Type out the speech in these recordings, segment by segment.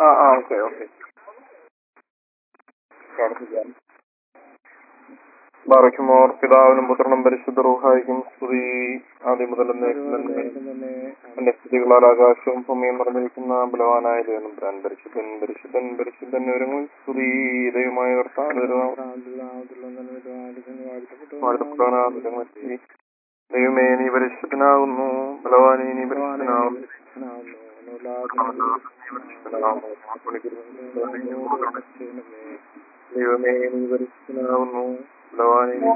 ആ ആ okay okay പ്രാർത്ഥിക്കാം ബാറയ്ക്കുമോർ പിതാവിനും പുത്രനും പരിശുദ്ധ റൂഹായിക്കും സ്തുതി ആദ്യം മുതൽ എന്നേക്കും തന്നെ എന്റെ സ്തുതികളാൽ ആകാശവും ഭൂമിയും നിറഞ്ഞിരിക്കുന്ന ബലവാനായ ദൈവം താൻ പരിശുദ്ധൻ പരിശുദ്ധൻ പരിശുദ്ധൻ ഒരുങ്ങും സ്തുതി ദൈവമായ കർത്താവ് ദൈവമേ നീ പരിശുദ്ധനാകുന്നു ബലവാനെ നീ പരിശുദ്ധനാകുന്നു ദൈവമേ നീ പരിശുദ്ധനാകുന്നു ബലവാനെ നീ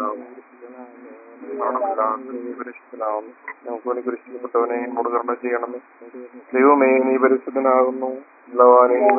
പരിശുദ്ധനാകുന്നു നമുക്ക് വേണ്ടി പരിശുദ്ധപ്പെട്ടവനെ നമ്മോട് കർമ്മ ചെയ്യണമേ ദൈവമേ നീ പരിശുദ്ധനാകുന്നു ബലവാനെ നീ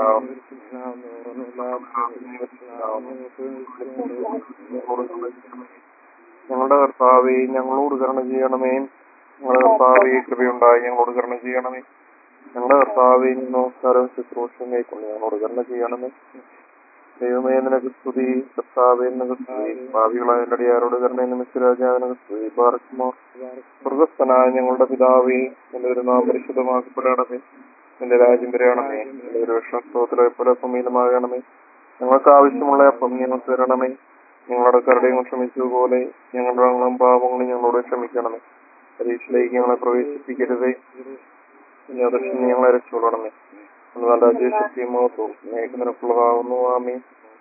പരിശുദ്ധനാകുന്നു ഞങ്ങളുടെ കർത്താവെ ഞങ്ങളോട് കരുണ ചെയ്യണമേ ഞങ്ങളുടെ കർത്താവെ കൃപയുണ്ടായി ഞങ്ങളോട് കരുണ ചെയ്യണമേ ഞങ്ങളുടെ കർത്താവെ നമസ്കാരം ശുശ്രൂഷം കൈക്കൊണ്ട് ഞങ്ങളോട് കരുണ ചെയ്യണമേ ദൈവമേ നിനക്ക് സ്തുതി കർത്താവെ നിനക്ക് സ്തുതി ഭാവികളായ എന്റെ അടിയാരോട് കരുണ നിമിഷരാജാവിനക്ക് സ്തുതി പാർക്കുമോ സ്വർഗസ്ഥനായ ഞങ്ങളുടെ പിതാവേ നിന്റെ ഒരു നാം പരിശുദ്ധമാക്കപ്പെടണമേ നിന്റെ രാജ്യം വരയണമേ നിന്റെ ഒരു വിഷമത്തോത്തിലെ പോലെ ഭൂമിയിലുമാകണമേ ഞങ്ങൾക്ക് ആവശ്യമുള്ള അപ്പം ഞങ്ങൾക്ക് തരണമേ ഞങ്ങളുടെ കരുടയും ക്ഷമിച്ചതുപോലെ ഞങ്ങളുടെ ഞങ്ങളും പാപങ്ങളും ഞങ്ങളോട് ക്ഷമിക്കണമേ പരീക്ഷയിലേക്ക് ഞങ്ങളെ പ്രവേശിപ്പിക്കരുതേ ദർശനം ഞങ്ങളെ രക്ഷപ്പെടണമേ നല്ല ശക്തിയും മഹത്വവും ഞങ്ങൾക്ക് നിനക്കുള്ളതാകുന്നു ആമേ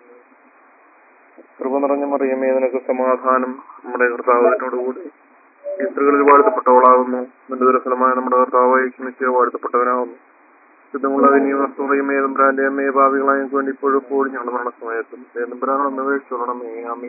കൃപ നിറഞ്ഞ മറിയമേ നിനക്ക് സമാധാനം നമ്മുടെ കർത്താവിനോടുകൂടി ഈ സ്ത്രീകളിൽ വാഴ്ത്തപ്പെട്ടവളാകുന്നു നിന്റെ ദുരഫലമായ നമ്മുടെ കർത്താവായി ക്ഷമിച്ച് വാഴ്ത്തപ്പെട്ടവനാകുന്നു ശുദ്ധമുള്ള വിനിയോഗമേ തമ്പ്രാന്റെ അമ്മയെ ഭാവികളായ ഞങ്ങൾക്ക് വേണ്ടി ഇപ്പോഴും എപ്പോഴും ഞങ്ങളുടെ മരണസമയത്തും തമ്പ്രാനൊന്ന് വീഴ്ചോളണമേ ആമേ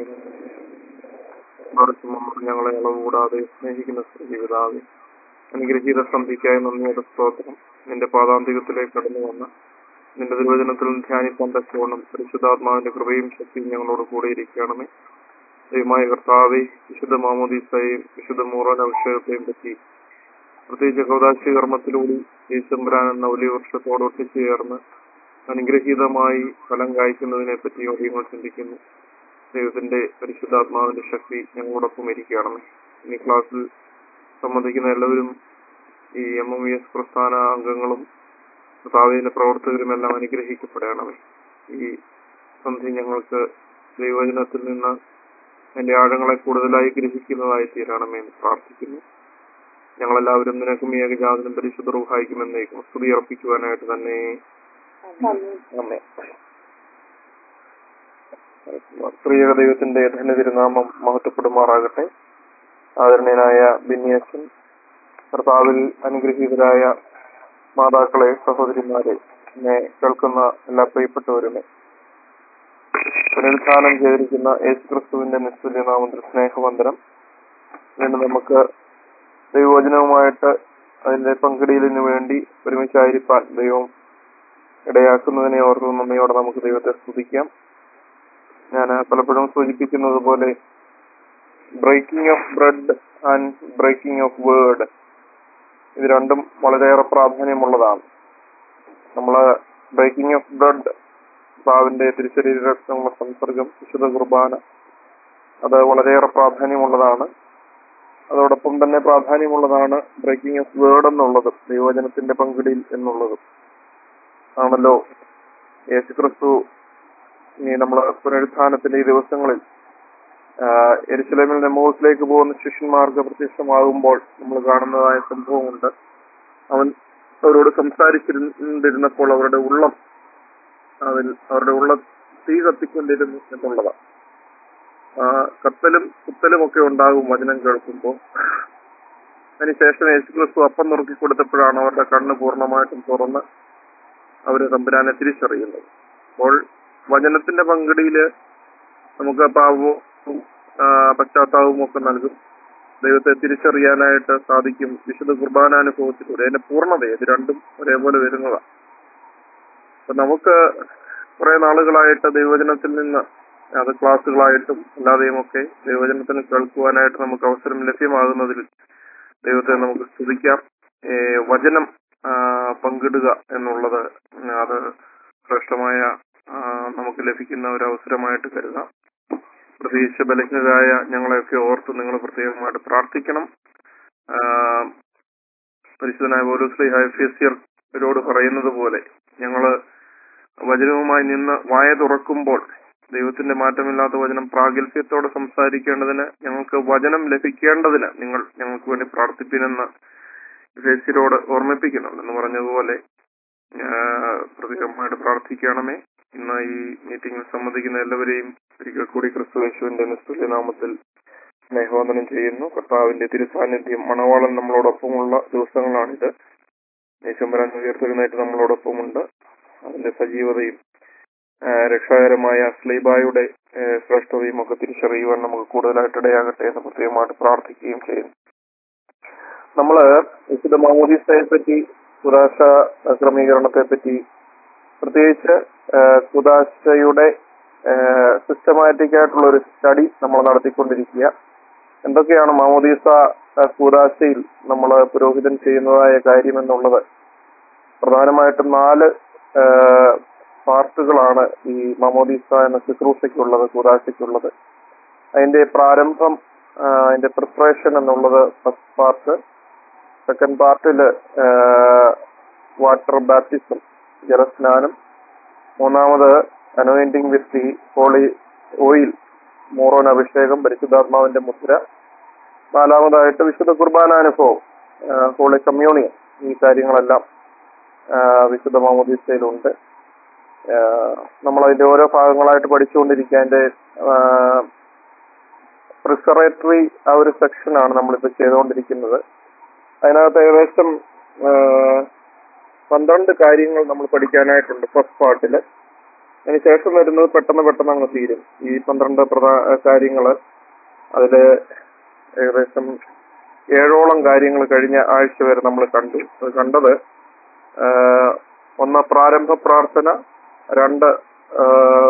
ഞങ്ങളെ അളവ് കൂടാതെ സ്നേഹിക്കുന്ന ജീവിതാവെ അനുഗ്രഹീത സന്ധിക്കായി നന്ദിയുടെ സ്തോത്രം നിന്റെ പാതാന്തികത്തിലേക്ക് കടന്നു വന്ന നിന്റെ നിർവചനത്തിൽ ധ്യാനിക്കാൻ തക്കോണം പരിശുദ്ധാത്മാവിന്റെ കൃപയും ശക്തിയും ഞങ്ങളോട് കൂടെ ഇരിക്കണമേ ദൈവമായ കർത്താവെ വിശുദ്ധ മാമോദീസയെയും വിശുദ്ധ മൂറൻ അഭിഷേകത്തെയും പറ്റി പ്രത്യേകിച്ച് കൗതാശി കർമ്മത്തിലൂടെ യേശുമ്പരാൻ എന്ന വലിയ വൃക്ഷത്തോട് ഒട്ടിച്ചേർന്ന് അനുഗ്രഹീതമായി ഫലം കായ്ക്കുന്നതിനെ പറ്റി ഞങ്ങൾ ചിന്തിക്കുന്നു ദൈവത്തിന്റെ പരിശുദ്ധാത്മാവിന്റെ ശക്തി ഞങ്ങളോടൊപ്പം ഇരിക്കുകയാണെന്ന് ഈ ക്ലാസ്സിൽ സംബന്ധിക്കുന്ന എല്ലാവരും ഈ എം എം വി എസ് പ്രസ്ഥാന അംഗങ്ങളും കർത്താവിന്റെ പ്രവർത്തകരും എല്ലാം അനുഗ്രഹിക്കപ്പെടണമേ ഈ സന്ധി ഞങ്ങൾക്ക് ദൈവവചനത്തിൽ നിന്ന് അതിന്റെ ആഴങ്ങളെ കൂടുതലായി ഗ്രഹിക്കുന്നതായി തീരണമേ എന്ന് പ്രാർത്ഥിക്കുന്നു ഞങ്ങളെല്ലാവരും നിനക്കും ഏകജാതനും പരിശുദ്ധ റൂഹായിക്കുമെന്നേക്കും സ്തുതി അർപ്പിക്കുവാനായിട്ട് തന്നെ അമ്മേ സ്ത്രീയക ദൈവത്തിന്റെ ധന്യതിരുനാമം മഹത്വപ്പെടുമാറാകട്ടെ ആദരണീയനായ ബിന്യാസൻ കർത്താവിൽ അനുഗ്രഹീതരായ മാതാക്കളെ സഹോദരിമാരെ എന്നെ കേൾക്കുന്ന എല്ലാ പ്രിയപ്പെട്ടവരുമേ പുനരുത്ഥാനം ചെയ്തിരിക്കുന്ന യേശുക്രിസ്തുവിന്റെ നിസ്തുല്യനാമത്തിൽ സ്നേഹവന്ദനം ഇന്ന് നമുക്ക് ദൈവവചനവുമായിട്ട് അതിന്റെ പങ്കിടലിന് വേണ്ടി ഒരുമിച്ചായിരിക്കാൻ ദൈവം ഇടയാക്കുന്നതിനെ ഓർത്ത് നമ്മയോടെ നമുക്ക് ദൈവത്തെ സ്തുതിക്കാം ഞാൻ പലപ്പോഴും സൂചിപ്പിക്കുന്നത് പോലെ breaking of bread and breaking of word ഇത് രണ്ടും വളരെയേറെ പ്രാധാന്യമുള്ളതാണ് നമ്മള് ബ്രേക്കിംഗ് ഓഫ് ബ്രെഡ് പ്രാവിന്റെ തിരുശരീര രക്തങ്ങളുടെ സംസർഗം വിശുദ്ധ കുർബാന അത് വളരെയേറെ പ്രാധാന്യമുള്ളതാണ് അതോടൊപ്പം തന്നെ പ്രാധാന്യമുള്ളതാണ് ബ്രേക്കിംഗ് ഓഫ് വേർഡ് എന്നുള്ളത് ദൈവജനത്തിന്റെ പങ്കിടിൽ എന്നുള്ളതും ആണല്ലോ യേശുക്രിസ്തു ഇനി നമ്മൾ പുനരുത്ഥാനത്തിന്റെ ഈ ദിവസങ്ങളിൽ എരുസലേമിൽ നെമോസിലേക്ക് പോകുന്ന ശിഷ്യന്മാർക്ക് പ്രത്യക്ഷമാകുമ്പോൾ നമ്മൾ കാണുന്നതായ സംഭവമുണ്ട് അവൻ അവരോട് സംസാരിച്ചിരുന്നിരുന്നപ്പോൾ അവരുടെ ഉള്ളം അതിൽ അവരുടെ ഉള്ള തീ കത്തിക്കൊണ്ടിരുന്നു എന്നുള്ളതാണ് ആ കത്തലും കുത്തലും ഒക്കെ ഉണ്ടാകും വചനം കേൾക്കുമ്പോൾ അതിനുശേഷം യേശുക്രിസ്തു അപ്പം നുറുക്കി കൊടുത്തപ്പോഴാണ് അവരുടെ കണ്ണ് പൂർണ്ണമായിട്ടും തുറന്ന് അവര് തമ്പുരാനെ തിരിച്ചറിയുന്നത് അപ്പോൾ വചനത്തിന്റെ പങ്കിടിയില് നമുക്ക് പാവവും പശ്ചാത്താപവും ഒക്കെ നൽകും ദൈവത്തെ തിരിച്ചറിയാനായിട്ട് സാധിക്കും വിശുദ്ധ കുർബാനാനുഭവത്തിലൂടെ അതിന്റെ പൂർണ്ണത ഇത് രണ്ടും ഒരേപോലെ വരുന്നതാണ് അപ്പൊ നമുക്ക് കുറെ നാളുകളായിട്ട് ദൈവവചനത്തിൽ നിന്ന് അത് ക്ലാസ്സുകളായിട്ടും അല്ലാതെയും ഒക്കെ ദൈവവചനത്തിന് കേൾക്കുവാനായിട്ട് നമുക്ക് അവസരം ലഭ്യമാകുന്നതിൽ ദൈവത്തെ നമുക്ക് സ്തുതിക്കാം വചനം പങ്കിടുക എന്നുള്ളത് അത് ശ്രേഷ്ഠമായ നമുക്ക് ലഭിക്കുന്ന ഒരു അവസരമായിട്ട് കരുതാം പ്രത്യേകിച്ച് ബലഹീനരായ ഞങ്ങളെയൊക്കെ ഓർത്ത് നിങ്ങൾ പ്രത്യേകമായിട്ട് പ്രാർത്ഥിക്കണം പരിശുദ്ധനായ പോലീസ് ഹൈഫീസിയരോട് പറയുന്നത് പോലെ ഞങ്ങള് വചനവുമായി നിന്ന് വായ തുറക്കുമ്പോൾ ദൈവത്തിന്റെ മാറ്റമില്ലാത്ത വചനം പ്രാഗൽഭ്യത്തോടെ സംസാരിക്കേണ്ടതിന് ഞങ്ങൾക്ക് വചനം ലഭിക്കേണ്ടതിന് നിങ്ങൾ ഞങ്ങൾക്ക് വേണ്ടി പ്രാർത്ഥിപ്പിനെന്ന് ഫേസിലോട് ഓർമ്മിപ്പിക്കുന്നുണ്ട് എന്ന് പറഞ്ഞതുപോലെ ആഹ് പ്രത്യേകമായിട്ട് പ്രാർത്ഥിക്കണമേ ഇന്ന് ഈ മീറ്റിംഗിൽ സംബന്ധിക്കുന്ന എല്ലാവരെയും ഒരിക്കൽ കൂടി ക്രിസ്തു യേശുവിന്റെ നിസ്തുല്യ നാമത്തിൽ സ്നേഹവന്ദനം ചെയ്യുന്നു കർത്താവിന്റെ തിരുസാന്നിധ്യം മണവാളൻ നമ്മളോടൊപ്പമുള്ള ദിവസങ്ങളാണിത് യേശുമ്പരാൻ ഉയർത്തെഴുന്നേറ്റ് നമ്മളോടൊപ്പമുണ്ട് അതിന്റെ സജീവതയും ആ, രക്ഷാകരമായ സ്ലീബായുടെ ആ, ശ്രേഷ്ഠതയും ഒക്കെ തിരിച്ചറിയുവാൻ നമുക്ക് കൂടുതലായിട്ട് ഇടയാകട്ടെ എന്ന് പ്രത്യേകമായിട്ട് പ്രാർത്ഥിക്കുകയും ചെയ്യുന്നു നമ്മള് വിശുദ്ധ മാമോദീസയെ പറ്റി കുദാശ ക്രമീകരണത്തെ പറ്റി പ്രത്യേകിച്ച് ആ, കുദാശയുടെ സിസ്റ്റമാറ്റിക് ആയിട്ടുള്ള ഒരു സ്റ്റഡി നമ്മൾ നടത്തിക്കൊണ്ടിരിക്കുക എന്തൊക്കെയാണ് മാമോദീസ ആ, കൂദാശയിൽ നമ്മൾ പുരോഹിതൻ ചെയ്യുന്നതായ കാര്യം എന്നുള്ളത് പ്രധാനമായിട്ടും നാല് ആ, പാർട്ടുകളാണ് ഈ മമോദീസ എന്ന ശുശ്രൂഷയ്ക്കുള്ളത് കൂദാശയ്ക്കുള്ളത് അതിന്റെ പ്രാരംഭം ആ, അതിന്റെ പ്രിപ്പറേഷൻ എന്നുള്ളത് ഫസ്റ്റ് പാർട്ട് സെക്കൻഡ് പാർട്ടില് വാട്ടർ ബാപ്റ്റിസം ജലസ്നാനം മൂന്നാമത് anointing with the holy oil മോറോൻ അഭിഷേകം പരിശുദ്ധാത്മാവിന്റെ മുദ്ര നാലാമതായിട്ട് വിശുദ്ധ കുർബാനാനുഭവം ഹോളി കമ്മ്യൂണിയൻ ഈ കാര്യങ്ങളെല്ലാം ആ, വിശുദ്ധ മാമോദീസയിലുണ്ട് നമ്മൾ അതിന്റെ ഓരോ ഭാഗങ്ങളായിട്ട് പഠിച്ചുകൊണ്ടിരിക്കുക അതിന്റെ പ്രിസറേറ്ററി ആ ഒരു സെക്ഷനാണ് നമ്മളിപ്പോൾ ചെയ്തുകൊണ്ടിരിക്കുന്നത് അതിനകത്ത് ഏകദേശം ആ, പന്ത്രണ്ട് കാര്യങ്ങൾ നമ്മൾ പഠിക്കാനായിട്ടുണ്ട് ഫസ്റ്റ് പാർട്ടില് അതിനുശേഷം വരുന്നത് പെട്ടെന്ന് പെട്ടെന്ന് അങ്ങ് തീരും ഈ പന്ത്രണ്ട് പ്രധാന കാര്യങ്ങള് അതില് ഏകദേശം ഏഴോളം കാര്യങ്ങൾ കഴിഞ്ഞ ആഴ്ച വരെ നമ്മൾ കണ്ടു അത് കണ്ടത് ആ, ഒന്ന് പ്രാരംഭ പ്രാർത്ഥന രണ്ട് ആ,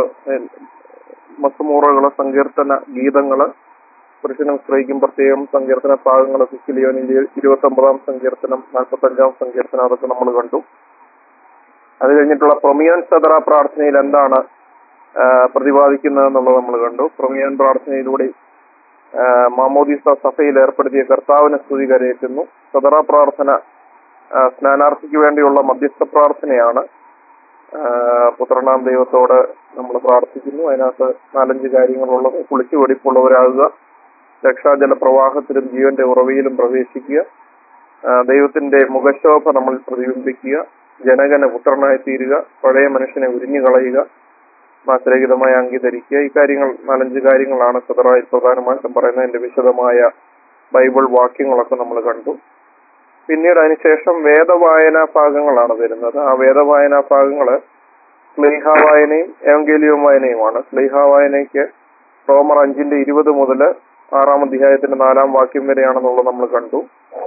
മസുമൂറകള് സങ്കീർത്തന ഗീതങ്ങള് പുരുഷനും സ്ത്രീക്കും പ്രത്യേകം സങ്കീർത്തന ഭാഗങ്ങൾ സിക്കിലിയോനിന്റെ ഇരുപത്തി ഒമ്പതാം സങ്കീർത്തനം നാൽപ്പത്തി അഞ്ചാം സങ്കീർത്തനം അതൊക്കെ നമ്മൾ കണ്ടു അത് കഴിഞ്ഞിട്ടുള്ള പ്രൊമിയൻ സദറ പ്രാർത്ഥനയിൽ എന്താണ് ആ, പ്രതിപാദിക്കുന്നത് എന്നുള്ളത് നമ്മൾ കണ്ടു പ്രൊമിയൻ പ്രാർത്ഥനയിലൂടെ ആ, മാമോദീസ സഭയിൽ ഏർപ്പെടുത്തിയ കർത്താവിനെ സ്തുതി കരയേറ്റുന്നു സദറ പ്രാർത്ഥന ആ, സ്നാനാർത്ഥിക്ക് വേണ്ടിയുള്ള മധ്യസ്ഥ പ്രാർത്ഥനയാണ് ആ, പുത്രനാം ദൈവത്തോട് നമ്മൾ പ്രാർത്ഥിക്കുന്നു അതിനകത്ത് നാലഞ്ച് കാര്യങ്ങളുള്ളത് കുളിച്ചു വെടിപ്പുള്ളവരാകുക രക്ഷാജല പ്രവാഹത്തിലും ജീവന്റെ ഉറവയിലും പ്രവേശിക്കുക ആ, ദൈവത്തിന്റെ മുഖശോഭ നമ്മൾ പ്രതിബിംബിക്കുക ജനകന പുത്രനായി തീരുക പഴയ മനുഷ്യനെ ഉരിഞ്ഞു കളയുക മാസരഹിതമായ അങ്കി ധരിക്കുക ഈ കാര്യങ്ങൾ നാലഞ്ച് കാര്യങ്ങളാണ് സദറായി പ്രധാനമായിട്ടും പറയുന്നതിന്റെ വിശദമായ ബൈബിൾ വാക്യങ്ങളൊക്കെ നമ്മൾ കണ്ടു പിന്നീട് അതിനുശേഷം വേദവായനാ ഭാഗങ്ങളാണ് വരുന്നത് ആ വേദവായനാ ഭാഗങ്ങള് സ്ലീഹ വായനയും ഏവങ്കേലിയും വായനയുമാണ് സ്ലീഹ വായനയ്ക്ക് റോമർ അഞ്ചിന്റെ ഇരുപത് മുതൽ ആറാം അധ്യായത്തിന്റെ നാലാം വാക്യം വരെയാണെന്നുള്ളത് നമ്മൾ കണ്ടു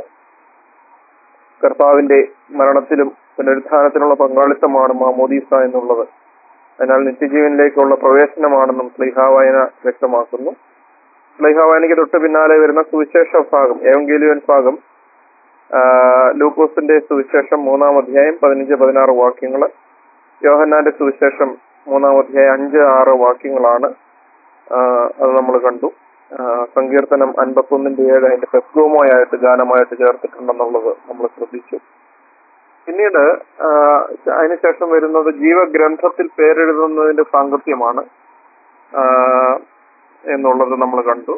കർത്താവിന്റെ മരണത്തിലും പുനരുത്ഥാനത്തിനുള്ള പങ്കാളിത്തമാണ് മാമോദീസ എന്നുള്ളത് അതിനാൽ നിത്യജീവനിലേക്കുള്ള പ്രവേശനമാണെന്നും സ്ലീഹാവായന വ്യക്തമാക്കുന്നു സ്ലീഹാവായനയ്ക്ക് തൊട്ട് പിന്നാലെ വരുന്ന സുവിശേഷ ഭാഗം ഏവങ്കേലിയൻ ഭാഗം ആ, ലൂക്കോസിന്റെ സുവിശേഷം മൂന്നാം അധ്യായം പതിനഞ്ച് പതിനാറ് വാക്യങ്ങൾ യോഹന്നാന്റെ സുവിശേഷം മൂന്നാം അധ്യായം അഞ്ച് ആറ് വാക്യങ്ങളാണ് ആ, അത് നമ്മൾ കണ്ടു ആ, സങ്കീർത്തനം അൻപത്തൊന്നിന്റെ ഏഴ് അതിന്റെ പെസ്ഗോമോയായിട്ട് ഗാനമായിട്ട് ചേർത്തിട്ടുണ്ടെന്നുള്ളത് നമ്മൾ ശ്രദ്ധിച്ചു പിന്നീട് ആ, അതിനുശേഷം വരുന്നത് ജീവഗ്രന്ഥത്തിൽ പേരെഴുതുന്നതിന്റെ സാങ്കത്യമാണ് ആ, എന്നുള്ളത് നമ്മൾ കണ്ടു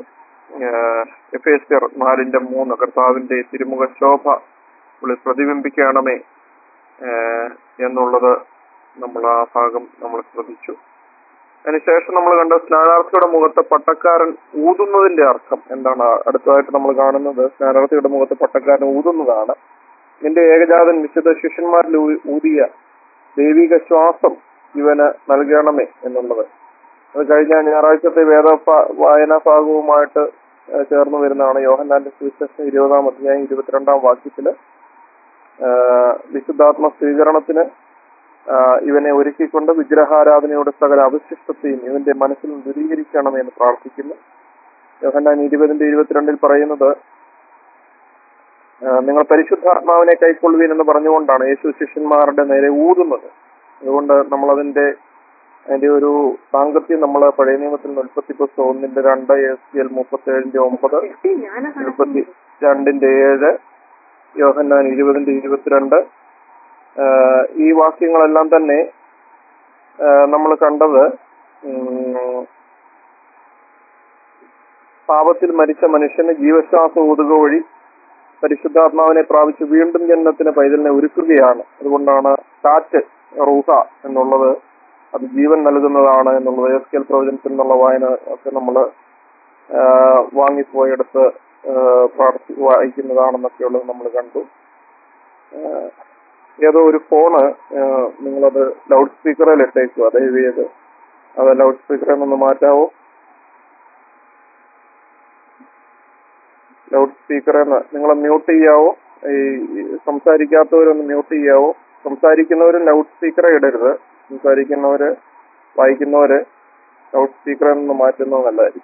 എഫേസ്യർ നാലിന്റെ മൂന്ന് കർത്താവിന്റെ തിരുമുഖ ശോഭ ഉള്ളിൽ പ്രതിബിംബിക്കണമേ ആ, എന്നുള്ളത് നമ്മൾ ആ ഭാഗം നമ്മൾ ശ്രദ്ധിച്ചു അതിനുശേഷം നമ്മൾ കണ്ട സ്നാനാർത്ഥിയുടെ മുഖത്ത് പട്ടക്കാരൻ ഊതുന്നതിന്റെ അർത്ഥം എന്താണ് അടുത്തതായിട്ട് നമ്മൾ കാണുന്നത് സ്നാനാർത്ഥിയുടെ മുഖത്ത് പട്ടക്കാരൻ ഊതുന്നതാണ് നിന്റെ ഏകജാതൻ വിശുദ്ധ ശിഷ്യന്മാരിൽ ഊ- ഊതിയ ദൈവിക ശ്വാസം ഇവന് നൽകണമേ എന്നുള്ളത് അത് കഴിഞ്ഞ ഞായറാഴ്ചത്തെ വേദ പ- വായനാ ഭാഗവുമായിട്ട് ഏഹ് ചേർന്ന് വരുന്നതാണ് യോഹന്നാന്റെ സുവിശേഷം ഇരുപതാം അധ്യായം ഇരുപത്തിരണ്ടാം വാക്യത്തില് ആഹ് വിശുദ്ധാത്മ സ്വീകരണത്തിന് ആഹ് ഇവനെ ഒരുക്കിക്കൊണ്ട് വിഗ്രഹാരാധനയുടെ സകല അവശിഷ്ടത്തെയും ഇവന്റെ മനസ്സിൽ ദൂരീകരിക്കണമെന്ന് പ്രാർത്ഥിക്കുന്നു യോഹന്നാൻ ഇരുപതിന്റെ ഇരുപത്തിരണ്ടിൽ പറയുന്നത് ആഹ് നിങ്ങൾ പരിശുദ്ധാത്മാവിനെ കൈക്കൊള്ളുവീൻ എന്ന് പറഞ്ഞുകൊണ്ടാണ് യേശു ശിഷ്യന്മാരുടെ നേരെ ഊതുന്നത് അതുകൊണ്ട് നമ്മൾ അതിന്റെ അതിന്റെ ഒരു സാങ്കത്യം നമ്മൾ പഴയ നിയമത്തിൽ ഉൽപ്പത്തി പുസ്തകം ഒന്നിന്റെ രണ്ട് എസ് എൽ മുപ്പത്തി ഏഴിന്റെ ഒമ്പത് മുപ്പത്തി രണ്ടിന്റെ ഏഴ് യോഹന്നാൻ ഇരുപതിന്റെ ഇരുപത്തിരണ്ട് ആഹ് ഈ വാക്യങ്ങളെല്ലാം തന്നെ നമ്മൾ കണ്ടത് ഉം, പാപത്തിൽ മരിച്ച മനുഷ്യന് ജീവശ്വാസം ഊതുക വഴി പരിശുദ്ധാത്മാവിനെ പ്രാപിച്ച് വീണ്ടും ജന്മത്തിന് പൈതലിനെ ഒരുക്കുകയാണ് അതുകൊണ്ടാണ് കാറ്റ് റൂഹ എന്നുള്ളത് അത് ജീവൻ നൽകുന്നതാണ് എന്നുള്ളത് എസ് കെൽ പ്രവചനത്തിൽ നിന്നുള്ള വായന ഒക്കെ നമ്മൾ വാങ്ങിപ്പോയെടുത്ത് ആഹ് പ്രാർത്ഥി വായിക്കുന്നതാണെന്നൊക്കെയുള്ളത് നമ്മൾ കണ്ടു ആഹ് ഏതോ ഒരു ഫോണ് ആഹ് നിങ്ങളത് ലൗഡ് സ്പീക്കറിൽ ഇട്ടേക്കുക ദയവ് ചെയ്ത് അത് ലൗഡ് സ്പീക്കറിൽ നിന്ന് മാറ്റാവോ ലൗഡ് സ്പീക്കറിൽ നിന്ന് നിങ്ങൾ മ്യൂട്ട് ചെയ്യാവോ ഈ ഈ സംസാരിക്കാത്തവരൊന്ന് മ്യൂട്ട് ചെയ്യാവോ സംസാരിക്കുന്നവരും ലൗഡ് സ്പീക്കറെ ഇടരുത് സംസാരിക്കുന്നവര് വായിക്കുന്നവര് ലൗഡ് സ്പീക്കറിൽ നിന്ന് മാറ്റുന്നത് നല്ലതായിരിക്കും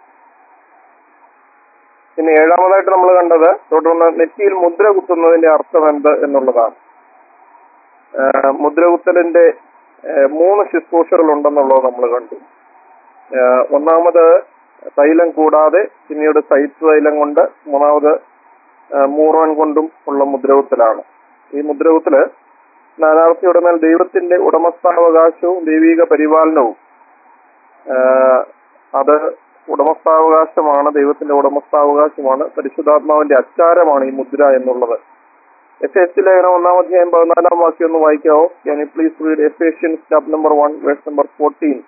പിന്നെ ഏഴാമതായിട്ട് നമ്മൾ കണ്ടത് തുടർന്ന് നെറ്റിയിൽ മുദ്ര കുത്തുന്നതിന്റെ അർത്ഥം എന്ത് എന്നുള്ളതാണ് ആഹ് മുദ്ര കുത്തലിന്റെ ആഹ് മൂന്ന് ശുശ്രൂഷകൾ ഉണ്ടെന്നുള്ളത് നമ്മൾ കണ്ടു ആഹ് ഒന്നാമത് തൈലം കൂടാതെ പിന്നീട് സൈറ്റ് തൈലം കൊണ്ട് മൂന്നാമത് ആഹ് മൂറോൻ കൊണ്ടും ഉള്ള മുദ്രകുത്തലാണ് ഈ മുദ്രകുത്തല് സ്ഥാനാർത്ഥിയുടെ മേൽ ദൈവത്തിന്റെ ഉടമസ്ഥാവകാശവും ദൈവിക പരിപാലനവും ആഹ് അത് ഉടമസ്ഥാവകാശമാണ് ദൈവത്തിന്റെ ഉടമസ്ഥാവകാശമാണ് പരിശുദ്ധാത്മാവിന്റെ അച്ചാരമാണ് ഈ മുദ്ര എന്നുള്ളത് എഫ് എസ് ലേഖനം ഒന്നാം അധ്യായം പതിനാലാം വാക്യം ഒന്ന് വായിക്കാവോ can you please read Ephesian stop number one verse number fourteen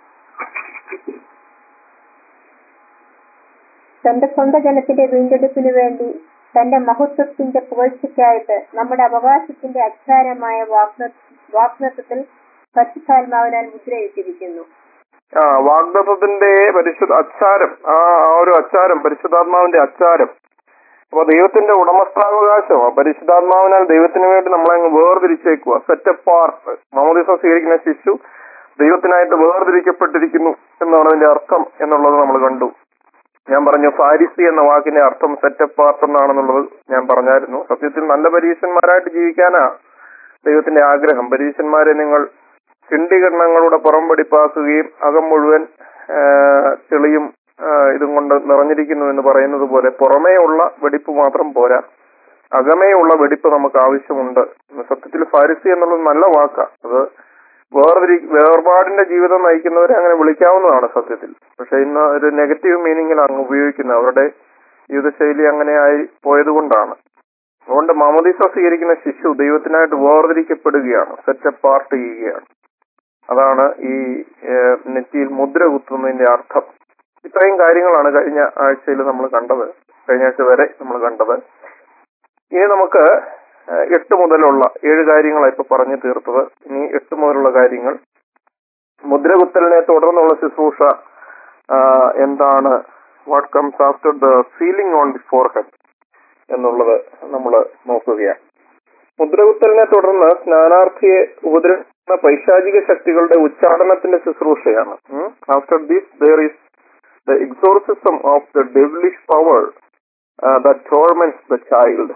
തന്റെ സ്വന്തം ജനത്തിന്റെ വീണ്ടെടുപ്പിനു വേണ്ടി തന്റെ മഹത്വത്തിന്റെ പുകഴ്ചയ്ക്കായിട്ട് നമ്മുടെ അവകാശത്തിന്റെ അച്ചാരമായ വാഗ്ദ വാഗ്ദത്വത്തിൽ പരിശുദ്ധാത്മാവിനാൽ മുദ്രയിട്ടിരിക്കുന്നു ആ വാഗ്ദത്തത്തിന്റെ പരിശുദ്ധ അച്ചാരം ആ ആ ഒരു അച്ചാരം പരിശുദ്ധാത്മാവിന്റെ അച്ചാരം അപ്പൊ ദൈവത്തിന്റെ ഉടമസ്ഥാവകാശം ആ പരിശുദ്ധാത്മാവിനാൽ ദൈവത്തിന് വേണ്ടി നമ്മളെ അങ്ങ് വേർതിരിച്ചേക്കുക സെറ്റ് പാർട്ട് മാമോദിസ സ്വീകരിക്കുന്ന ശിശു ദൈവത്തിനായിട്ട് വേർതിരിക്കപ്പെട്ടിരിക്കുന്നു എന്നാണ് അതിന്റെ അർത്ഥം എന്നുള്ളത് നമ്മൾ കണ്ടു ഞാൻ പറഞ്ഞു ഫാരിസി എന്ന വാക്കിന്റെ അർത്ഥം സെറ്റ് പാർട്ട് എന്നാണെന്നുള്ളത് ഞാൻ പറഞ്ഞായിരുന്നു സത്യത്തിൽ നല്ല പരീക്ഷന്മാരായിട്ട് ജീവിക്കാനാ ദൈവത്തിന്റെ ആഗ്രഹം പരീക്ഷന്മാരെ നിങ്ങൾ ചിണ്ടികരണങ്ങളുടെ പുറംപടിപ്പാക്കുകയും അകം മുഴുവൻ ആ, ചെളിയും ആ, ഇതും കൊണ്ട് നിറഞ്ഞിരിക്കുന്നു എന്ന് പറയുന്നത് പോലെ പുറമേയുള്ള വെടിപ്പ് മാത്രം പോരാ അകമേയുള്ള വെടിപ്പ് നമുക്ക് ആവശ്യമുണ്ട് സത്യത്തിൽ ഫാരിസി എന്നുള്ളത് നല്ല വാക്കാ അത് വേർതിരി വേർപാടിന്റെ ജീവിതം നയിക്കുന്നവരെ അങ്ങനെ വിളിക്കാവുന്നതാണ് സത്യത്തിൽ പക്ഷെ ഇന്ന് ഒരു നെഗറ്റീവ് മീനിങ്ങിലാണ് ഉപയോഗിക്കുന്നത് അവരുടെ ജീവിതശൈലി അങ്ങനെയായി പോയതുകൊണ്ടാണ് അതുകൊണ്ട് മാമോദീസ സ്വീകരിക്കുന്ന ശിശു ദൈവത്തിനായിട്ട് വേർതിരിക്കപ്പെടുകയാണ് സെറ്റ് പാർട്ട് ചെയ്യുകയാണ് അതാണ് ഈ ഏഹ്, നെറ്റിയിൽ മുദ്ര കുത്തുന്നതിന്റെ അർത്ഥം ഇത്രയും കാര്യങ്ങളാണ് കഴിഞ്ഞ ആഴ്ചയിൽ നമ്മൾ കണ്ടത് കഴിഞ്ഞ ആഴ്ച വരെ നമ്മൾ കണ്ടത് ഇനി നമുക്ക് ഏഹ്, എട്ട് മുതലുള്ള ഏഴ് കാര്യങ്ങളാണ് ഇപ്പൊ പറഞ്ഞു തീർത്തത് ഇനി എട്ട് മുതലുള്ള കാര്യങ്ങൾ മുദ്രകുത്തലിനെ തുടർന്നുള്ള ശുശ്രൂഷ ആഹ്, എന്താണ് what comes after the sealing on the forehead എന്നുള്ളത് നമ്മൾ നോക്കുകയാണ് മുദ്രകുത്തലിനെ തുടർന്ന് സ്നാനാർത്ഥിയെ ഉപദ്രവിക്കുന്ന പൈശാചിക ശക്തികളുടെ ഉച്ചാടനത്തിന്റെ ശുശ്രൂഷയാണ് after this there is the exorcism of the devilish power the torments the child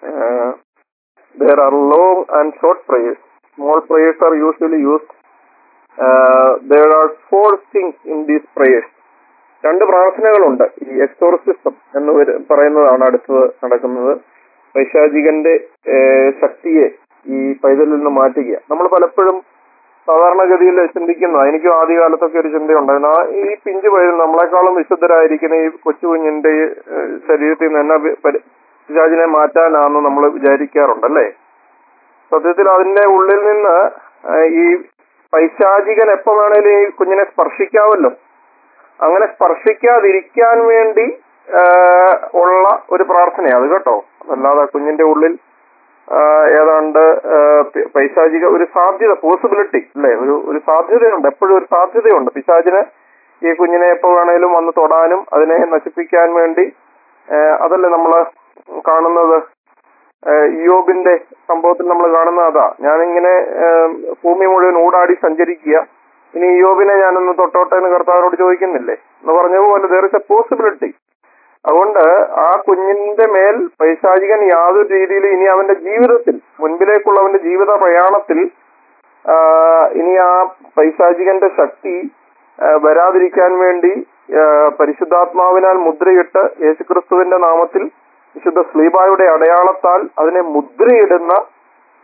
there are long and short prayers. Small prayers are usually used. Uh, there are four things in these prayers. രണ്ട് പ്രാർത്ഥനകളുണ്ട് ഈ exorcism എന്ന് വര- പറയുന്നതാണ് അടുത്തത് നടക്കുന്നത് പൈശാചികന്റെ ഏഹ്, ശക്തിയെ ഈ പൈതലിൽ നിന്ന് മാറ്റുക നമ്മൾ പലപ്പോഴും സാധാരണഗതിയിൽ ചിന്തിക്കുന്ന എനിക്കും ആദ്യകാലത്തൊക്കെ ഒരു ചിന്തയുണ്ടായിരുന്നു ആ ഈ പിഞ്ചു പൈതൽ നമ്മളെക്കാളും വിശുദ്ധരായിരിക്കുന്ന ഈ കൊച്ചു കുഞ്ഞിന്റെ ഏഹ്, ശരീരത്തിൽ നിന്ന് എന്നാ പി- പരി- പിശാചിനെ മാറ്റാനാണെന്ന് നമ്മൾ വിചാരിക്കാറുണ്ടല്ലേ സത്യത്തിൽ അതിന്റെ ഉള്ളിൽ നിന്ന് ആ, ഈ പൈശാചികൻ എപ്പോ വേണേലും ഈ കുഞ്ഞിനെ സ്പർശിക്കാവല്ലോ അങ്ങനെ സ്പർശിക്കാതിരിക്കാൻ വേണ്ടി ആ, ഉള്ള ഒരു പ്രാർത്ഥനയാണ് അത് കേട്ടോ അല്ലാതെ കുഞ്ഞിന്റെ ഉള്ളിൽ ആ, ഏതാണ്ട് ആ, പി- പൈശാചിക ഒരു സാധ്യത പോസിബിലിറ്റി അല്ലേ ഒരു ഒരു സാധ്യതയുണ്ട് എപ്പോഴും ഒരു സാധ്യതയുണ്ട് പിശാചിന് ഈ കുഞ്ഞിനെ എപ്പോ വേണേലും വന്ന് തൊടാനും അതിനെ നശിപ്പിക്കാൻ വേണ്ടി ആ, അതല്ലേ നമ്മള് കാണുന്നത് ഏഹ് ഇയോബിന്റെ സംഭവത്തിൽ നമ്മൾ കാണുന്ന അതാ ഞാനിങ്ങനെ ഏഹ് ഭൂമി മുഴുവൻ ഊടാടി സഞ്ചരിക്കുക ഇനി ഇയോബിനെ ഞാനൊന്ന് തൊട്ടോട്ടെ എന്ന് കർത്താവിനോട് ചോദിക്കുന്നില്ലേ എന്ന് പറഞ്ഞതുപോലെ ദർ ഇസ് എ പോസിബിലിറ്റി അതുകൊണ്ട് ആ കുഞ്ഞിന്റെ മേൽ പൈശാചികൻ യാതൊരു രീതിയിലും ഇനി അവന്റെ ജീവിതത്തിൽ മുൻപിലേക്കുള്ള അവന്റെ ജീവിത പ്രയാണത്തിൽ ആഹ് ഇനി ആ പൈശാചികന്റെ ശക്തി ആഹ് വരാതിരിക്കാൻ വേണ്ടി ആഹ് പരിശുദ്ധാത്മാവിനാൽ മുദ്രയിട്ട് യേശുക്രിസ്തുവിന്റെ നാമത്തിൽ വിശുദ്ധ സ്ലീബായുടെ അടയാളത്താൽ അതിനെ മുദ്രയിടുന്ന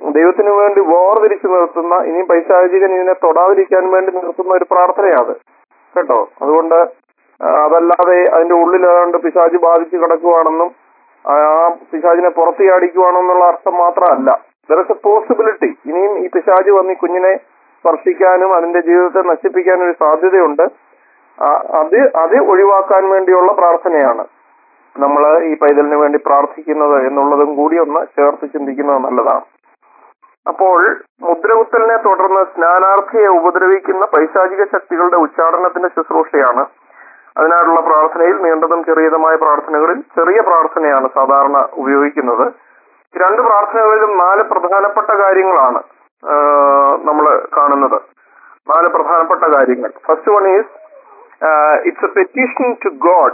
ദൈവത്തിന് വേണ്ടി വേർതിരിച്ചു നിർത്തുന്ന ഇനി പൈശാചികൻ ഇതിനെ തൊടാതിരിക്കാൻ വേണ്ടി നിർത്തുന്ന ഒരു പ്രാർത്ഥനയാണ് കേട്ടോ അതുകൊണ്ട് ആ, അതല്ലാതെ അതിന്റെ ഉള്ളിൽ ഏതാണ്ട് പിശാചി ബാധിച്ച് കിടക്കുവാണെന്നും ആ പിശാചിനെ പുറത്ത് ചാടിക്കുവാണെന്നുള്ള അർത്ഥം മാത്രമല്ല ദർ ഇസ് എ പോസിബിലിറ്റി ഇനിയും ഈ പിശാചി വന്ന് ഈ കുഞ്ഞിനെ സ്പർശിക്കാനും അതിന്റെ ജീവിതത്തെ നശിപ്പിക്കാനും ഒരു സാധ്യതയുണ്ട് ആ, അത് അത് ഒഴിവാക്കാൻ വേണ്ടിയുള്ള പ്രാർത്ഥനയാണ് നമ്മൾ ഈ പൈതലിന് വേണ്ടി പ്രാർത്ഥിക്കുന്നത് എന്നുള്ളതും കൂടി ഒന്ന് ചേർത്ത് ചിന്തിക്കുന്നത് നല്ലതാണ് അപ്പോൾ മുദ്രകുത്തലിനെ തുടർന്ന് സ്നാനാർത്ഥിയെ ഉപദ്രവിക്കുന്ന പൈശാചിക ശക്തികളുടെ ഉച്ചാടനത്തിന്റെ ശുശ്രൂഷയാണ് അതിനായിട്ടുള്ള പ്രാർത്ഥനയിൽ നീണ്ടതും ചെറിയതുമായ പ്രാർത്ഥനകളിൽ ചെറിയ പ്രാർത്ഥനയാണ് സാധാരണ ഉപയോഗിക്കുന്നത് ഈ രണ്ട് പ്രാർത്ഥനകളിലും നാല് പ്രധാനപ്പെട്ട കാര്യങ്ങളാണ് നമ്മൾ കാണുന്നത് നാല് പ്രധാനപ്പെട്ട കാര്യങ്ങൾ first one is it's a petition to God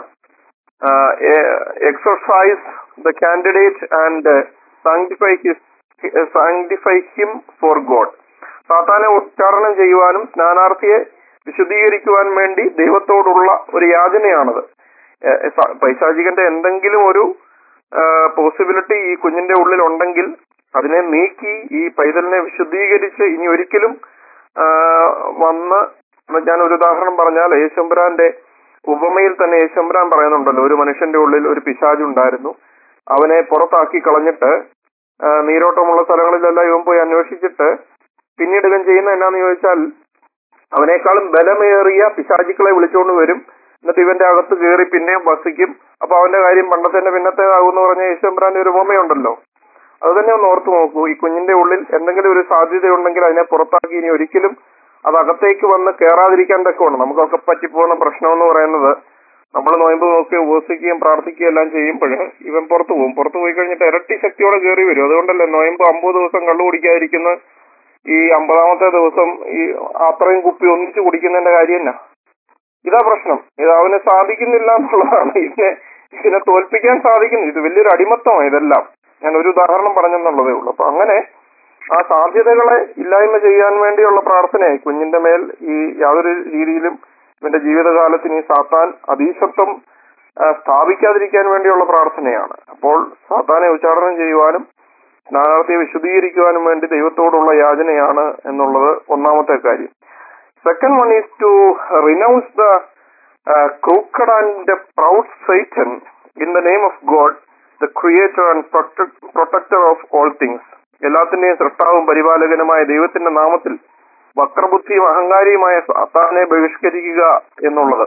exercise the candidate and uh, sanctify his uh, sanctify him for God. സാത്താനെ ഉച്ചാരണം ചെയ്യുവാനും സ്നാനാർത്ഥിയെ വിശദീകരിക്കുവാൻ വേണ്ടി ദൈവത്തോടുള്ള ഒരു യാചനയാണത് ഏഹ് സ- പൈശാചികന്റെ എന്തെങ്കിലും ഒരു പോസിബിലിറ്റി ഈ കുഞ്ഞിന്റെ ഉള്ളിൽ ഉണ്ടെങ്കിൽ അതിനെ നീക്കി ഈ പൈതലിനെ വിശുദ്ധീകരിച്ച് ഇനി ഒരിക്കലും ആ, വന്ന് ഞാൻ ഒരു ഉദാഹരണം പറഞ്ഞാൽ യേശുമ്പരാന്റെ ഉപമയിൽ തന്നെ യേശുമ്പരാൻ പറയുന്നുണ്ടല്ലോ ഒരു മനുഷ്യന്റെ ഉള്ളിൽ ഒരു പിശാജ് ഉണ്ടായിരുന്നു അവനെ പുറത്താക്കി കളഞ്ഞിട്ട് ആ, നീരോട്ടമുള്ള സ്ഥലങ്ങളിലെല്ലാം ഇവൻ പോയി അന്വേഷിച്ചിട്ട് പിന്നീട് ഇവൻ ചെയ്യുന്ന എന്നാന്ന് ചോദിച്ചാൽ അവനേക്കാളും ബലമേറിയ പിശാചുക്കളെ വിളിച്ചുകൊണ്ട് വരും എന്നിട്ട് ഇവന്റെ അകത്ത് കയറി പിന്നെയും വസിക്കും അപ്പൊ അവന്റെ കാര്യം പണ്ടത്തെ പിന്നത്തേതാകുമെന്ന് പറഞ്ഞ യേശുമ്പരാന്റെ ഒരു ഉപമയുണ്ടല്ലോ അത് തന്നെ ഒന്ന് ഓർത്തു നോക്കൂ ഈ കുഞ്ഞിന്റെ ഉള്ളിൽ എന്തെങ്കിലും ഒരു സാധ്യതയുണ്ടെങ്കിൽ അതിനെ പുറത്താക്കി ഇനി ഒരിക്കലും അത് അകത്തേക്ക് വന്ന് കയറാതിരിക്കാൻ തക്കമാണ് നമുക്കൊക്കെ പറ്റിപ്പോകുന്ന പ്രശ്നം എന്ന് പറയുന്നത് നമ്മൾ നോയമ്പ് നോക്കി ഉപസിക്കുകയും പ്രാർത്ഥിക്കുകയും എല്ലാം ചെയ്യുമ്പോൾ ഇവൻ പുറത്തു പോകും പുറത്തു പോയി കഴിഞ്ഞിട്ട് ഇരട്ടി ശക്തിയോടെ കയറി വരും അതുകൊണ്ടല്ലേ നോയമ്പ് അമ്പത് ദിവസം കള്ളു കുടിക്കാതിരിക്കുന്ന ഈ അമ്പതാമത്തെ ദിവസം ഈ അത്രയും കുപ്പി ഒന്നിച്ച് കുടിക്കുന്നതിന്റെ കാര്യം എന്നാ ഇതാ പ്രശ്നം ഇത് അവന് സാധിക്കുന്നില്ല എന്നുള്ളതാണ് ഇതിനെ ഇതിനെ തോൽപ്പിക്കാൻ സാധിക്കുന്നു ഇത് വലിയൊരു അടിമത്തമാണ് ഇതെല്ലാം ഞാൻ ഒരു ഉദാഹരണം പറഞ്ഞെന്നുള്ളതേ ഉള്ളൂ അപ്പൊ അങ്ങനെ ആ സാധ്യതകളെ ഇല്ലായ്മ ചെയ്യാൻ വേണ്ടിയുള്ള പ്രാർത്ഥനയായി കുഞ്ഞിന്റെ മേൽ ഈ യാതൊരു രീതിയിലും ഇവന്റെ ജീവിതകാലത്തിന് ഈ സാത്താൻ അതീശത്വം ആ, സ്ഥാപിക്കാതിരിക്കാൻ വേണ്ടിയുള്ള പ്രാർത്ഥനയാണ് അപ്പോൾ സാത്താനെ ഉച്ചാടനം ചെയ്യുവാനും സ്നാനാർത്ഥിയെ വിശദീകരിക്കുവാനും വേണ്ടി ദൈവത്തോടുള്ള യാചനയാണ് എന്നുള്ളത് ഒന്നാമത്തെ കാര്യം second one is to renounce the crooked and proud Satan in the name of God the creator and protector of all things എല്ലാത്തിന്റെയും സൃഷ്ടാവും പരിപാലകനുമായ ദൈവത്തിന്റെ നാമത്തിൽ വക്രബുദ്ധിയും അഹങ്കാരിയുമായ സാത്താനെ ബഹിഷ്കരിക്കുക എന്നുള്ളത്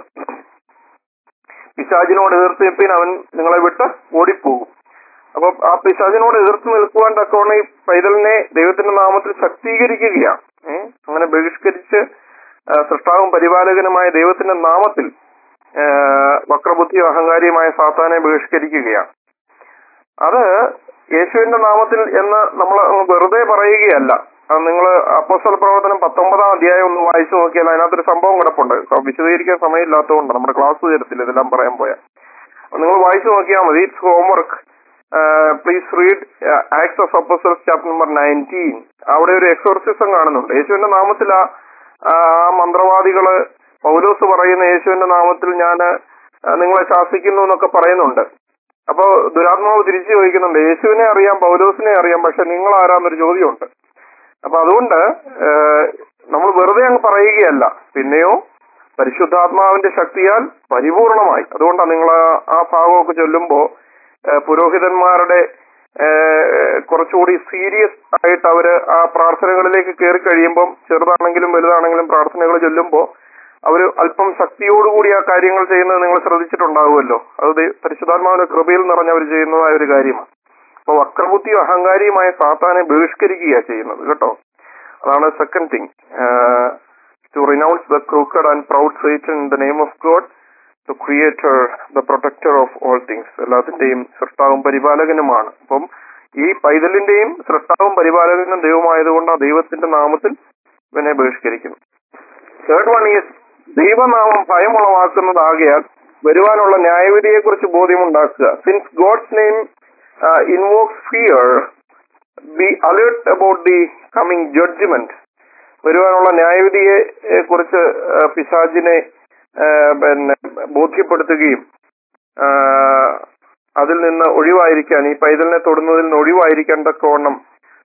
പിശാചിനോട് എതിർത്ത് നിൽപ്പിൻ അവൻ നിങ്ങളെ വിട്ട് ഓടിപ്പോകും അപ്പൊ ആ പിശാചിനോട് എതിർത്ത് നിൽക്കുവാൻ തക്കവണ്ണം ഈ പൈതലിനെ ദൈവത്തിന്റെ നാമത്തിൽ ശക്തീകരിക്കുകയാണ് ഏഹ് അങ്ങനെ ബഹിഷ്കരിച്ച് ആ, സൃഷ്ടാവും പരിപാലകനുമായ ദൈവത്തിന്റെ നാമത്തിൽ ആ, വക്രബുദ്ധിയും അഹങ്കാരിയുമായ സാത്താനെ ബഹിഷ്കരിക്കുകയാണ് അത് യേശുവിന്റെ നാമത്തിൽ എന്ന് നമ്മൾ വെറുതെ പറയുകയല്ല നിങ്ങൾ അപ്പോസ്തല പ്രവർത്തനം പത്തൊമ്പതാം അധ്യായം ഒന്ന് വായിച്ചു നോക്കിയാൽ അതിനകത്തൊരു സംഭവം കിടപ്പുണ്ട് വിശദീകരിക്കാൻ സമയമില്ലാത്തതുകൊണ്ട് നമ്മുടെ ക്ലാസ് തരത്തില്ല ഇതെല്ലാം പറയാൻ പോയാൽ നിങ്ങൾ വായിച്ചു നോക്കിയാൽ മതി it's homework please read Acts of Apostles chapter number nineteen അവിടെ ഒരു എക്സോർസിസം കാണുന്നുണ്ട് യേശുവിന്റെ നാമത്തിൽ ആ ആ മന്ത്രവാദികള് പൗലോസ് പറയുന്ന യേശുവിന്റെ നാമത്തിൽ ഞാൻ നിങ്ങളെ ശാസിക്കുന്നു എന്നൊക്കെ പറയുന്നുണ്ട് അപ്പൊ ദുരാത്മാവ് തിരിച്ചു ചോദിക്കുന്നുണ്ട് യേശുവിനെ അറിയാം പൗലോസിനെ അറിയാം പക്ഷെ നിങ്ങൾ ആരാന്നൊരു ചോദ്യമുണ്ട് അപ്പൊ അതുകൊണ്ട് നമ്മൾ വെറുതെ അങ്ങ് പറയുകയല്ല പിന്നെയോ പരിശുദ്ധാത്മാവിന്റെ ശക്തിയാൽ പരിപൂർണമായി അതുകൊണ്ടാണ് നിങ്ങൾ ആ- ആ ഭാഗമൊക്കെ ചൊല്ലുമ്പോ ഏഹ് പുരോഹിതന്മാരുടെ ഏഹ് കുറച്ചുകൂടി സീരിയസ് ആയിട്ട് അവര് ആ പ്രാർത്ഥനകളിലേക്ക് കയറി കഴിയുമ്പം ചെറുതാണെങ്കിലും വലുതാണെങ്കിലും പ്രാർത്ഥനകൾ ചൊല്ലുമ്പോ അവര് അല്പം ശക്തിയോടുകൂടി ആ കാര്യങ്ങൾ ചെയ്യുന്നത് നിങ്ങൾ ശ്രദ്ധിച്ചിട്ടുണ്ടാവുമല്ലോ അത് ദൈ- പരിശുദ്ധാത്മാവിന്റെ കൃപയിൽ നിറഞ്ഞ് അവർ ചെയ്യുന്നതായ ഒരു കാര്യമാണ് അപ്പൊ വക്രബുദ്ധിയും അഹങ്കാരിയുമായ സാത്താനെ ബഹിഷ്കരിക്കുകയാണ് ചെയ്യുന്നത് കേട്ടോ അതാണ് second thing to renounce the crooked and proud Satan in the name of God the creator the protector of all things എല്ലാത്തിന്റെയും സൃഷ്ടാവും പരിപാലകനുമാണ് അപ്പം ഈ പൈതലിന്റെയും സൃഷ്ടാവും പരിപാലകനും ദൈവമായതുകൊണ്ട് ആ ദൈവത്തിന്റെ നാമത്തിൽ ഇവനെ ബഹിഷ്കരിക്കുന്നു തേർഡ് വൺ ഈസ് ദൈവനാമം ഭയമുളവാക്കുന്നതാകയാൽ വരുവാനുള്ള ന്യായവിധിയെക്കുറിച്ച് ബോധ്യമുണ്ടാക്കുക since God's name invokes fear be alert about the coming judgement വരുവാനുള്ള ന്യായവിധിയെ ഏ, കുറിച്ച് ആ, പിശാചിനെ ആ, പിന്നെ ബോധ്യപ്പെടുത്തുകയും ആ, അതിൽ നിന്ന് ഒഴിവായിരിക്കാൻ ഈ പൈതലിനെ തൊടുന്നതിൽ നിന്ന് ഒഴിവായിരിക്കാൻ തക്കവണ്ണം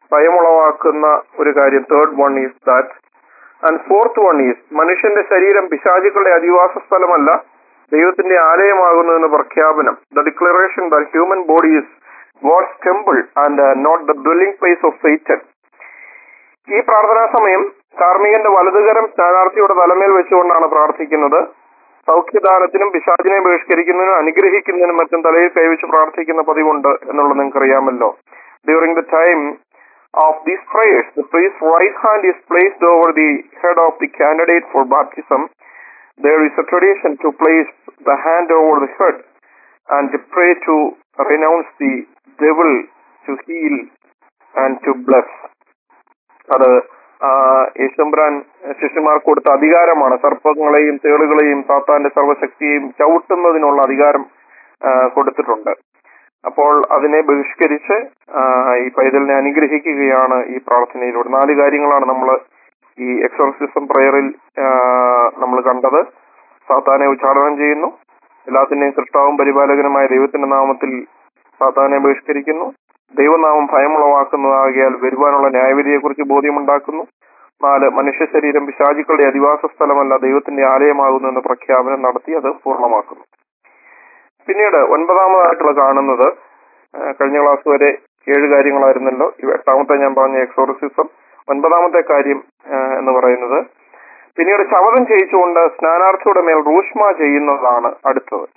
ഭയമുളവാക്കുന്ന ഒരു കാര്യം third one is that and fourth one is മനുഷ്യന്റെ ശരീരം പിശാചുക്കളുടെ അധിവാസ സ്ഥലമല്ല ദൈവത്തിന്റെ ആലയമാകുന്നതെന്ന് പ്രഖ്യാപനം the declaration the human body is God's temple and not the dwelling place of Satan ഈ പ്രാർത്ഥനാ സമയം കാർമികന്റെ വലതുകരം സ്ഥാനാർത്ഥിയുടെ തലമേൽ വെച്ചുകൊണ്ടാണ് പ്രാർത്ഥിക്കുന്നത് സൗഖ്യദാനത്തിനും പിശാചിനെ ബഹിഷ്കരിക്കുന്നതിനും അനുഗ്രഹിക്കുന്നതിനും മറ്റും തലയിൽ കൈവച്ച് പ്രാർത്ഥിക്കുന്ന പതിവുണ്ട് എന്നുള്ളത് നിങ്ങൾക്ക് അറിയാമല്ലോ during the time of these prayers, the priest's right hand is placed over the head of the candidate for baptism. There is a tradition to place the hand over the head and to pray to renounce the devil, to heal and to bless. അത് യേശുബ്രാൻ ശിഷ്യന്മാർക്ക് കൊടുത്ത അധികാരമാണ് സർപ്പങ്ങളെയും തേളുകളെയും സാത്താന്റെ സർവശക്തിയെയും ചവിട്ടുന്നതിനുള്ള അധികാരം ആ, കൊടുത്തിട്ടുണ്ട് അപ്പോൾ അതിനെ ബഹിഷ്കരിച്ച് ആ, ഈ പൈതലിനെ അനുഗ്രഹിക്കുകയാണ് ഈ പ്രാർത്ഥനയിലൂടെ നാല് കാര്യങ്ങളാണ് നമ്മൾ ഈ എക്സോർസിസം പ്രയറിൽ നമ്മൾ കണ്ടത് സാത്താനെ ഉച്ചാടനം ചെയ്യുന്നു എല്ലാത്തിന്റെയും സൃഷ്ടാവും പരിപാലകനുമായ ദൈവത്തിന്റെ നാമത്തിൽ സാത്താനെ ബഹിഷ്കരിക്കുന്നു ദൈവനാമം ഭയമുളവാക്കുന്നതാകിയാൽ വരുവാനുള്ള ന്യായവിധിയെക്കുറിച്ച് ബോധ്യമുണ്ടാക്കുന്നു നാല് മനുഷ്യ ശരീരം പിശാചുക്കളുടെ അധിവാസ സ്ഥലമല്ല ദൈവത്തിന്റെ ആലയമാകുന്നു എന്ന പ്രഖ്യാപനം നടത്തി അത് പൂർണ്ണമാക്കുന്നു പിന്നീട് ഒൻപതാമതായിട്ടുള്ള കാണുന്നത് ആ, കഴിഞ്ഞ ക്ലാസ് വരെ ഏഴ് കാര്യങ്ങളായിരുന്നല്ലോ ഈ എട്ടാമത്തെ ഞാൻ പറഞ്ഞ എക്സോറിസിസം ഒൻപതാമത്തെ കാര്യം ആ, എന്ന് പറയുന്നത് പിന്നീട് ശവതം ചെയ്യിച്ചുകൊണ്ട് സ്നാനാർത്ഥിയുടെ മേൽ റൂഷ്മ ചെയ്യുന്നതാണ് അടുത്തത്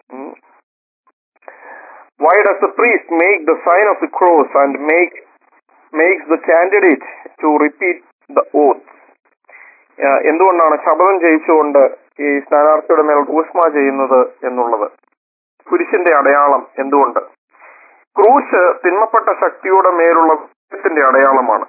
why does the priest make the sign of the cross and make makes the candidate to repeat the oath എന്തുകൊണ്ടാണ് ശബദം ചെയ്യിച്ചുകൊണ്ട് ഈ സ്ഥാനാർത്ഥിയുടെ മേൽ റൂഷ്മ ചെയ്യുന്നത് എന്നുള്ളത് കുരിശിന്റെ അടയാളം എന്തുകൊണ്ട് ക്രൂശ് തിന്മപ്പെട്ട ശക്തിയുടെ മേലുള്ള വിജയത്തിന്റെ അടയാളമാണ്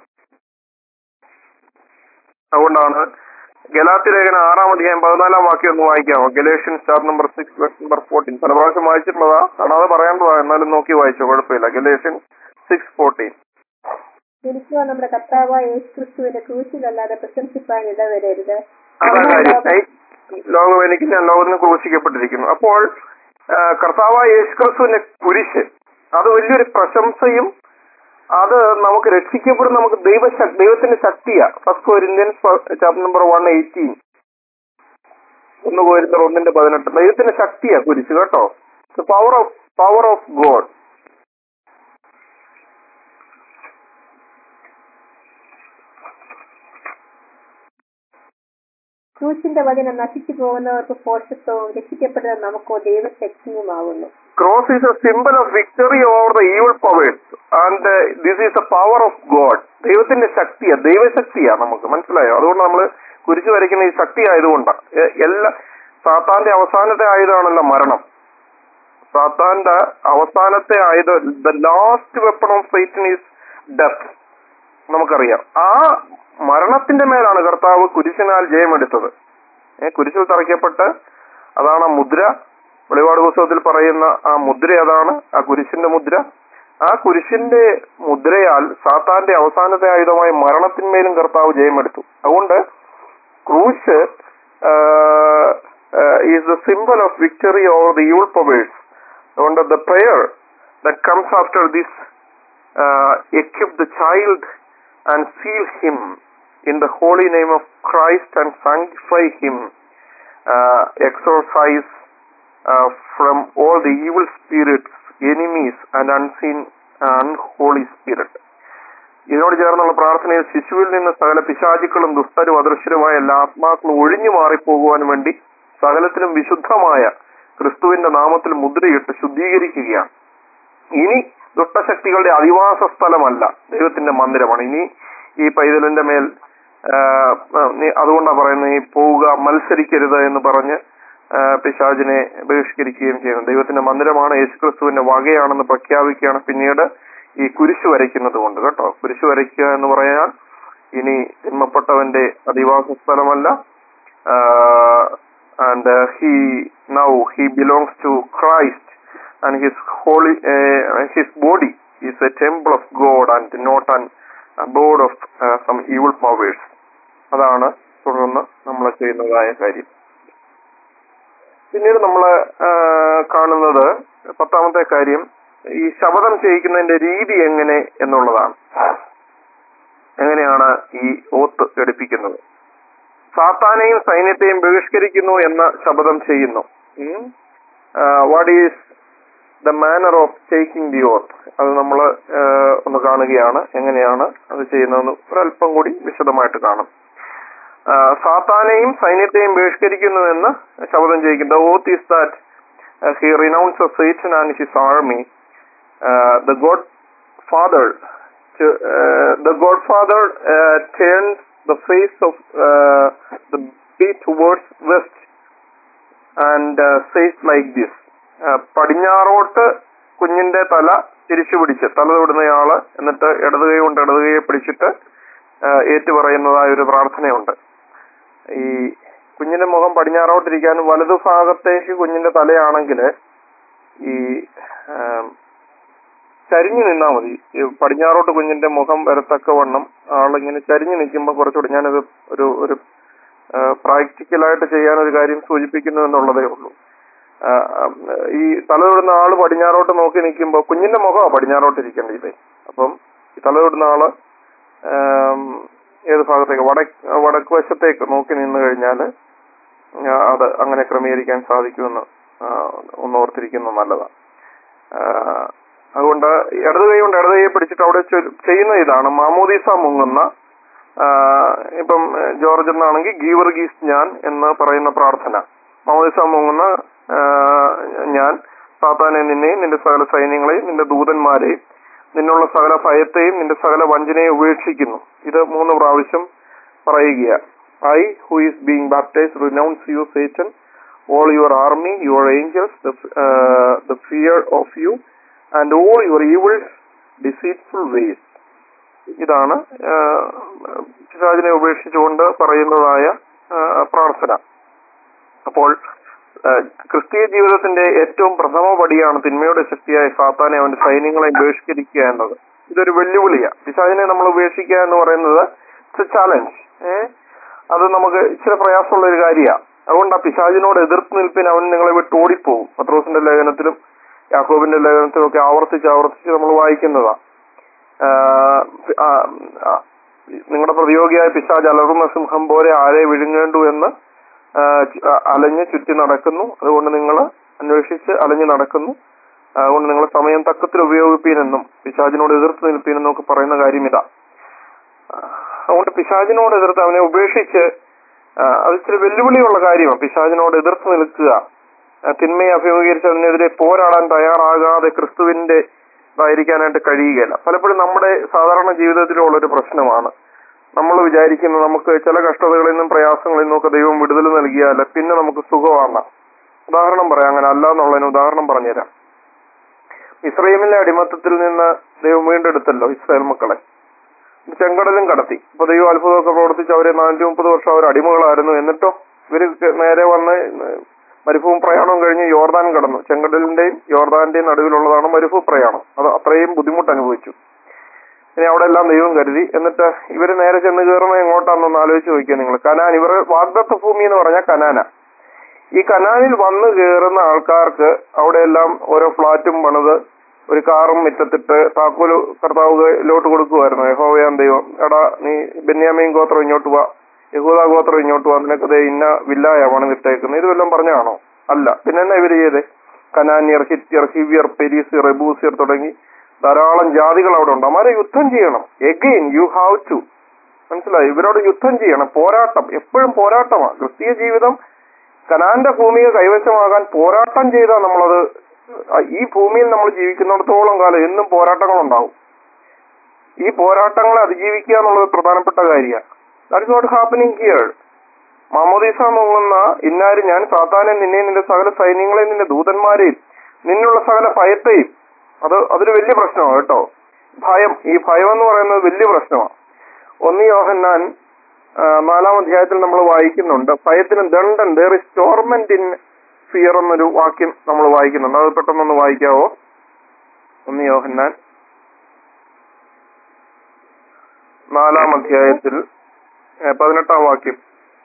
അതുകൊണ്ടാണ് ഗലാത്തി ലേഖന ആറാം അധ്യായം പതിനാലാം വാക്യം ഒന്ന് വായിക്കാമോ Galatian star number six verse number fourteen പല പ്രാവശ്യം വായിച്ചിട്ടുള്ളതാ കാണാതെ പറയാനുള്ളതാ എന്നാലും നോക്കി വായിച്ചോ കുഴപ്പമില്ല ഗലേഷ്യൻ സിക്സ് ഫോർട്ടീൻ എനിക്കോ നമ്മുടെ കർത്താവായ യേശു ക്രിസ്തുവിന്റെ ക്രൂശിലല്ലാതെ പ്രശംസിപ്പാൻ ഇടവരരുത് അതാ കാര്യം ഏയ്, ലോകം എനിക്ക് ഞാൻ ലോകത്തിന് ക്രൂശിക്കപ്പെട്ടിരിക്കുന്നു അപ്പോൾ ആ, കർത്താവായ യേശു ക്രിസ്തുവിന്റെ കുരിശ് അത് വലിയൊരു പ്രശംസയും അത് നമുക്ക് രക്ഷിക്കപ്പെടുന്ന നമുക്ക് ദൈവ ദൈവത്തിന്റെ ശക്തിയാ first Corinthians chapter number one eighteen ഒന്ന് കോരിന്തർ ഒന്നിന്റെ പതിനെട്ട് ദൈവത്തിന്റെ ശക്തിയാ കുരിശ് കേട്ടോ power of power of God ക്രൂശിന്റെ വചനം നശിച്ചു പോകുന്നവർക്ക് പോഷത്വവും രക്ഷിക്കപ്പെടുന്ന നമുക്കോ ദൈവശക്തിയുമാകുന്നു Cross is a symbol of victory over the evil powers and uh, this is the power of God. ദൈവത്തിന്റെ ശക്തിയാ ദൈവശക്തിയാ നമുക്ക് മനസ്സിലായോ അതുകൊണ്ട് നമ്മൾ കുരിശ് വരയ്ക്കുന്ന ഈ ശക്തി ആയതുകൊണ്ടാണ് എല്ലാ സാത്താന്റെ അവസാനത്തെ ആയുധമാണല്ലോ മരണം സാത്താന്റെ അവസാനത്തെ ആയുധം the last weapon of Satan is death നമുക്കറിയാം ആ മരണത്തിന്റെ മേലാണ് കർത്താവ് കുരിശിനാൽ ജയമെടുത്തത് ഏ കുരിശിൽ തറയ്ക്കപ്പെട്ട് അതാണ് ആ മുദ്ര വെളിപാട് പുസ്തകത്തിൽ പറയുന്ന ആ മുദ്ര അതാണ് ആ കുരിശിന്റെ മുദ്ര ആ കുരിശിന്റെ മുദ്രയാൽ സാത്താന്റെ അവസാനത്തെ ആയുധമായ മരണത്തിന്മേലും കർത്താവ് ജയമെടുത്തു അതുകൊണ്ട് ക്രൂശ് is the symbol of victory over the evil powers അതുകൊണ്ട് the prayer that comes after this equip the child and seal him in the holy name of Christ and sanctify him, uh, exorcise uh, from all the evil spirits, enemies and unseen unholy spirit. ഇതിനോട് ചേർന്നുള്ള പ്രാർത്ഥനയിൽ ശിശുവിൽ നിന്ന് സകല പിശാചുക്കളും ദുഷ്ടരും അദൃശ്യരുമായ എല്ലാ ആത്മാക്കളും ഒഴിഞ്ഞു മാറിപ്പോകുവാൻ വേണ്ടി സകലത്തിലും വിശുദ്ധമായ ക്രിസ്തുവിന്റെ നാമത്തിൽ മുദ്രയിട്ട് ശുദ്ധീകരിക്കുകയാണ് ഇനി ദുഷ്ടശക്തികളുടെ അധിവാസ സ്ഥലമല്ല ദൈവത്തിന്റെ മന്ദിരമാണ് ഇനി ഈ പൈതലിന്റെ മേൽ ആ, ആ, നീ- അതുകൊണ്ടാണ് പറയുന്നത് ഈ പോവുക മത്സരിക്കരുത് എന്ന് പറഞ്ഞ് ആ, പിശാചിനെ ബഹിഷ്കരിക്കുകയും ചെയ്യുന്നു ദൈവത്തിന്റെ മന്ദിരമാണ് യേശുക്രിസ്തുവിന്റെ വകയാണെന്ന് പ്രഖ്യാപിക്കുകയാണ് പിന്നീട് ഈ കുരിശ് വരയ്ക്കുന്നത് കൊണ്ട് കേട്ടോ കുരിശ് വരയ്ക്കുക എന്ന് പറയാൻ ഇനി ജന്മപ്പെട്ടവന്റെ അധിവാസ സ്ഥലമല്ല and he now he belongs to Christ and his holy uh, his body is a temple of God and not an abode of uh, some evil powers. അതാണ് തുടർന്ന് നമ്മൾ ചെയ്യുന്നതായ കാര്യം പിന്നീട് നമ്മൾ കാണുന്നത് പത്താമത്തെ കാര്യം ഈ ശപഥം ചെയ്യിക്കുന്നതിന്റെ രീതി എങ്ങനെ എന്നുള്ളതാണ് എങ്ങനെയാണ് ഈ ഓത്ത് എടുപ്പിക്കുന്നത് സാത്താനെയും സൈന്യത്തെയും ബഹിഷ്കരിക്കുന്നു എന്ന ശപഥം ചെയ്യുന്നു what is the manner of taking the oath അത് നമ്മൾ ഒന്ന് കാണുകയാണ് എങ്ങനെയാണ് അത് ചെയ്യുന്നതെന്ന് ഒരല്പം കൂടി വിശദമായിട്ട് കാണും ആ, സാത്താനെയും സൈന്യത്തെയും ബഹിഷ്കരിക്കുന്നു എന്ന് ശപഥം ചെയ്യിക്കുന്നു oath is that he renounce Satan and his army the godfather the godfather uh, turns the face of uh, the bay towards west and uh, says like this uh, പടിഞ്ഞാറോട്ട് കുഞ്ഞിന്റെ തല തിരിച്ചു പിടിച്ച് തല തൊടുന്നയാള് എന്നിട്ട് ഇടത് കൈ കൊണ്ട് ഇടത് കൈയെ പിടിച്ചിട്ട് uh, ഏറ്റുപറയുന്നതായ ഒരു പ്രാർത്ഥനയുണ്ട് ഈ കുഞ്ഞിന്റെ മുഖം പടിഞ്ഞാറോട്ടിരിക്കാനും വലതു ഭാഗത്തേക്ക് കുഞ്ഞിന്റെ തലയാണെങ്കിൽ ഈ ആം, ചരിഞ്ഞു നിന്നാ മതി ഈ പടിഞ്ഞാറോട്ട് കുഞ്ഞിന്റെ മുഖം വരത്തക്കവണ്ണം ആളിങ്ങനെ ചരിഞ്ഞു നിൽക്കുമ്പോൾ കുറച്ചുകൂടി ഞാനത് ഒരു ഒരു പ്രാക്ടിക്കലായിട്ട് ചെയ്യാൻ ഒരു കാര്യം സൂചിപ്പിക്കുന്നു എന്നുള്ളതേ ഉള്ളൂ ആ, ആ, ഈ തല തൊടുന്ന ആള് പടിഞ്ഞാറോട്ട് നോക്കി നിൽക്കുമ്പോൾ കുഞ്ഞിന്റെ മുഖമാണ് പടിഞ്ഞാറോട്ട് ഇരിക്കേണ്ടത് അപ്പം ഈ തല തൊടുന്ന ആള് ആം, ഏത് ഭാഗത്തേക്ക് വടക്ക് വടക്ക് വശത്തേക്ക് നോക്കി നിന്ന് കഴിഞ്ഞാൽ അത് അങ്ങനെ ക്രമീകരിക്കാൻ സാധിക്കുമെന്ന് ആ, ഒന്ന് ഓർത്തിരിക്കുന്നത് നല്ലതാണ് ആ, അതുകൊണ്ട് ഇടത് കൈ കൊണ്ട് ഇടത് കൈയെ പിടിച്ചിട്ട് അവിടെ ചൊ- ചെയ്യുന്ന ഇതാണ് മാമോദീസ മുങ്ങുന്ന ആ, ഇപ്പം ഏ, ജോർജ് എന്നാണെങ്കിൽ ഗീവർഗീസ് ഞാൻ എന്ന് പറയുന്ന പ്രാർത്ഥന മാമോദീസ മുങ്ങുന്ന ആ, ഞാൻ സാത്താനെ നിന്നെയും നിന്റെ സകല സൈന്യങ്ങളെയും നിന്റെ ദൂതന്മാരെയും നിന്നുള്ള സകല ഭയത്തെയും നിന്റെ സകല വഞ്ചനയും ഉപേക്ഷിക്കുന്നു ഇത് മൂന്ന് പ്രാവശ്യം പറയുക I who is being baptise renounce you Satan all your army, your angels, the, uh, the fear of you, and all your evil, deceitful ways. ഇതാണ് ആഹ്, പിശാചിനെ ഉപേക്ഷിച്ചുകൊണ്ട് പറയുന്നതായ ആഹ്, പ്രാർത്ഥന അപ്പോൾ ആഹ്, ക്രിസ്തീയ ജീവിതത്തിന്റെ ഏറ്റവും പ്രഥമ പടിയാണ് തിന്മയുടെ ശക്തിയായ സാത്താനെ അവന്റെ സൈന്യങ്ങളെ ബഹിഷ്കരിക്കുക എന്നത് ഇതൊരു വെല്ലുവിളിയാണ് പിശാചിനെ നമ്മൾ ഉപേക്ഷിക്കുക എന്ന് പറയുന്നത് ഇറ്റ്സ് എ ചാലഞ്ച് ഏഹ് അത് നമുക്ക് ഇച്ചിരി പ്രയാസമുള്ള ഒരു കാര്യമാണ് അതുകൊണ്ട് ആ പിശാചിനോട് എതിർത്ത് നിൽപ്പിന് അവൻ നിങ്ങളെ വിട്ട് ഓടിപ്പോകും പത്രോസിന്റെ ലേഖനത്തിലും യാക്കോബിന്റെ ലേഖനത്തിലും ഒക്കെ ആവർത്തിച്ച് ആവർത്തിച്ച് നമ്മൾ വായിക്കുന്നതാ നിങ്ങളുടെ പ്രതിയോഗിയായ പിശാജ് അലറുന്ന സിംഹം പോലെ ആരെ വിഴുങ്ങേണ്ടു എന്ന് ആ, ചു- ആ, അലഞ്ഞ് ചുറ്റി നടക്കുന്നു അതുകൊണ്ട് നിങ്ങൾ അന്വേഷിച്ച് അലഞ്ഞു നടക്കുന്നു അതുകൊണ്ട് നിങ്ങൾ സമയം തക്കത്തിൽ ഉപയോഗിപ്പീനെന്നും പിശാചിനോട് എതിർത്ത് നിൽപ്പീനെന്നും ഒക്കെ പറയുന്ന കാര്യം ഇതാ അതുകൊണ്ട് പിശാചിനോട് എതിർത്ത് അവനെ ഉപേക്ഷിച്ച് ആ, അത് ഇച്ചിരി വെല്ലുവിളിയുള്ള കാര്യമാണ് പിശാചിനോട് എതിർത്ത് നിൽക്കുക ആ, തിന്മയെ അഭിമുഖീകരിച്ച് അതിനെതിരെ പോരാടാൻ തയ്യാറാകാതെ ക്രിസ്തുവിന്റെ ഇതായിരിക്കാനായിട്ട് കഴിയുകയില്ല പലപ്പോഴും നമ്മുടെ സാധാരണ ജീവിതത്തിലുള്ള ഒരു പ്രശ്നമാണ് നമ്മൾ വിചാരിക്കുന്നു നമുക്ക് ചില കഷ്ടതകളിൽ നിന്നും പ്രയാസങ്ങളിൽ നിന്നും ഒക്കെ ദൈവം വിടുതൽ നൽകിയാൽ പിന്നെ നമുക്ക് സുഖമാണ് ഉദാഹരണം പറയാം അങ്ങനെ അല്ല എന്നുള്ളതിന് ഉദാഹരണം പറഞ്ഞുതരാം ഇസ്രയേലിലെ അടിമത്തത്തിൽ നിന്ന് ദൈവം വീണ്ടെടുത്തല്ലോ ഇസ്രായേൽ മക്കളെ ചെങ്കടലും കടത്തി അപ്പൊ ദൈവം അത്ഭുതമൊക്കെ പ്രവർത്തിച്ച് അവരെ നാനൂറ്റി മുപ്പത് വർഷം അവർ അടിമകളായിരുന്നു എന്നിട്ടോ ഇവര് നേരെ വന്ന് മരുഭൂമി പ്രയാണം കഴിഞ്ഞ് യോർദാൻ കടന്നു ചെങ്കടലിന്റെയും യോർദാന്റെയും നടുവിലുള്ളതാണ് മരുഭൂ പ്രയാണം അത് അത്രയും ബുദ്ധിമുട്ട് അനുഭവിച്ചു ഇനി അവിടെ എല്ലാം ദൈവം കരുതി എന്നിട്ട് ഇവര് നേരെ ചെന്ന് കയറുന്നത് എങ്ങോട്ടാണെന്നൊന്ന് ആലോചിച്ച് നോക്കിയാൽ നിങ്ങൾ കനാൻ ഇവർ വാഗ്ദത്ത ഭൂമി എന്ന് പറഞ്ഞാൽ കനാന ഈ കനാലിൽ വന്നു കയറുന്ന ആൾക്കാർക്ക് അവിടെ എല്ലാം ഓരോ ഫ്ലാറ്റും പണിത് ഒരു കാറും മുറ്റത്തിട്ട് താക്കോല് കർത്താവിലോട്ട് കൊടുക്കുമായിരുന്നു യഹോവയാൻ ദൈവം എടാ നീ ബെന്യാമീൻ ഗോത്രം ഇങ്ങോട്ട് വാ യഹൂദ ഗോത്രം ഇങ്ങോട്ട് വാ നിനക്ക് ദേ ഇന്ന വില്ലായ പണിതിട്ടേക്കുന്നത് ഇത് വല്ലതും പറഞ്ഞാണോ അല്ല പിന്നെ എന്നാ ഇവര് ചെയ്തേ കനാന്യർ ഹിത്യർ ഹിവ്യർ പെരീസിയർ റെബൂസിയർ തുടങ്ങി ധാരാളം ജാതികൾ അവിടെ ഉണ്ട് അവരെ യുദ്ധം ചെയ്യണം എഗെയിൻ യു ഹാവ് ടു മനസ്സിലായി ഇവരോട് യുദ്ധം ചെയ്യണം പോരാട്ടം എപ്പോഴും പോരാട്ടമാണ് ക്രിസ്തീയ ജീവിതം കനാന്റെ ഭൂമിയെ കൈവശമാകാൻ പോരാട്ടം ചെയ്താൽ നമ്മളത് ആ, ഈ ഭൂമിയിൽ നമ്മൾ ജീവിക്കുന്നിടത്തോളം കാലം എന്നും പോരാട്ടങ്ങൾ ഉണ്ടാവും ഈ പോരാട്ടങ്ങളെ അതിജീവിക്കുക എന്നുള്ളത് പ്രധാനപ്പെട്ട കാര്യമാണ് that is what happening here മാമോദീസ മുങ്ങുന്ന ഇന്നാര് ഞാൻ സാത്താനെ നിന്നെ നിന്റെ സകല സൈന്യങ്ങളെയും നിന്റെ ദൂതന്മാരെയും നിന്നുള്ള സകല ഭയത്തെയും അത് അതൊരു വലിയ പ്രശ്നമാണ് കേട്ടോ ഭയം ഈ ഭയം എന്ന് പറയുന്നത് വലിയ പ്രശ്നമാണ് ഒന്ന് യോഹന്നാൻ ആ, നാലാം അധ്യായത്തിൽ നമ്മൾ വായിക്കുന്നുണ്ട് ഭയത്തിന് ദണ്ഡൻ there is torment in fear എന്നൊരു വാക്യം നമ്മൾ വായിക്കുന്നുണ്ട് അത് പെട്ടെന്നൊന്ന് വായിക്കാവോ ഒന്ന് യോഹന്നാൻ നാലാം അധ്യായത്തിൽ ഏ, പതിനെട്ടാം വാക്യം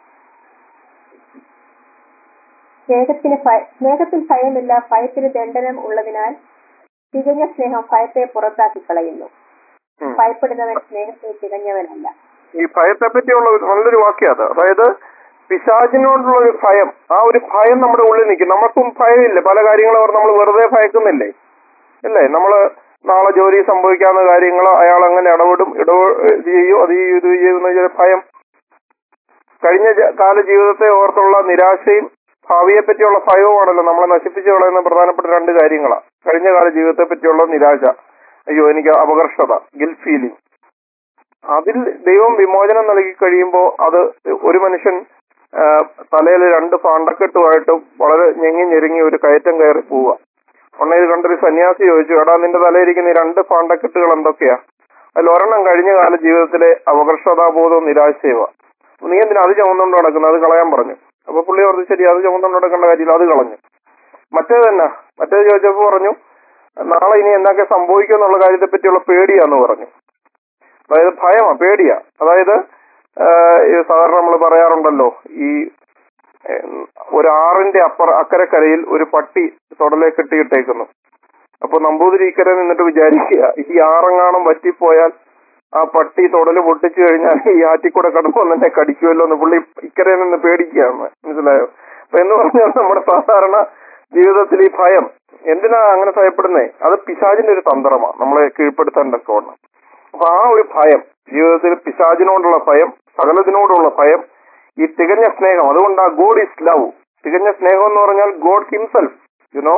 സ്നേഹത്തിന് ഭയ- സ്നേഹത്തിൽ ഭയമില്ല ഭയത്തിന് ദണ്ഡനം ഉള്ളതിനാൽ തികഞ്ഞ സ്നേഹം ഭയത്തെ പുറത്താക്കി കളയുന്നു ഉം. ഭയപ്പെടുന്നവൻ സ്നേഹത്തിൽ തികഞ്ഞവനല്ല ഈ ഭയത്തെ പറ്റിയുള്ള ഒരു നല്ലൊരു വാക്യം അത് അതായത് പിശാചിനോടുള്ള ഒരു ഭയം ആ ഒരു ഭയം നമ്മുടെ ഉള്ളിൽ നിൽക്കും നമുക്കും ഭയമില്ല പല കാര്യങ്ങളും അവർ നമ്മൾ വെറുതെ ഭയക്കുന്നില്ലേ അല്ലേ നമ്മള് നാളെ ജോലി സംഭവിക്കാവുന്ന കാര്യങ്ങൾ അയാൾ അങ്ങനെ ഇടപെടും ഇടപെ ഇത് ചെയ്യും അത് ചെയ്യും ഇത് ചെയ്യും എന്ന് വെച്ചാൽ ഭയം കഴിഞ്ഞ ജ- കാല ജീവിതത്തെ ഓർത്തുള്ള നിരാശയും ഭാവിയെ പറ്റിയുള്ള ഭയവുമാണല്ലോ നമ്മളെ നശിപ്പിച്ചു കളയുന്ന പ്രധാനപ്പെട്ട രണ്ട് കാര്യങ്ങളാണ് കഴിഞ്ഞ കാല ജീവിതത്തെ പറ്റിയുള്ള നിരാശ അയ്യോ എനിക്ക് അപകർഷത ഗിൽ ഫീലിംഗ് അതിൽ ദൈവം വിമോചനം നൽകി കഴിയുമ്പോൾ അത് ഒരു മനുഷ്യൻ തലയിൽ രണ്ട് പാണ്ടക്കെട്ടുമായിട്ട് വളരെ ഞെങ്ങി ഞെരുങ്ങി ഒരു കയറ്റം കയറി പോവുക ഉടനെ ഇത് കണ്ടൊരു സന്യാസി ചോദിച്ചു എടാ നിന്റെ തലയിരിക്കുന്ന ഈ രണ്ട് പാണ്ടക്കെട്ടുകൾ എന്തൊക്കെയാ അതിൽ ഒരെണ്ണം കഴിഞ്ഞ കാല ജീവിതത്തിലെ അപകർഷതാബോധവും നിരാശയുമാ നീ എന്തിനാ അത് ചുമന്നുകൊണ്ട് നടക്കുന്നത് അത് കളയാൻ പറഞ്ഞു അപ്പൊ പുള്ളി പറഞ്ഞു ശരി അത് ചുമന്നുകൊണ്ട് നടക്കേണ്ട കാര്യമില്ല അത് കളഞ്ഞു മറ്റേത് തന്നെ മറ്റേത് ചോദിച്ചപ്പോ പറഞ്ഞു നാളെ ഇനി എന്തൊക്കെ സംഭവിക്കും എന്നുള്ള കാര്യത്തെ പറ്റിയുള്ള പേടിയാന്ന് പറഞ്ഞു അതായത് ഭയമാ പേടിയാ അതായത് ആഹ് ഈ സാധാരണ നമ്മൾ പറയാറുണ്ടല്ലോ ഈ ഏഹ്, ഒരു ആറിന്റെ അപ്പുറ അക്കരക്കരയിൽ ഒരു പട്ടി തൊടലെ കെട്ടിയിട്ടേക്കുന്നു അപ്പൊ നമ്പൂതിരി ഇക്കരെ നിന്നിട്ട് വിചാരിക്കുക ഈ ആറെങ്ങാണം വറ്റിപ്പോയാൽ ആ പട്ടി തൊടല് പൊട്ടിച്ചു കഴിഞ്ഞാൽ ഈ ആറ്റിക്കൂടെ കടന്നു വന്ന് എന്നെ കടിക്കുമല്ലോ എന്ന് പുള്ളി ഇക്കരെ നിന്ന് പേടിക്കുകയാണ് മനസ്സിലായോ അപ്പൊ എന്ന് പറഞ്ഞാൽ നമ്മുടെ സാധാരണ ജീവിതത്തിൽ ഈ ഭയം എന്തിനാ അങ്ങനെ ഭയപ്പെടുന്നേ അത് പിശാചിന്റെ ഒരു തന്ത്രമാണ് നമ്മളെ കീഴ്പ്പെടുത്തേണ്ടൊക്കെ ഉണ്ട് അപ്പൊ ആ ഒരു ഭയം ജീവിതത്തിൽ പിശാചിനോടുള്ള ഭയം സകലത്തിനോടുള്ള ഭയം ഈ തികഞ്ഞ സ്നേഹം അതുകൊണ്ട് ആ ഗോഡ് ഇസ് ലവ് തികഞ്ഞ സ്നേഹം എന്ന് പറഞ്ഞാൽ ഗോഡ് ഹിംസെൽഫ് യുനോ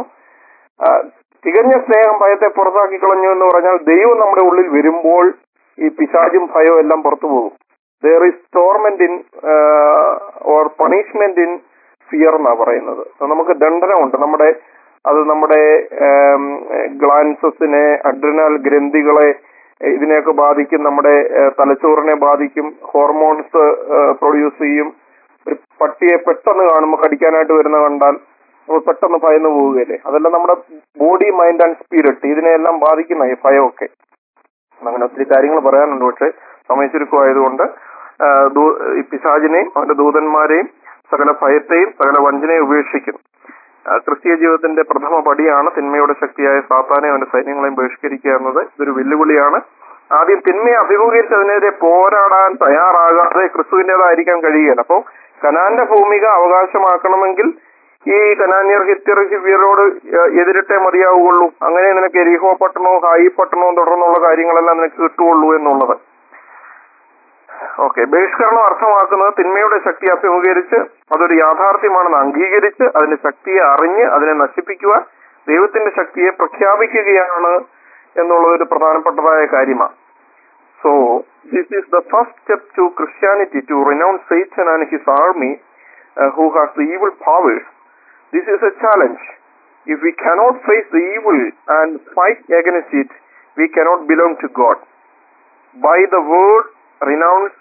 തികഞ്ഞ സ്നേഹം ഭയത്തെ പുറത്താക്കി കളഞ്ഞു എന്ന് പറഞ്ഞാൽ ദൈവം നമ്മുടെ ഉള്ളിൽ വരുമ്പോൾ ഈ പിശാചും ഭയവും എല്ലാം പുറത്തു പോകും there is torment in or punishment in fear എന്നാ പറയുന്നത് അത് നമുക്ക് ദണ്ഡനമുണ്ട് നമ്മുടെ അത് നമ്മുടെ ഗ്ലാൻസസിനെ അഡ്രിനൽ ഗ്രന്ഥികളെ ഏഹ് ഇതിനെയൊക്കെ ബാധിക്കും നമ്മുടെ ഏഹ് തലച്ചോറിനെ ബാധിക്കും ഹോർമോൺസ് പ്രൊഡ്യൂസ് ചെയ്യും ഒരു പട്ടിയെ പെട്ടെന്ന് കാണുമ്പോൾ കടിക്കാനായിട്ട് വരുന്ന കണ്ടാൽ നമ്മൾ പെട്ടെന്ന് ഭയന്ന് പോവുകയല്ലേ അതെല്ലാം നമ്മുടെ ബോഡി മൈൻഡ് ആൻഡ് സ്പിരിറ്റ് ഇതിനെയെല്ലാം ബാധിക്കുന്ന ഈ ഭയമൊക്കെ അങ്ങനെ ഒത്തിരി കാര്യങ്ങൾ പറയാനുണ്ട് പക്ഷെ സമയച്ചുരുക്കമായതുകൊണ്ട് ആഹ് ദൂ- ഈ പിശാചിനെയും അവന്റെ ദൂതന്മാരെയും സകല ഭയത്തെയും സകല വഞ്ചനയും ഉപേക്ഷിക്കും ആഹ് ക്രിസ്തീയ ജീവിതത്തിന്റെ പ്രഥമ പടിയാണ് തിന്മയുടെ ശക്തിയായ സാത്താനെ അവന്റെ സൈന്യങ്ങളെയും ബഹിഷ്കരിക്കുക എന്നത് ഇതൊരു വെല്ലുവിളിയാണ് ആദ്യം തിന്മയെ അഭിമുഖീകരിച്ച് അതിനെതിരെ പോരാടാൻ തയ്യാറാകാതെ ക്രിസ്തുവിന്റേതായിരിക്കാൻ കഴിയുകയില്ല അപ്പോൾ കനാന്റെ ഭൂമിക അവകാശമാക്കണമെങ്കിൽ ഈ കനാന്യർ ഹിത്യർ ഹിവ്യരോട് ഏഹ് എതിരിട്ടേ മതിയാവുകയുള്ളൂ അങ്ങനെ നിനക്ക് എരിഹോ പട്ടണവും ഹായി പട്ടണവും തുടർന്നുള്ള കാര്യങ്ങളെല്ലാം നിനക്ക് കിട്ടുകയുള്ളൂ എന്നുള്ളത് ഓക്കെ ബഹിഷ്കരണം അർത്ഥമാക്കുന്നത് തിന്മയുടെ ശക്തി അഭിമുഖീകരിച്ച് അതൊരു യാഥാർത്ഥ്യമാണെന്ന് അംഗീകരിച്ച് അതിന്റെ ശക്തിയെ അറിഞ്ഞ് അതിനെ നശിപ്പിക്കുവാൻ ദൈവത്തിന്റെ ശക്തിയെ പ്രഖ്യാപിക്കുകയാണ് എന്നുള്ളത് ഒരു പ്രധാനപ്പെട്ടതായ കാര്യമാണ് so this is the first step to Christianity to renounce Satan and his army who has the evil powers This is a challenge. If we cannot face the evil and fight against it, we cannot belong to God. By the word renounce,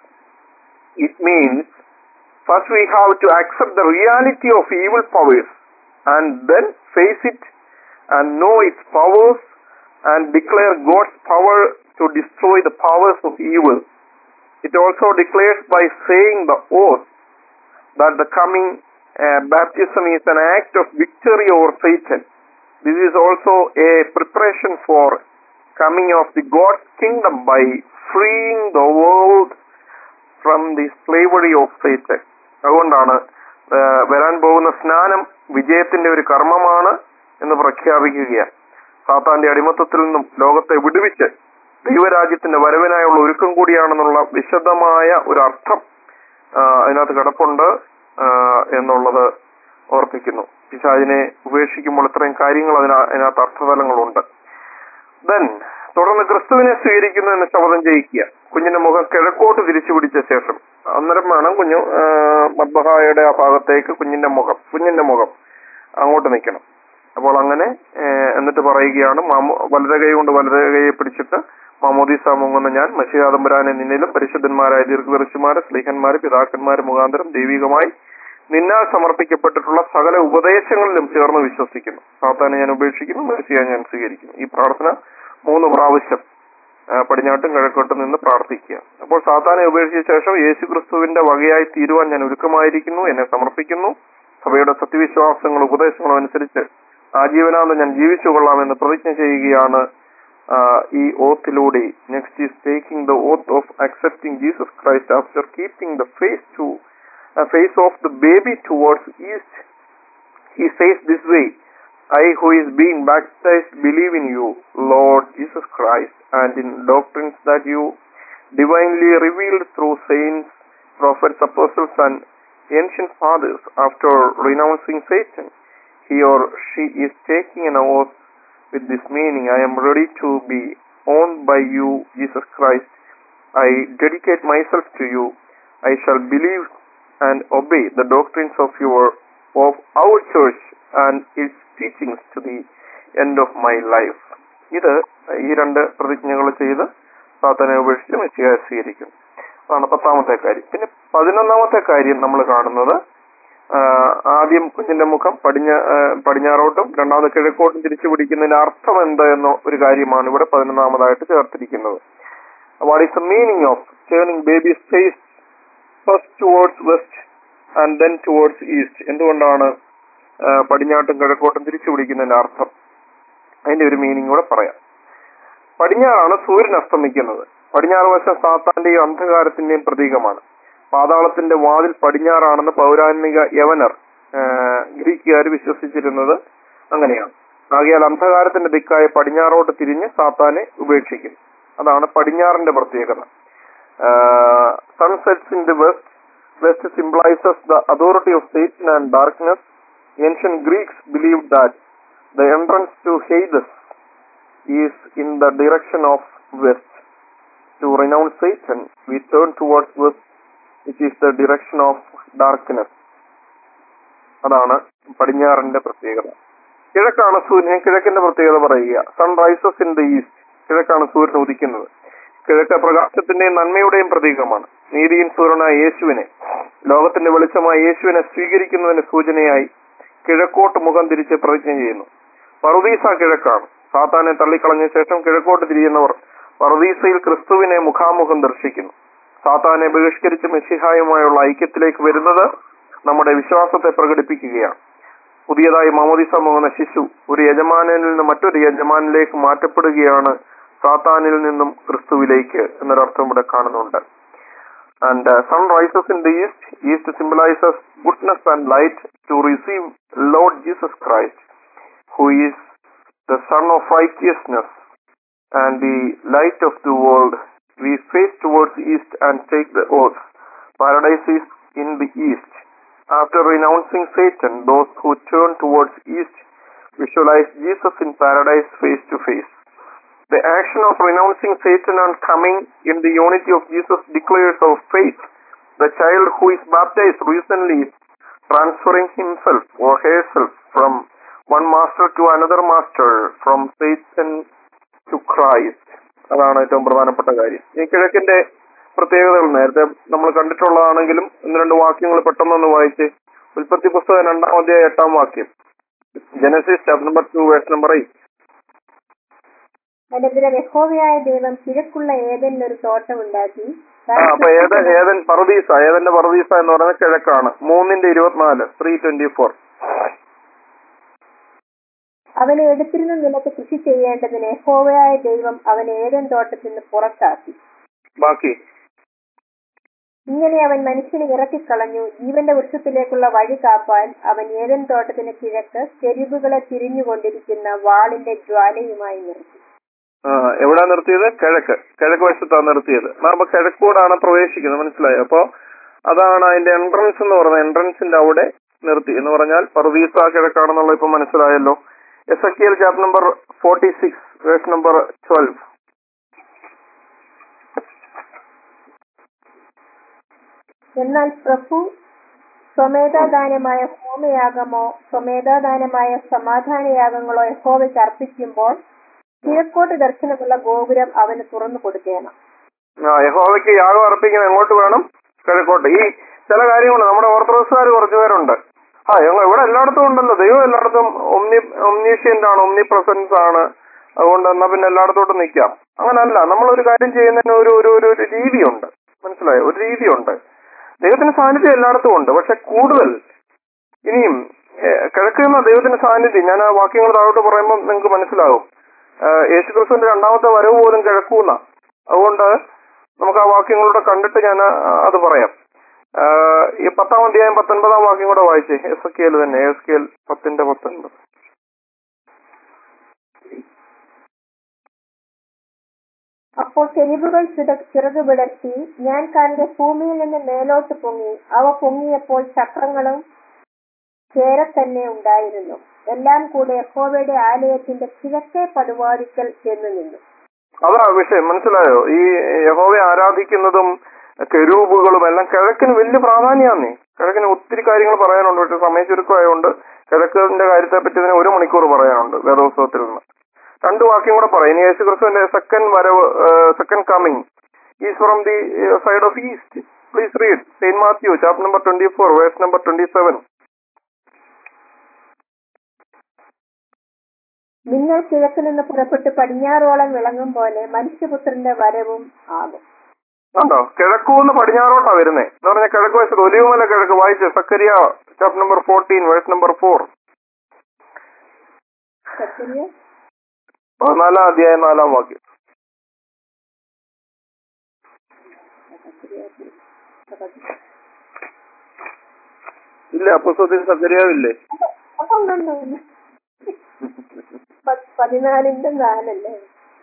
it means first we have to accept the reality of evil powers and then face it and know its powers and declare God's power to destroy the powers of evil. It also declares by saying the oath that the coming uh, baptism is an act of victory over Satan. This is also a preparation for coming of the God's kingdom by freeing the world from the slavery of Satan. അതുകൊണ്ടാണ് ആ, വരാൻ പോകുന്ന സ്നാനം വിജയത്തിന്റെ ഒരു കർമ്മമാണ് എന്ന് പ്രഖ്യാപിക്കുകയാണ് സാത്താന്റെ അടിമത്തത്തിൽ നിന്നും ലോകത്തെ വിടുവിച്ച് ദൈവരാജ്യത്തിന്റെ വരവിനായുള്ള ഒരുക്കം കൂടിയാണെന്നുള്ള വിശദമായ ഒരു അർത്ഥം ആ, അതിനകത്ത് കിടപ്പുണ്ട് ആ, എന്നുള്ളത് ഓർപ്പിക്കുന്നു പിശാചിനെ ഉപേക്ഷിക്കുമ്പോൾ ഇത്രയും കാര്യങ്ങൾ അതിന അതിനകത്ത് അർത്ഥതലങ്ങളുണ്ട് ദെൻ തുടർന്ന് ക്രിസ്തുവിനെ സ്വീകരിക്കുന്നു എന്ന് ശപഥം ചെയ്യിക്കുക കുഞ്ഞിന്റെ മുഖം കിഴക്കോട്ട് തിരിച്ചു പിടിച്ച ശേഷം അന്നേരം വേണം കുഞ്ഞു ആ, മദ്ബഹായുടെ ആ ഭാഗത്തേക്ക് കുഞ്ഞിന്റെ മുഖം കുഞ്ഞിന്റെ മുഖം അങ്ങോട്ട് നിൽക്കണം അപ്പോൾ അങ്ങനെ ഏ, എന്നിട്ട് പറയുകയാണ് മാമോ വലത കൈ കൊണ്ട് വലത കൈയെ പിടിച്ചിട്ട് മാമോദീസ മുങ്ങുന്ന ഞാൻ മഷിയാദംബരാനെ നിന്നിലും പരിശുദ്ധന്മാരായ ദീർഘദർശിമാര് സ്ലീഹന്മാര് പിതാക്കന്മാര് മുഖാന്തരം ദൈവികമായി നിന്നാൽ സമർപ്പിക്കപ്പെട്ടിട്ടുള്ള സകല ഉപദേശങ്ങളിലും ചേർന്ന് വിശ്വസിക്കുന്നു സാത്താനെ ഞാൻ ഉപേക്ഷിക്കുന്നു മനുഷ്യ ഞാൻ സ്വീകരിക്കുന്നു ഈ പ്രാർത്ഥന മൂന്ന് പ്രാവശ്യം ആ, പടിഞ്ഞാട്ടും കിഴക്കോട്ടും നിന്ന് പ്രാർത്ഥിക്കുക അപ്പോൾ സാത്താനെ ഉപേക്ഷിച്ച ശേഷം യേശു ക്രിസ്തുവിന്റെ വകയായി തീരുവാൻ ഞാൻ ഒരുക്കമായിരിക്കുന്നു എന്നെ സമർപ്പിക്കുന്നു സഭയുടെ സത്യവിശ്വാസങ്ങളും ഉപദേശങ്ങളും അനുസരിച്ച് ആജീവനാന്തം ഞാൻ ജീവിച്ചു കൊള്ളാമെന്ന് പ്രതിജ്ഞ ചെയ്യുകയാണ് ഈ ഓത്തിലൂടെ next is taking the oath of accepting Jesus Christ after keeping the face to face of the baby towards east he says this way I who is being baptized believe in you, Lord Jesus Christ, and in doctrines that you divinely revealed through saints, prophets, apostles, and ancient fathers after renouncing Satan. He or she is taking an oath with this meaning I am ready to be owned by you, Jesus Christ. I dedicate myself to you. I shall believe and obey the doctrines of your of our church and its teachings to the end of my life. ഇത് ഈ രണ്ട് പ്രതിജ്ഞകൾ ചെയ്ത് സാത്തനെ ഉപേക്ഷിച്ച് മെസ്സിയെ സ്വീകരിക്കും അതാണ് പത്താമത്തെ കാര്യം പിന്നെ പതിനൊന്നാമത്തെ കാര്യം നമ്മൾ കാണുന്നത് ആ, ആദ്യം കുഞ്ഞിന്റെ മുഖം പടിഞ്ഞ ആ, പടിഞ്ഞാറോട്ടും രണ്ടാമത് കിഴക്കോട്ടും തിരിച്ചു പിടിക്കുന്നതിന്റെ അർത്ഥം എന്ത് എന്ന ഒരു കാര്യമാണ് ഇവിടെ പതിനൊന്നാമതായിട്ട് ചേർത്തിരിക്കുന്നത് what is the meaning of turning baby's face first towards west and then towards east എന്തുകൊണ്ടാണ് ആ, പടിഞ്ഞാട്ടും കിഴക്കോട്ടും തിരിച്ചു പിടിക്കുന്നതിന്റെ അർത്ഥം അതിന്റെ ഒരു മീനിങ് കൂടെ പറയാം പടിഞ്ഞാറാണ് സൂര്യൻ അസ്തമിക്കുന്നത് പടിഞ്ഞാറ് വശം സാത്താന്റെയും അന്ധകാരത്തിന്റെയും പ്രതീകമാണ് പാതാളത്തിന്റെ വാതിൽ പടിഞ്ഞാറാണെന്ന് പൗരാണിക യവനർ ആ, ഗ്രീക്കുകാർ വിശ്വസിച്ചിരുന്നത് അങ്ങനെയാണ് ആകയാൽ അന്ധകാരത്തിന്റെ ദിക്കായ പടിഞ്ഞാറോട്ട് തിരിഞ്ഞ് സാത്താനെ ഉപേക്ഷിക്കും അതാണ് പടിഞ്ഞാറിന്റെ പ്രത്യേകത sunsets in the west West symbolizes the authority of Satan and darkness. Ancient Greeks believed that the entrance to Hades is in the direction of west. To renounce Satan, we turn towards west, which is the direction of darkness. അതാണ് പടിഞ്ഞാറിന്റെ പ്രത്യേകത കിഴക്കാണ് സൂര്യൻ കിഴക്കിന്റെ പ്രത്യേകത പറയുക sun rises in the east കിഴക്കാണ് സൂര്യൻ ഉദിക്കുന്നത് കിഴക്ക് പ്രകാശത്തിന്റെയും നന്മയുടെയും പ്രതീകമാണ് നീതിயின் സൂര്യനായ യേശുവിനെ ലോകത്തിന്റെ വെളിച്ചമായ യേശുവിനെ സ്വീകരിക്കുന്നതിന് സൂചനയായി കിഴക്കോട്ട് മുഖം തിരിച്ച് പ്രതിജ്ഞ ചെയ്യുന്നു പറുദീസ കിഴക്കാണ് സാത്താനെ തള്ളിക്കളഞ്ഞ ശേഷം കിഴക്കോട്ട് തിരിയുന്നവർ പറുദീസയിൽ ക്രിസ്തുവിനെ മുഖാമുഖം ദർശിക്കുന്നു സാത്താനെ ബഹിഷ്കരിച്ച് മെസ്സിഹായുമായുള്ള ഐക്യത്തിലേക്ക് വരുന്നത് നമ്മുടെ വിശ്വാസത്തെ പ്രകടിപ്പിക്കുകയാണ് പുതിയതായി മാമോദിസ മുങ്ങുന്ന ശിശു ഒരു യജമാനിൽ നിന്ന് മറ്റൊരു യജമാനിലേക്ക് മാറ്റപ്പെടുകയാണ് സാത്താനിൽ നിന്നും ക്രിസ്തുവിലേക്ക് എന്നൊരർത്ഥം ഇവിടെ കാണുന്നുണ്ട് and sun rises in the east east symbolises goodness and light to receive Lord Jesus Christ who is the son of righteousness and the light of the world, we face towards east and take the oath. Paradise is in the east. After renouncing Satan, those who turn towards east visualize Jesus in paradise face to face. The action of renouncing Satan and coming in the unity of Jesus declares our faith. The child who is baptized recently is transferring himself or herself from one master to another master, from Satan to Christ അതാണ് ഏറ്റവും പ്രധാനപ്പെട്ട കാര്യം ഈ കിഴക്കിന്റെ പ്രത്യേകതകൾ നേരത്തെ നമ്മൾ കണ്ടിട്ടുള്ളതാണെങ്കിലും ഒന്ന് രണ്ട് വാക്യങ്ങൾ പെട്ടെന്നൊന്ന് വായിച്ച് ഉൽപ്പത്തി പുസ്തകം രണ്ടാം അധ്യായം എട്ടാം വാക്യം Genesis chapter number two verse number eight അനന്തരം യഹോവയായ ദൈവം കിഴക്കുള്ള ഏതെങ്കിലും ഒരു തോട്ടം ഉണ്ടാക്കി ആ അപ്പൊ ഏത് ഏതൻ പറദീസ ഏതന്റെ പറദീസ എന്ന് പറയുന്നത് കിഴക്കാണ് മൂന്നിന്റെ ഇരുപത്തിനാല് ത്രീ ട്വന്റി ഫോർ അവനെ എടുത്തിരുന്ന നിലത്ത് കൃഷി ചെയ്യേണ്ടതിന് യഹോവയായ ദൈവം അവനെ ഏതൻ തോട്ടത്തിൽ നിന്ന് പുറത്താക്കി ബാക്കി ഇങ്ങനെ അവൻ മനുഷ്യനെ ഇറക്കിക്കളഞ്ഞു ജീവന്റെ വൃക്ഷത്തിലേക്കുള്ള വഴി കാപ്പാൻ അവൻ ഏതൻ തോട്ടത്തിന് കിഴക്ക് ചെരിവുകളെ തിരിഞ്ഞുകൊണ്ടിരിക്കുന്ന വാളിന്റെ ജ്വാലയുമായി നിർത്തി ആ എവിടാ നിർത്തിയത് കിഴക്ക് കിഴക്ക് വശത്താണ് നിർത്തിയത് അപ്പൊ കിഴക്കൂടാണ് പ്രവേശിക്കുന്നത് മനസ്സിലായോ അപ്പൊ അതാണ് അതിന്റെ എൻട്രൻസ് എന്ന് പറയുന്നത് എൻട്രൻസിന്റെ അവിടെ നിർത്തി എന്ന് പറഞ്ഞാൽ പർവീസ കിഴക്കാണെന്നുള്ള ഇപ്പൊ മനസ്സിലായല്ലോ Ezekiel chapter number forty six verse number twelve എന്നാൽ പ്രഭു സ്വമേധാദാനമായ ഹോമയാഗമോ സ്വമേധാദാനമായ സമാധാനയാഗങ്ങളോ യഹോവയ്ക്ക് അർപ്പിക്കുമ്പോൾ കിഴക്കോട്ട് ദർശനമുള്ള ഗോപുരം അവന് തുറന്നു കൊടുക്കണം ആ യഹോവയ്ക്ക് യാഗം അർപ്പിക്കാൻ എങ്ങോട്ട് വേണം കിഴക്കോട്ട് ഈ ചില കാര്യങ്ങൾ നമ്മുടെ ഓർത്തഡോക്സുകാർ കുറച്ചു പേരുണ്ട് ആ ഞങ്ങൾ ഇവിടെ എല്ലായിടത്തും ഉണ്ടല്ലോ ദൈവം എല്ലായിടത്തും ഒമ്നി ഒമ്നീഷ്യന്റ് ആണ് ഒമ്നി പ്രസൻസ് ആണ് അതുകൊണ്ട് എന്നാ പിന്നെ എല്ലായിടത്തോട്ടും നിൽക്കാം അങ്ങനല്ല നമ്മൾ ഒരു കാര്യം ചെയ്യുന്നതിന് ഒരു ഒരു ഒരു ഒരു രീതിയുണ്ട് മനസ്സിലായോ ഒരു രീതിയുണ്ട് ദൈവത്തിന്റെ സാന്നിധ്യം എല്ലായിടത്തും ഉണ്ട് പക്ഷെ കൂടുതൽ ഇനിയും ഏഹ്, കിഴക്ക് നിന്ന ദൈവത്തിന്റെ സാന്നിധ്യം ഞാൻ ആ വാക്യങ്ങൾ താഴോട്ട് പറയുമ്പോൾ നിങ്ങൾക്ക് മനസ്സിലാകും യേശുക്രിസ്തുവിന്റെ രണ്ടാമത്തെ വരവ് പോലും കിഴക്കൂന്ന അതുകൊണ്ട് നമുക്ക് ആ വാക്യങ്ങളൂടെ കണ്ടിട്ട് ഞാൻ അത് പറയാം ആ, ഈ പത്താം അധ്യായം പത്തൊൻപതാം വാക്യം കൂടെ വായിച്ചേ എസ് എസ് കെയിൽ തന്നെ എസ് കെയിൽ പത്തിന്റെ പത്തൊൻപത് അപ്പോൾ കെരിബുകൾ ചിറ- ചിറക് വിടർത്തി ഞാൻ കണ്ട് ഭൂമിയിൽ നിന്ന് മേലോട്ട് പൊങ്ങി അവ പൊങ്ങിയപ്പോൾ ചക്രങ്ങളും ചേര തന്നെ ഉണ്ടായിരുന്നു എല്ലാം കൂടെ യഹോവയുടെ ആലയത്തിന്റെ കിഴക്കേ പടുവാതിക്കൽ ചെന്നു നിന്നു അതാ വിഷയം മനസ്സിലായോ ഈ യഹോവയെ ആരാധിക്കുന്നതും കെരൂബുകളും എല്ലാം കിഴക്കിന് വലിയ പ്രാധാന്യമാന്നേ കിഴക്കിന് ഒത്തിരി കാര്യങ്ങൾ പറയാനുണ്ട് പക്ഷെ സമയ ചുരുക്കമായതുകൊണ്ട് കിഴക്കിന്റെ കാര്യത്തെ പറ്റി ഇതിന് ഒരു മണിക്കൂർ പറയാനുണ്ട് വേദോത്സവത്തിൽ നിന്ന് രണ്ട് വാക്യം കൂടെ പറയാം ഇനി യേശു ക്രിസ്തുവിന്റെ സെക്കൻഡ് വരവ് second coming is from the side of east please read Saint Matthew chapter number twenty four verse number twenty seven നിങ്ങൾ കിഴക്ക് നിന്ന് പുറപ്പെട്ട് പടിഞ്ഞാറോളം വിളങ്ങും പോലെ മനുഷ്യപുത്രന്റെ വരവും ആകും ഉണ്ടോ കിഴക്കൂന്ന് പടിഞ്ഞാറോട്ടാ വരുന്നേ എന്ന് പറഞ്ഞാൽ കിഴക്ക് വശത്ത് ഒലിവുമല കിഴക്ക് വായിച്ച് Zechariah chapter number fourteen verse number four സക്രിയ നാലാം അധ്യായം നാലാം വാക്യം ഇല്ല പുസ്തകത്തിൽ സക്കരിയാവില്ലേ പതിനാലിന്റെ നാലല്ലേ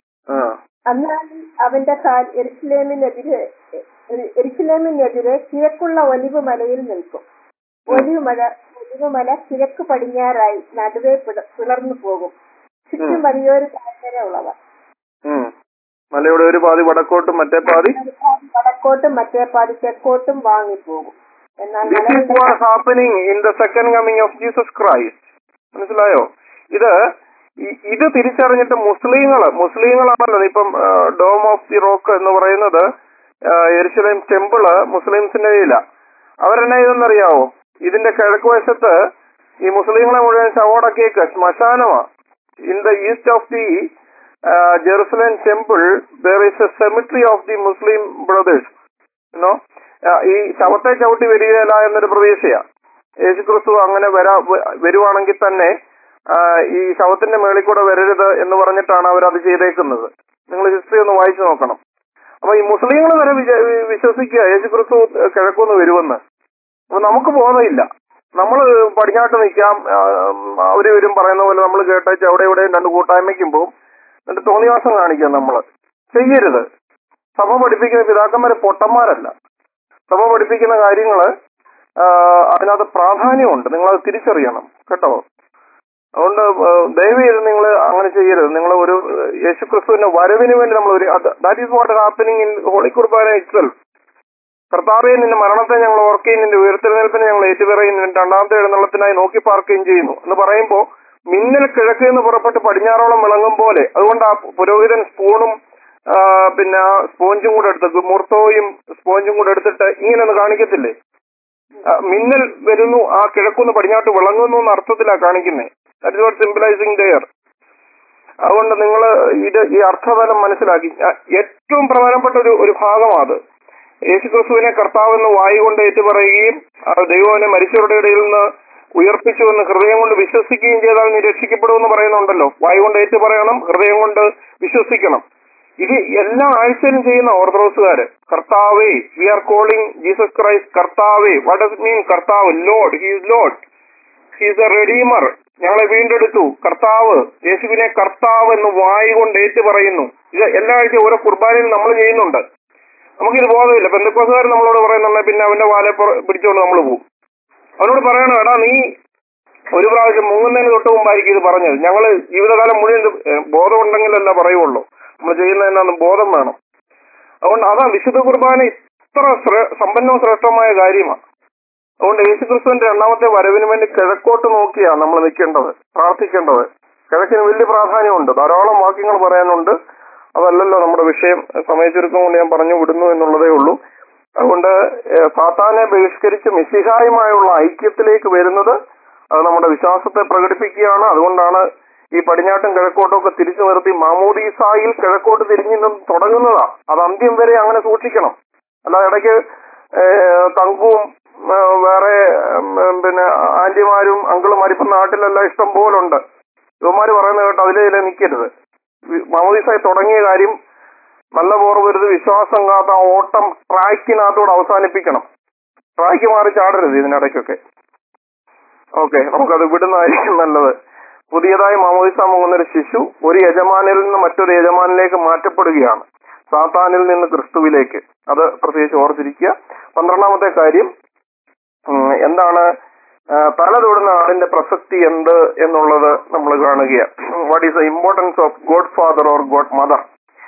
ആ എന്നാൽ അവന്റെ കാൽ എരിശിലേമിനെതിരെ എരിശിലേമിനെതിരെ കിഴക്കുള്ള ഒലിവ് മലയിൽ നിൽക്കും ഒലിവ് മല ഒലിവ് മല കിഴക്ക് പടിഞ്ഞാറായി നടുവേ പിള- പിളർന്നു പോകും ചുറ്റും വലിയൊരു താഴ്വര ഉള്ളവ ഉം. മലയുടെ ഒരു പാതി വടക്കോട്ടും മറ്റേ പാതി വടക്കോട്ടും മറ്റേ പാതി തെക്കോട്ടും വാങ്ങിപ്പോകും എന്നാൽ ദിസ് ഈസ് മലകളുടെ what happening in the second coming of Jesus Christ മനസ്സിലായോ ഇത് ഇ- ഇത് തിരിച്ചറിഞ്ഞിട്ട് മുസ്ലിങ്ങള് മുസ്ലിങ്ങളാണല്ലോ ഇപ്പം ഡോം ഓഫ് ദി റോക്ക് എന്ന് പറയുന്നത് എരിശിലേം ടെമ്പിള് മുസ്ലിംസിന്റെ കയ്യില അവരെന്നെ ഇതെന്നറിയാവോ ഇതിന്റെ കിഴക്ക് വശത്ത് ഈ മുസ്ലിങ്ങളെ മുഴുവൻ ശവോടക്കേക്ക് ശ്മശാനമാ in the east of the Jerusalem temple there is a cemetery of the Muslim brothers you know ഈ ശവത്തെ ചവിട്ടി വരികയില്ല എന്നൊരു പ്രതീക്ഷയാ യേശുക്രിസ്തു അങ്ങനെ വരാ വ- വരുവാണെങ്കിൽ തന്നെ ആ, ഈ ശവത്തിന്റെ മേളിൽ കൂടെ വരരുത് എന്ന് പറഞ്ഞിട്ടാണ് അവർ അത് ചെയ്തേക്കുന്നത് നിങ്ങൾ ഹിസ്റ്ററി ഒന്ന് വായിച്ചു നോക്കണം അപ്പൊ ഈ മുസ്ലിങ്ങൾ വരെ വിച- വി- വിശ്വസിക്കുക യേശുക്രിസ്തു കിഴക്കുന്ന് വരുമെന്ന് അപ്പൊ നമുക്ക് ബോധമില്ല നമ്മൾ പടിഞ്ഞാട്ട് നിൽക്കാം ആ, അവര് വരും പറയുന്ന പോലെ നമ്മൾ കേട്ടേച്ച് അവിടെ ഇവിടെയും രണ്ട് കൂട്ടായ്മയ്ക്കും പോകും എന്നിട്ട് തോന്നിവാസം കാണിക്കാം നമ്മള് ചെയ്യരുത് സഭ പഠിപ്പിക്കുന്ന പിതാക്കന്മാരെ പൊട്ടന്മാരല്ല സഭ പഠിപ്പിക്കുന്ന കാര്യങ്ങള് ആ, അതിനകത്ത് പ്രാധാന്യമുണ്ട് നിങ്ങളത് തിരിച്ചറിയണം കേട്ടോ അതുകൊണ്ട് ആ, ദയവ് ചെയ്ത് നിങ്ങൾ അങ്ങനെ ചെയ്യരുത് നിങ്ങൾ ഒരു യേശു ക്രിസ്തുവിന്റെ വരവിന് വേണ്ടി നമ്മൾ ഒരു that is what happening in holy Qurbana itself കർത്താവെ നിന്റെ മരണത്തെ ഞങ്ങൾ ഓർക്കുകയും നിന്റെ ഉയർത്തെഴുന്നേൽപ്പിനെ ഞങ്ങൾ ഏറ്റുപറയും നിന്റെ രണ്ടാമത്തെ എഴുന്നള്ളത്തിനായി നോക്കി പാർക്കുകയും ചെയ്യുന്നു എന്ന് പറയുമ്പോൾ മിന്നൽ കിഴക്ക് നിന്ന് പുറപ്പെട്ട് പടിഞ്ഞാറോളം വിളങ്ങും പോലെ അതുകൊണ്ട് ആ പുരോഹിതൻ സ്പൂണും ആ, പിന്നെ ആ സ്പോഞ്ചും കൂടെ എടുത്ത് മുർത്തോയും സ്പോഞ്ചും കൂടെ എടുത്തിട്ട് ഇങ്ങനെ ഒന്ന് കാണിക്കത്തില്ലേ ആ, മിന്നൽ വരുന്നു ആ കിഴക്കുന്ന് പടിഞ്ഞാട്ട് വിളങ്ങുന്നു എന്ന അർത്ഥത്തിലാണ് കാണിക്കുന്നത് that is what symbolising there അതുകൊണ്ട് നിങ്ങൾ ഇത് ഈ അർത്ഥതലം മനസ്സിലാക്കി ആ, ഏറ്റവും പ്രധാനപ്പെട്ട ഒരു ഒരു ഭാഗമാണ് അത് യേശുക്രിസ്തുവിനെ കർത്താവെന്ന് വായി കൊണ്ട് ഏറ്റുപറയുകയും ആ ദൈവവിനെ മരിച്ചവരുടെ ഇടയിൽ നിന്ന് ഉയർപ്പിച്ചു എന്ന് ഹൃദയം കൊണ്ട് വിശ്വസിക്കുകയും ചെയ്താൽ നീ രക്ഷിക്കപ്പെടുമെന്ന് പറയുന്നുണ്ടല്ലോ വായി കൊണ്ട് ഏറ്റു പറയണം ഹൃദയം കൊണ്ട് വിശ്വസിക്കണം ഇത് എല്ലാ ആഴ്ചയിലും ചെയ്യുന്ന ഓർത്തഡോക്സുകാര് കർത്താവേ we are calling Jesus Christ കർത്താവേ വാട്ട് ഡസ് മീൻ കർത്താവ് Lord he's Lord he's a redeemer ഞങ്ങളെ വീണ്ടെടുത്തു കർത്താവ് യേശുവിനെ കർത്താവ് എന്ന് വായി കൊണ്ട് ഏറ്റു പറയുന്നു ഇത് എല്ലാ ആഴ്ചയും ഓരോ കുർബാനയും നമ്മൾ ചെയ്യുന്നുണ്ട് നമുക്കിത് ബോധമില്ല പെന്തക്കോസുകാർ നമ്മളോട് പറയുന്നുണ്ടെ പിന്നെ അവന്റെ വാലെ പുറ- പിടിച്ചുകൊണ്ട് നമ്മൾ പോകും അവനോട് പറയണം എടാ നീ ഒരു പ്രാവശ്യം മുങ്ങുന്നതിന് തൊട്ട് മുമ്പായിരിക്കും ഇത് പറഞ്ഞത് ഞങ്ങള് ജീവിതകാലം മുഴുവൻ ഇത് ഏഹ്, ബോധമുണ്ടെങ്കിലല്ല പറയുള്ളൂ നമ്മൾ ചെയ്യുന്നതിനകത്ത് ബോധം വേണം അതുകൊണ്ട് അതാ വിശുദ്ധ കുർബാന ഇത്ര ശ്രേ- സമ്പന്നവും ശ്രേഷ്ഠമായ കാര്യമാണ് അതുകൊണ്ട് യേശുക്രിസ്തുവിന്റെ രണ്ടാമത്തെ വരവിന് വേണ്ടി കിഴക്കോട്ട് നോക്കിയാ നമ്മൾ നിൽക്കേണ്ടത് പ്രാർത്ഥിക്കേണ്ടത് കിഴക്കിന് വലിയ പ്രാധാന്യമുണ്ട് ധാരാളം വാക്യങ്ങൾ പറയാനുണ്ട് അതല്ലല്ലോ നമ്മുടെ വിഷയം സമയ ചുരുക്കം കൊണ്ട് ഞാൻ പറഞ്ഞു വിടുന്നു എന്നുള്ളതേ ഉള്ളൂ അതുകൊണ്ട് ഏഹ്, സാത്താനെ ബഹിഷ്കരിച്ച് മിസ്സിഹായുമായുള്ള ഐക്യത്തിലേക്ക് വരുന്നത് അത് നമ്മുടെ വിശ്വാസത്തെ പ്രകടിപ്പിക്കുകയാണ് അതുകൊണ്ടാണ് ഈ പടിഞ്ഞാട്ടും കിഴക്കോട്ടും ഒക്കെ തിരിച്ചു നിർത്തി മാമൂദീസായിൽ കിഴക്കോട്ട് തിരിഞ്ഞു നിന്ന് തുടങ്ങുന്നതാ അത് അന്ത്യം വരെ അങ്ങനെ സൂക്ഷിക്കണം അല്ലാതെ ഇടയ്ക്ക് ഏഹ്, തങ്കുവും ഏഹ്, വേറെ ഉം, പിന്നെ ആന്റിമാരും അങ്കിളുമാരും ഇപ്പം നാട്ടിലെല്ലാം ഇഷ്ടം പോലുണ്ട് ഇവന്മാര് പറയുന്നത് കേട്ടോ അതിലേ നിൽക്കരുത് വി- മാമോദീസായി തുടങ്ങിയ കാര്യം നല്ല പോർവരുത് വിശ്വാസം കാത്ത ആ ഓട്ടം ട്രാക്കിനകത്തോട് അവസാനിപ്പിക്കണം ട്രാക്ക് മാറി ചാടരുത് ഇതിനിടയ്ക്കൊക്കെ ഓക്കെ നമുക്കത് വിടുന്നതായിരിക്കും നല്ലത് പുതിയതായി മാമോദിസ മുങ്ങുന്ന ഒരു ശിശു ഒരു യജമാനിൽ നിന്ന് മറ്റൊരു യജമാനിലേക്ക് മാറ്റപ്പെടുകയാണ് സാത്താനിൽ നിന്ന് ക്രിസ്തുവിലേക്ക് അത് പ്രത്യേകിച്ച് ഓർത്തിരിക്കുക പന്ത്രണ്ടാമത്തെ കാര്യം ഉം, എന്താണ് ആ, തല തൊടുന്ന ആളിന്റെ പ്രസക്തി എന്ത് എന്നുള്ളത് നമ്മൾ കാണുകയാണ് what is the importance of godfather or godmother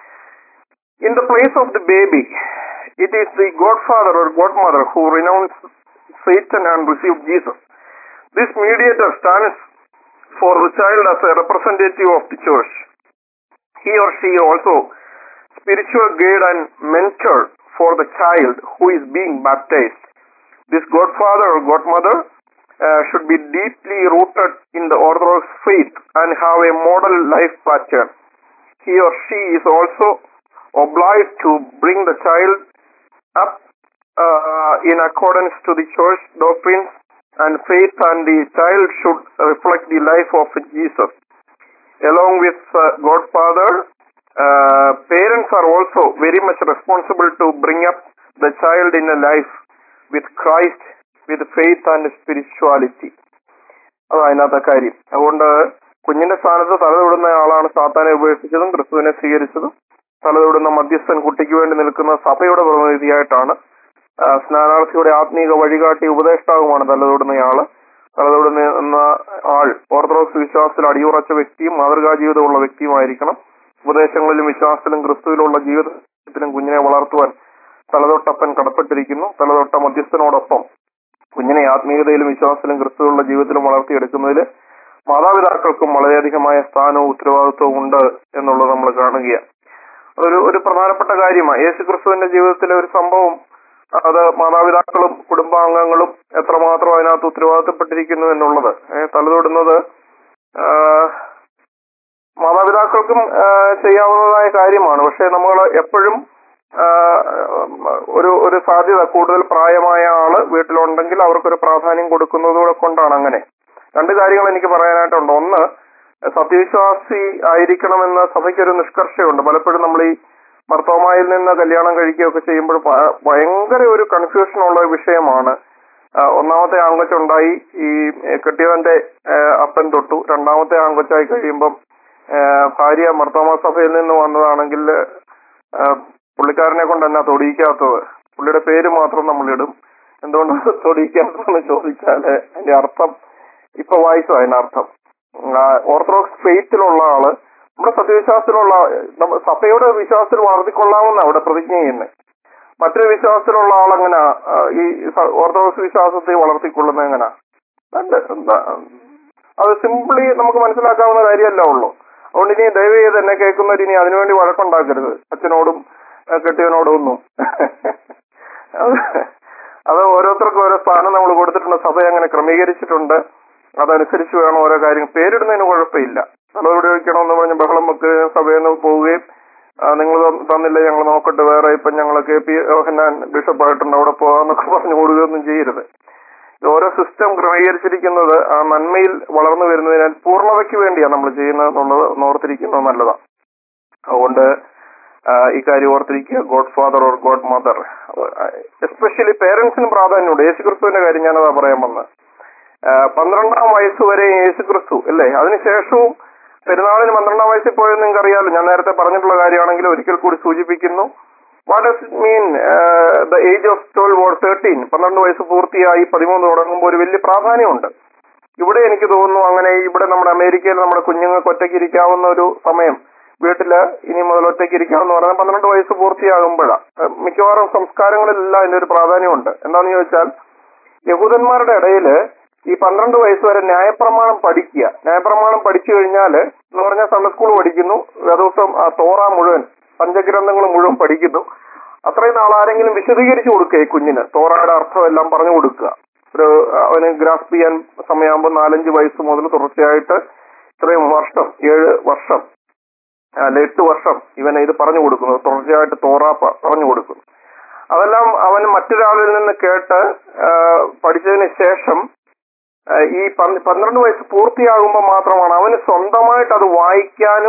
in the place of the baby it is the godfather or godmother who renounce Satan and received Jesus. This mediator stands for the child as a representative of the church. He or she also spiritual guide and mentor for the child who is being baptized. This godfather or godmother uh, should be deeply rooted in the Orthodox faith and have a model life pattern. He or she is also obliged to bring the child up uh, in accordance to the church doctrines and faith and the child should reflect the life of Jesus. Along with uh, Godfather, uh, parents are also very much responsible to bring up the child in a life with Christ, with faith and spirituality. അതാണ് അതിനകത്തെ കാര്യം അതുകൊണ്ട് കുഞ്ഞിന്റെ സ്ഥാനത്ത് തലതൊടുന്ന ആളാണ് സാത്താനെ ഉപേക്ഷിച്ചതും ക്രിസ്തുവിനെ സ്വീകരിച്ചതും തലതൊടുന്ന മധ്യസ്ഥൻ കുട്ടിക്ക് വേണ്ടി നിൽക്കുന്ന സഭയുടെ പ്രതിനിധിയായിട്ടാണ് ആ, സ്നാനാർത്ഥിയുടെ ആത്മീക വഴികാട്ടി ഉപദേഷ്ടാവുമാണ് തലതൊടുന്നയാള് തലതൊടുന്ന എന്ന ആൾ ഓർത്തഡോക്സ് വിശ്വാസത്തിൽ അടിയുറച്ച വ്യക്തിയും മാതൃകാ ജീവിതമുള്ള വ്യക്തിയുമായിരിക്കണം ഉപദേശങ്ങളിലും വിശ്വാസത്തിലും ക്രിസ്തുവിലുള്ള ജീവിതത്തിലും കുഞ്ഞിനെ വളർത്തുവാൻ തലതൊട്ടപ്പൻ കടപ്പെട്ടിരിക്കുന്നു തലതൊട്ട മധ്യസ്ഥനോടൊപ്പം കുഞ്ഞിനെ ആത്മീയതയിലും വിശ്വാസത്തിലും ക്രിസ്തുവിലുള്ള ജീവിതത്തിലും വളർത്തിയെടുക്കുന്നതിൽ മാതാപിതാക്കൾക്കും വളരെയധികമായ സ്ഥാനവും ഉത്തരവാദിത്വവും ഉണ്ട് എന്നുള്ളത് നമ്മൾ കാണുകയാണ് അതൊരു ഒരു പ്രധാനപ്പെട്ട കാര്യമാണ് യേശു ക്രിസ്തുവിന്റെ ജീവിതത്തിലെ ഒരു സംഭവം അത് മാതാപിതാക്കളും കുടുംബാംഗങ്ങളും എത്രമാത്രം അതിനകത്ത് ഉത്തരവാദിത്തപ്പെട്ടിരിക്കുന്നു എന്നുള്ളത് ഏ, തലതൊടുന്നത് ആ, മാതാപിതാക്കൾക്കും ആ, ചെയ്യാവുന്നതായ കാര്യമാണ് പക്ഷെ നമ്മൾ എപ്പോഴും ആ, ഒരു ഒരു സാധ്യത കൂടുതൽ പ്രായമായ ആള് വീട്ടിലുണ്ടെങ്കിൽ അവർക്കൊരു പ്രാധാന്യം കൊടുക്കുന്നത് കൊണ്ടാണ് അങ്ങനെ രണ്ട് കാര്യങ്ങൾ എനിക്ക് പറയാനായിട്ടുണ്ട് ഒന്ന് സത്യവിശ്വാസി ആയിരിക്കണമെന്ന് സഭയ്ക്കൊരു നിഷ്കർഷയുണ്ട് പലപ്പോഴും നമ്മൾ ഈ മർത്തോമായിൽ നിന്ന് കല്യാണം കഴിക്കുകയൊക്കെ ചെയ്യുമ്പോൾ ഭ- ഭയങ്കര ഒരു കൺഫ്യൂഷൻ ഉള്ള ഒരു വിഷയമാണ് ആ, ഒന്നാമത്തെ ആങ്കൊച്ചുണ്ടായി ഈ ഏ, കെട്ടിയവന്റെ ഏ, അപ്പൻ തൊട്ടു രണ്ടാമത്തെ ആങ്കൊച്ചായി കഴിയുമ്പം ഏ, ഭാര്യ മർത്തോമ സഭയിൽ നിന്ന് വന്നതാണെങ്കിൽ ആ, പുള്ളിക്കാരനെ കൊണ്ട് എന്നാ തൊടിയിക്കാത്തത് പുള്ളിയുടെ പേര് മാത്രം നമ്മൾ ഇടും എന്തുകൊണ്ട് തൊടിയിക്കാത്തതെന്ന് ചോദിച്ചാല് അതിന്റെ അർത്ഥം ഇപ്പൊ വായിച്ചു അതിന്റെ അർത്ഥം ആ, ഓർത്തഡോക്സ് ഫെയ്ത്തിലുള്ള ആള് നമ്മുടെ സത്യവിശ്വാസത്തിലുള്ള നമ്മ സഭയുടെ വിശ്വാസത്തിൽ വളർത്തിക്കൊള്ളാമെന്ന അവിടെ പ്രതിജ്ഞ ചെയ്യുന്നത് മറ്റൊരു വിശ്വാസത്തിലുള്ള ആളെങ്ങനെ ഈ സ- ഓർത്തഡോക്സ് വിശ്വാസത്തെ വളർത്തിക്കൊള്ളുന്നത് എങ്ങനെ അത് സിംപിളി നമുക്ക് മനസ്സിലാക്കാവുന്ന കാര്യമല്ല ഉള്ളൂ അതുകൊണ്ട് ഇനി ദയവ് ചെയ്ത് എന്നെ കേൾക്കുന്നവർ ഇനി അതിനുവേണ്ടി വഴക്കുണ്ടാക്കരുത് അച്ഛനോടും ആ, കെട്ടിയവനോടും ഒന്നും അത് അത് ഓരോരുത്തർക്കും ഓരോ സ്ഥാനം നമ്മൾ കൊടുത്തിട്ടുണ്ട് സഭ അങ്ങനെ ക്രമീകരിച്ചിട്ടുണ്ട് അതനുസരിച്ച് വേണം ഓരോ കാര്യങ്ങൾ പേരിടുന്നതിന് കുഴപ്പമില്ല തലവിടെ വയ്ക്കണമെന്ന് പറഞ്ഞ് ബഹളം വെക്കുകയും സഭയിൽ നിന്ന് പോവുകയും നിങ്ങൾ തന്നില്ല ഞങ്ങൾ നോക്കട്ടെ വേറെ ഇപ്പം ഞങ്ങൾ കെ പി യോഹന്നാൻ ബിഷപ്പായിട്ടുണ്ട് അവിടെ പോകാന്നൊക്കെ പറഞ്ഞു കൊടുക്കുകയൊന്നും ചെയ്യരുത് ഇത് ഓരോ സിസ്റ്റം ക്രമീകരിച്ചിരിക്കുന്നത് ആ നന്മയിൽ വളർന്നു വരുന്നതിനാൽ പൂർണ്ണതയ്ക്ക് വേണ്ടിയാണ് നമ്മൾ ചെയ്യുന്നത് എന്നുള്ളത് ഒന്ന് ഓർത്തിരിക്കുന്നത് നല്ലതാണ് അതുകൊണ്ട് ആ, ഈ കാര്യം ഓർത്തിരിക്കുക godfather or godmother especially പേരൻസിന് പ്രാധാന്യമുണ്ട് യേശു ക്രിസ്തുവിന്റെ കാര്യം ഞാനതാ പറയാൻ വന്നത് ആ, പന്ത്രണ്ടാം വയസ്സ് വരെ യേശു ക്രിസ്തു അല്ലേ അതിനുശേഷവും പെരുന്നാളിന് പന്ത്രണ്ടാം വയസ്സിൽ പോയെന്ന് നിങ്ങൾക്ക് അറിയാലോ ഞാൻ നേരത്തെ പറഞ്ഞിട്ടുള്ള കാര്യമാണെങ്കിൽ ഒരിക്കൽ കൂടി സൂചിപ്പിക്കുന്നു what does it mean the age of twelve or thirteen പന്ത്രണ്ട് വയസ്സ് പൂർത്തിയായി പതിമൂന്ന് തുടങ്ങുമ്പോൾ ഒരു വലിയ പ്രാധാന്യമുണ്ട് ഇവിടെ എനിക്ക് തോന്നുന്നു അങ്ങനെ ഇവിടെ നമ്മുടെ അമേരിക്കയിൽ നമ്മുടെ കുഞ്ഞുങ്ങൾക്ക് ഒറ്റയ്ക്ക് ഇരിക്കാവുന്ന ഒരു സമയം വീട്ടില് ഇനി മുതൽ ഒറ്റയ്ക്ക് ഇരിക്കാമെന്ന് പറഞ്ഞാൽ പന്ത്രണ്ട് വയസ്സ് പൂർത്തിയാകുമ്പോഴാണ് മിക്കവാറും സംസ്കാരങ്ങളിലെല്ലാം അതിന്റെ ഒരു പ്രാധാന്യമുണ്ട് എന്താണെന്ന് ചോദിച്ചാൽ യഹൂദന്മാരുടെ ഇടയില് ഈ പന്ത്രണ്ട് വയസ്സ് വരെ ന്യായപ്രമാണം പഠിക്കുക ന്യായപ്രമാണം പഠിച്ചു കഴിഞ്ഞാൽ എന്ന് പറഞ്ഞാൽ സൺഡേ സ്കൂൾ പഠിക്കുന്നു ദിവസം ആ തോറ മുഴുവൻ പഞ്ചഗ്രന്ഥങ്ങൾ മുഴുവൻ പഠിക്കുന്നു അത്രയും നാൾ ആരെങ്കിലും വിശദീകരിച്ചു കൊടുക്കുക ഈ കുഞ്ഞിന് തോറയുടെ അർത്ഥം എല്ലാം പറഞ്ഞു കൊടുക്കുക ഒരു അവന് ഗ്രാസ്പ് ചെയ്യാൻ സമയമാകുമ്പോൾ നാലഞ്ച് വയസ്സ് മുതൽ തുടർച്ചയായിട്ട് ഇത്രയും വർഷം ഏഴ് വർഷം അല്ല എട്ട് വർഷം ഇവന് ഇത് പറഞ്ഞു കൊടുക്കുന്നു തുടർച്ചയായിട്ട് തോറ പ- പറഞ്ഞു കൊടുക്കുന്നു അതെല്ലാം അവൻ മറ്റൊരാളിൽ നിന്ന് കേട്ട് ആ, പഠിച്ചതിന് ശേഷം ആ, ഈ പന്ത് പന്ത്രണ്ട് വയസ്സ് പൂർത്തിയാകുമ്പോൾ മാത്രമാണ് അവന് സ്വന്തമായിട്ട് അത് വായിക്കാനും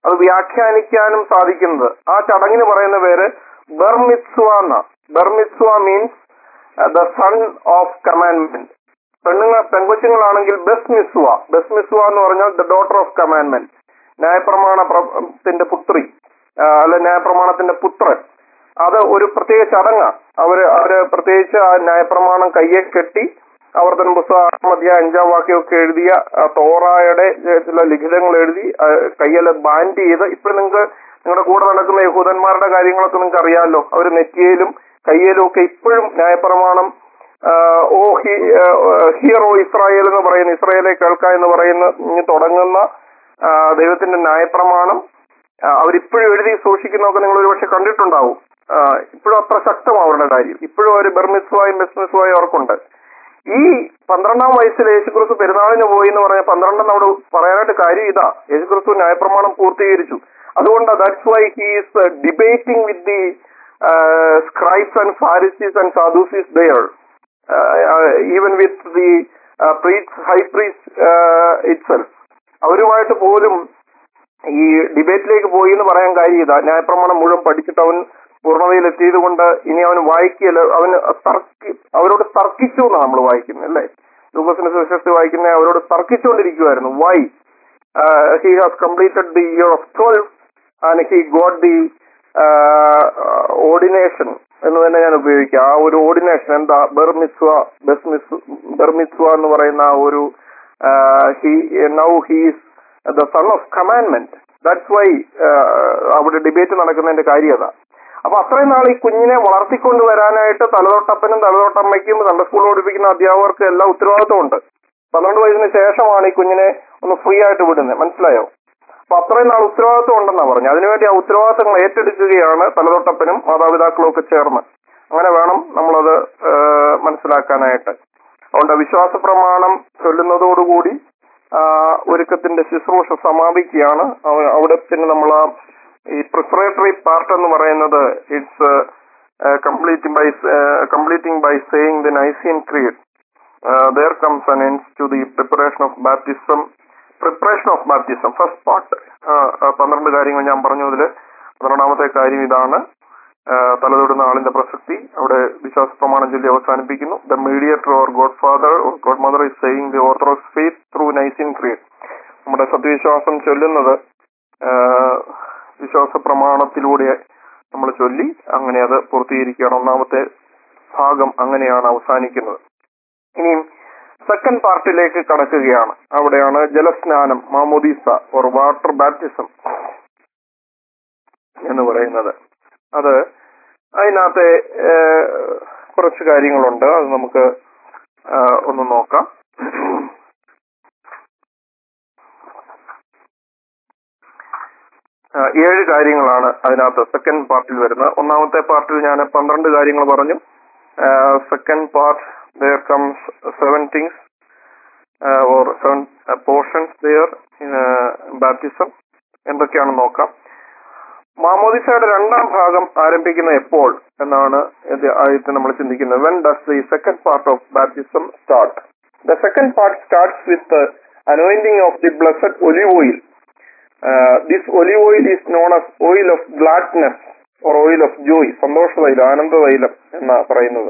അത് വ്യാഖ്യാനിക്കാനും സാധിക്കുന്നത് ആ ചടങ്ങിന് പറയുന്ന പേര് ബർമിത്സുവ എന്ന bar mitzvah means the son of commandment പെണ്ണുങ്ങൾ പെൺകൊച്ചുങ്ങളാണെങ്കിൽ ബെസ് മിസ്വ ബെസ് മിസ്വ എന്ന് പറഞ്ഞാൽ ദ ഡോട്ടർ ഓഫ് കമാൻഡ്മെന്റ് ന്യായപ്രമാണത്തിന്റെ പുത്രി ആ, അല്ല ന്യായപ്രമാണത്തിന്റെ പുത്രൻ അത് ഒരു പ്രത്യേക ചടങ്ങ അവര് അവര് പ്രത്യേകിച്ച് ആ ന്യായപ്രമാണം കയ്യെ കെട്ടി ആവർത്തന പുസ്തകം ആറാം അധ്യായം അഞ്ചാം വാക്യമൊക്കെ എഴുതിയ ആ, തോറായുടെ ഏ, ചില ലിഖിതങ്ങൾ എഴുതി ആ, കയ്യിൽ ബാൻഡ് ചെയ്ത് ഇപ്പൊ നിങ്ങൾക്ക് നിങ്ങളുടെ കൂടെ നടക്കുന്ന യഹൂദന്മാരുടെ കാര്യങ്ങളൊക്കെ നിങ്ങൾക്ക് അറിയാമല്ലോ അവർ നെറ്റിയിലും കയ്യിലും ഒക്കെ ഇപ്പോഴും ന്യായപ്രമാണം ആ, ഓ ഹി- ആ, ഹിയർ ഓ ഇസ്രായേൽ എന്ന് പറയുന്ന ഇസ്രായേലെ കേൾക്ക എന്ന് പറയുന്ന ഇനി തുടങ്ങുന്ന ആ, ദൈവത്തിന്റെ ന്യായപ്രമാണം ആ, അവരിപ്പോഴും എഴുതി സൂക്ഷിക്കുന്നതൊക്കെ നിങ്ങൾ ഒരുപക്ഷെ കണ്ടിട്ടുണ്ടാവും ആ, ഇപ്പോഴും അത്ര ശക്തമാണ് അവരുടെ കാര്യം ഇപ്പോഴും അവർ ബെർമിസ്വായും ബെസ്മിസ്വായും അവർക്കുണ്ട് ഈ പന്ത്രണ്ടാം വയസ്സിൽ യേശുക്രിസ്തു പെരുന്നാളിന് പോയി എന്ന് പറഞ്ഞ പന്ത്രണ്ടെന്ന് അവിടെ പറയാനായിട്ട് കാര്യം ഇതാ യേശുക്രിസ്തു ന്യായപ്രമാണം പൂർത്തീകരിച്ചു അതുകൊണ്ട് that's why he is debating with the scribes and Pharisees and Sadducees there even with the priest high priest itself അവരുമായിട്ട് പോലും ഈ ഡിബേറ്റിലേക്ക് പോയി എന്ന് പറയാൻ കാര്യം ഇതാ ന്യായപ്രമാണം മുഴുവൻ പഠിച്ചിട്ട് അവൻ പൂർണ്ണതയിൽ എത്തിയത് കൊണ്ട് ഇനി അവൻ വായിക്കല അവന് തർക്കി അവരോട് തർക്കിച്ചു എന്നാണ് നമ്മൾ വായിക്കുന്നത് അല്ലേ ലൂക്കസിന്റെ സുവിശേഷത്തിൽ വായിക്കുന്ന അവരോട് തർക്കിച്ചുകൊണ്ടിരിക്കുവായിരുന്നു why he has completed the year of twelve and he got the ordination എന്ന് തന്നെ ഞാൻ ഉപയോഗിക്കാം ആ ഒരു ഓർഡിനേഷൻ എന്താ ബെർമിസ്വ ബെസ്മിസ് ബെർമിസ്വ എന്ന് പറയുന്ന ആ ഒരു he now he's the son of commandment that's why അവിടെ ഡിബേറ്റ് നടക്കുന്നതിന്റെ കാര്യം അതാ അപ്പൊ അത്രയും നാൾ ഈ കുഞ്ഞിനെ വളർത്തിക്കൊണ്ട് വരാനായിട്ട് തലതൊട്ടപ്പനും തലതൊട്ടമ്മയ്ക്കും സൺഡേ സ്കൂളിൽ പഠിപ്പിക്കുന്ന അധ്യാപകർക്കും എല്ലാം ഉത്തരവാദിത്വമുണ്ട് പന്ത്രണ്ട് വയസ്സിന് ശേഷമാണ് ഈ കുഞ്ഞിനെ ഒന്ന് ഫ്രീ ആയിട്ട് വിടുന്നത് മനസ്സിലായോ അപ്പൊ അത്രയും നാൾ ഉത്തരവാദിത്വം ഉണ്ടെന്നാ പറഞ്ഞു അതിനുവേണ്ടി ആ ഉത്തരവാദിത്തങ്ങൾ ഏറ്റെടുക്കുകയാണ് തലതൊട്ടപ്പനും മാതാപിതാക്കളും ഒക്കെ ചേർന്ന് അങ്ങനെ വേണം നമ്മളത് ആ, മനസ്സിലാക്കാനായിട്ട് അതുകൊണ്ട് വിശ്വാസ പ്രമാണം ചൊല്ലുന്നതോടുകൂടി ആ, ഒരുക്കത്തിന്റെ ശുശ്രൂഷ സമാപിക്കുകയാണ് അവ- അവിടെ പിന്നെ നമ്മൾ ആ ഈ പ്രിപ്പറേറ്ററി പാർട്ട് എന്ന് പറയുന്നത് it's completing by completing by saying the Nicene creed there comes an end to the preparation of baptism preparation of baptism first part പന്ത്രണ്ട് കാര്യങ്ങൾ ഞാൻ പറഞ്ഞു അതിൽ പന്ത്രണ്ടാമത്തെ കാര്യം ഇതാണ് ആ, തലതൊടുന്ന ആളിന്റെ പ്രസക്തി അവിടെ വിശ്വാസ പ്രമാണം ചൊല്ലി അവസാനിപ്പിക്കുന്നു the mediator or godfather or godmother is saying the orthodox faith through Nicene creed നമ്മുടെ സത്യവിശ്വാസം ചൊല്ലുന്നത് ആ, വിശ്വാസ പ്രമാണത്തിലൂടെ നമ്മൾ ചൊല്ലി അങ്ങനെ അത് പൂർത്തീകരിക്കുകയാണ് ഒന്നാമത്തെ ഭാഗം അങ്ങനെയാണ് അവസാനിക്കുന്നത് ഇനിയും സെക്കൻഡ് പാർട്ടിലേക്ക് കടക്കുകയാണ് അവിടെയാണ് ജലസ്നാനം മാമോദീസ ഓർ വാട്ടർ ബാപ്റ്റിസം എന്ന് പറയുന്നത് അത് അതിനകത്തെ ഏഹ്, കുറച്ച് കാര്യങ്ങളുണ്ട് അത് നമുക്ക് ആ, ഒന്ന് നോക്കാം ആ, ഏഴ് കാര്യങ്ങളാണ് അതിനകത്ത് സെക്കൻഡ് പാർട്ടിൽ വരുന്നത് ഒന്നാമത്തെ പാർട്ടിൽ ഞാൻ പന്ത്രണ്ട് കാര്യങ്ങൾ പറഞ്ഞു second part there comes seven things or seven portions there baptism എന്തൊക്കെയാണെന്ന് നോക്കാം മാമോദിസയുടെ രണ്ടാം ഭാഗം ആരംഭിക്കുന്ന എപ്പോൾ എന്നാണ് ഇത് ആദ്യത്തെ നമ്മൾ ചിന്തിക്കുന്നത് when does the second part of baptism start the second part starts with anointing of the blessed olive oil this olive oil is known as oil of gladness or oil of joy സന്തോഷ തൈലം ആനന്ദ തൈലം എന്നാ പറയുന്നത്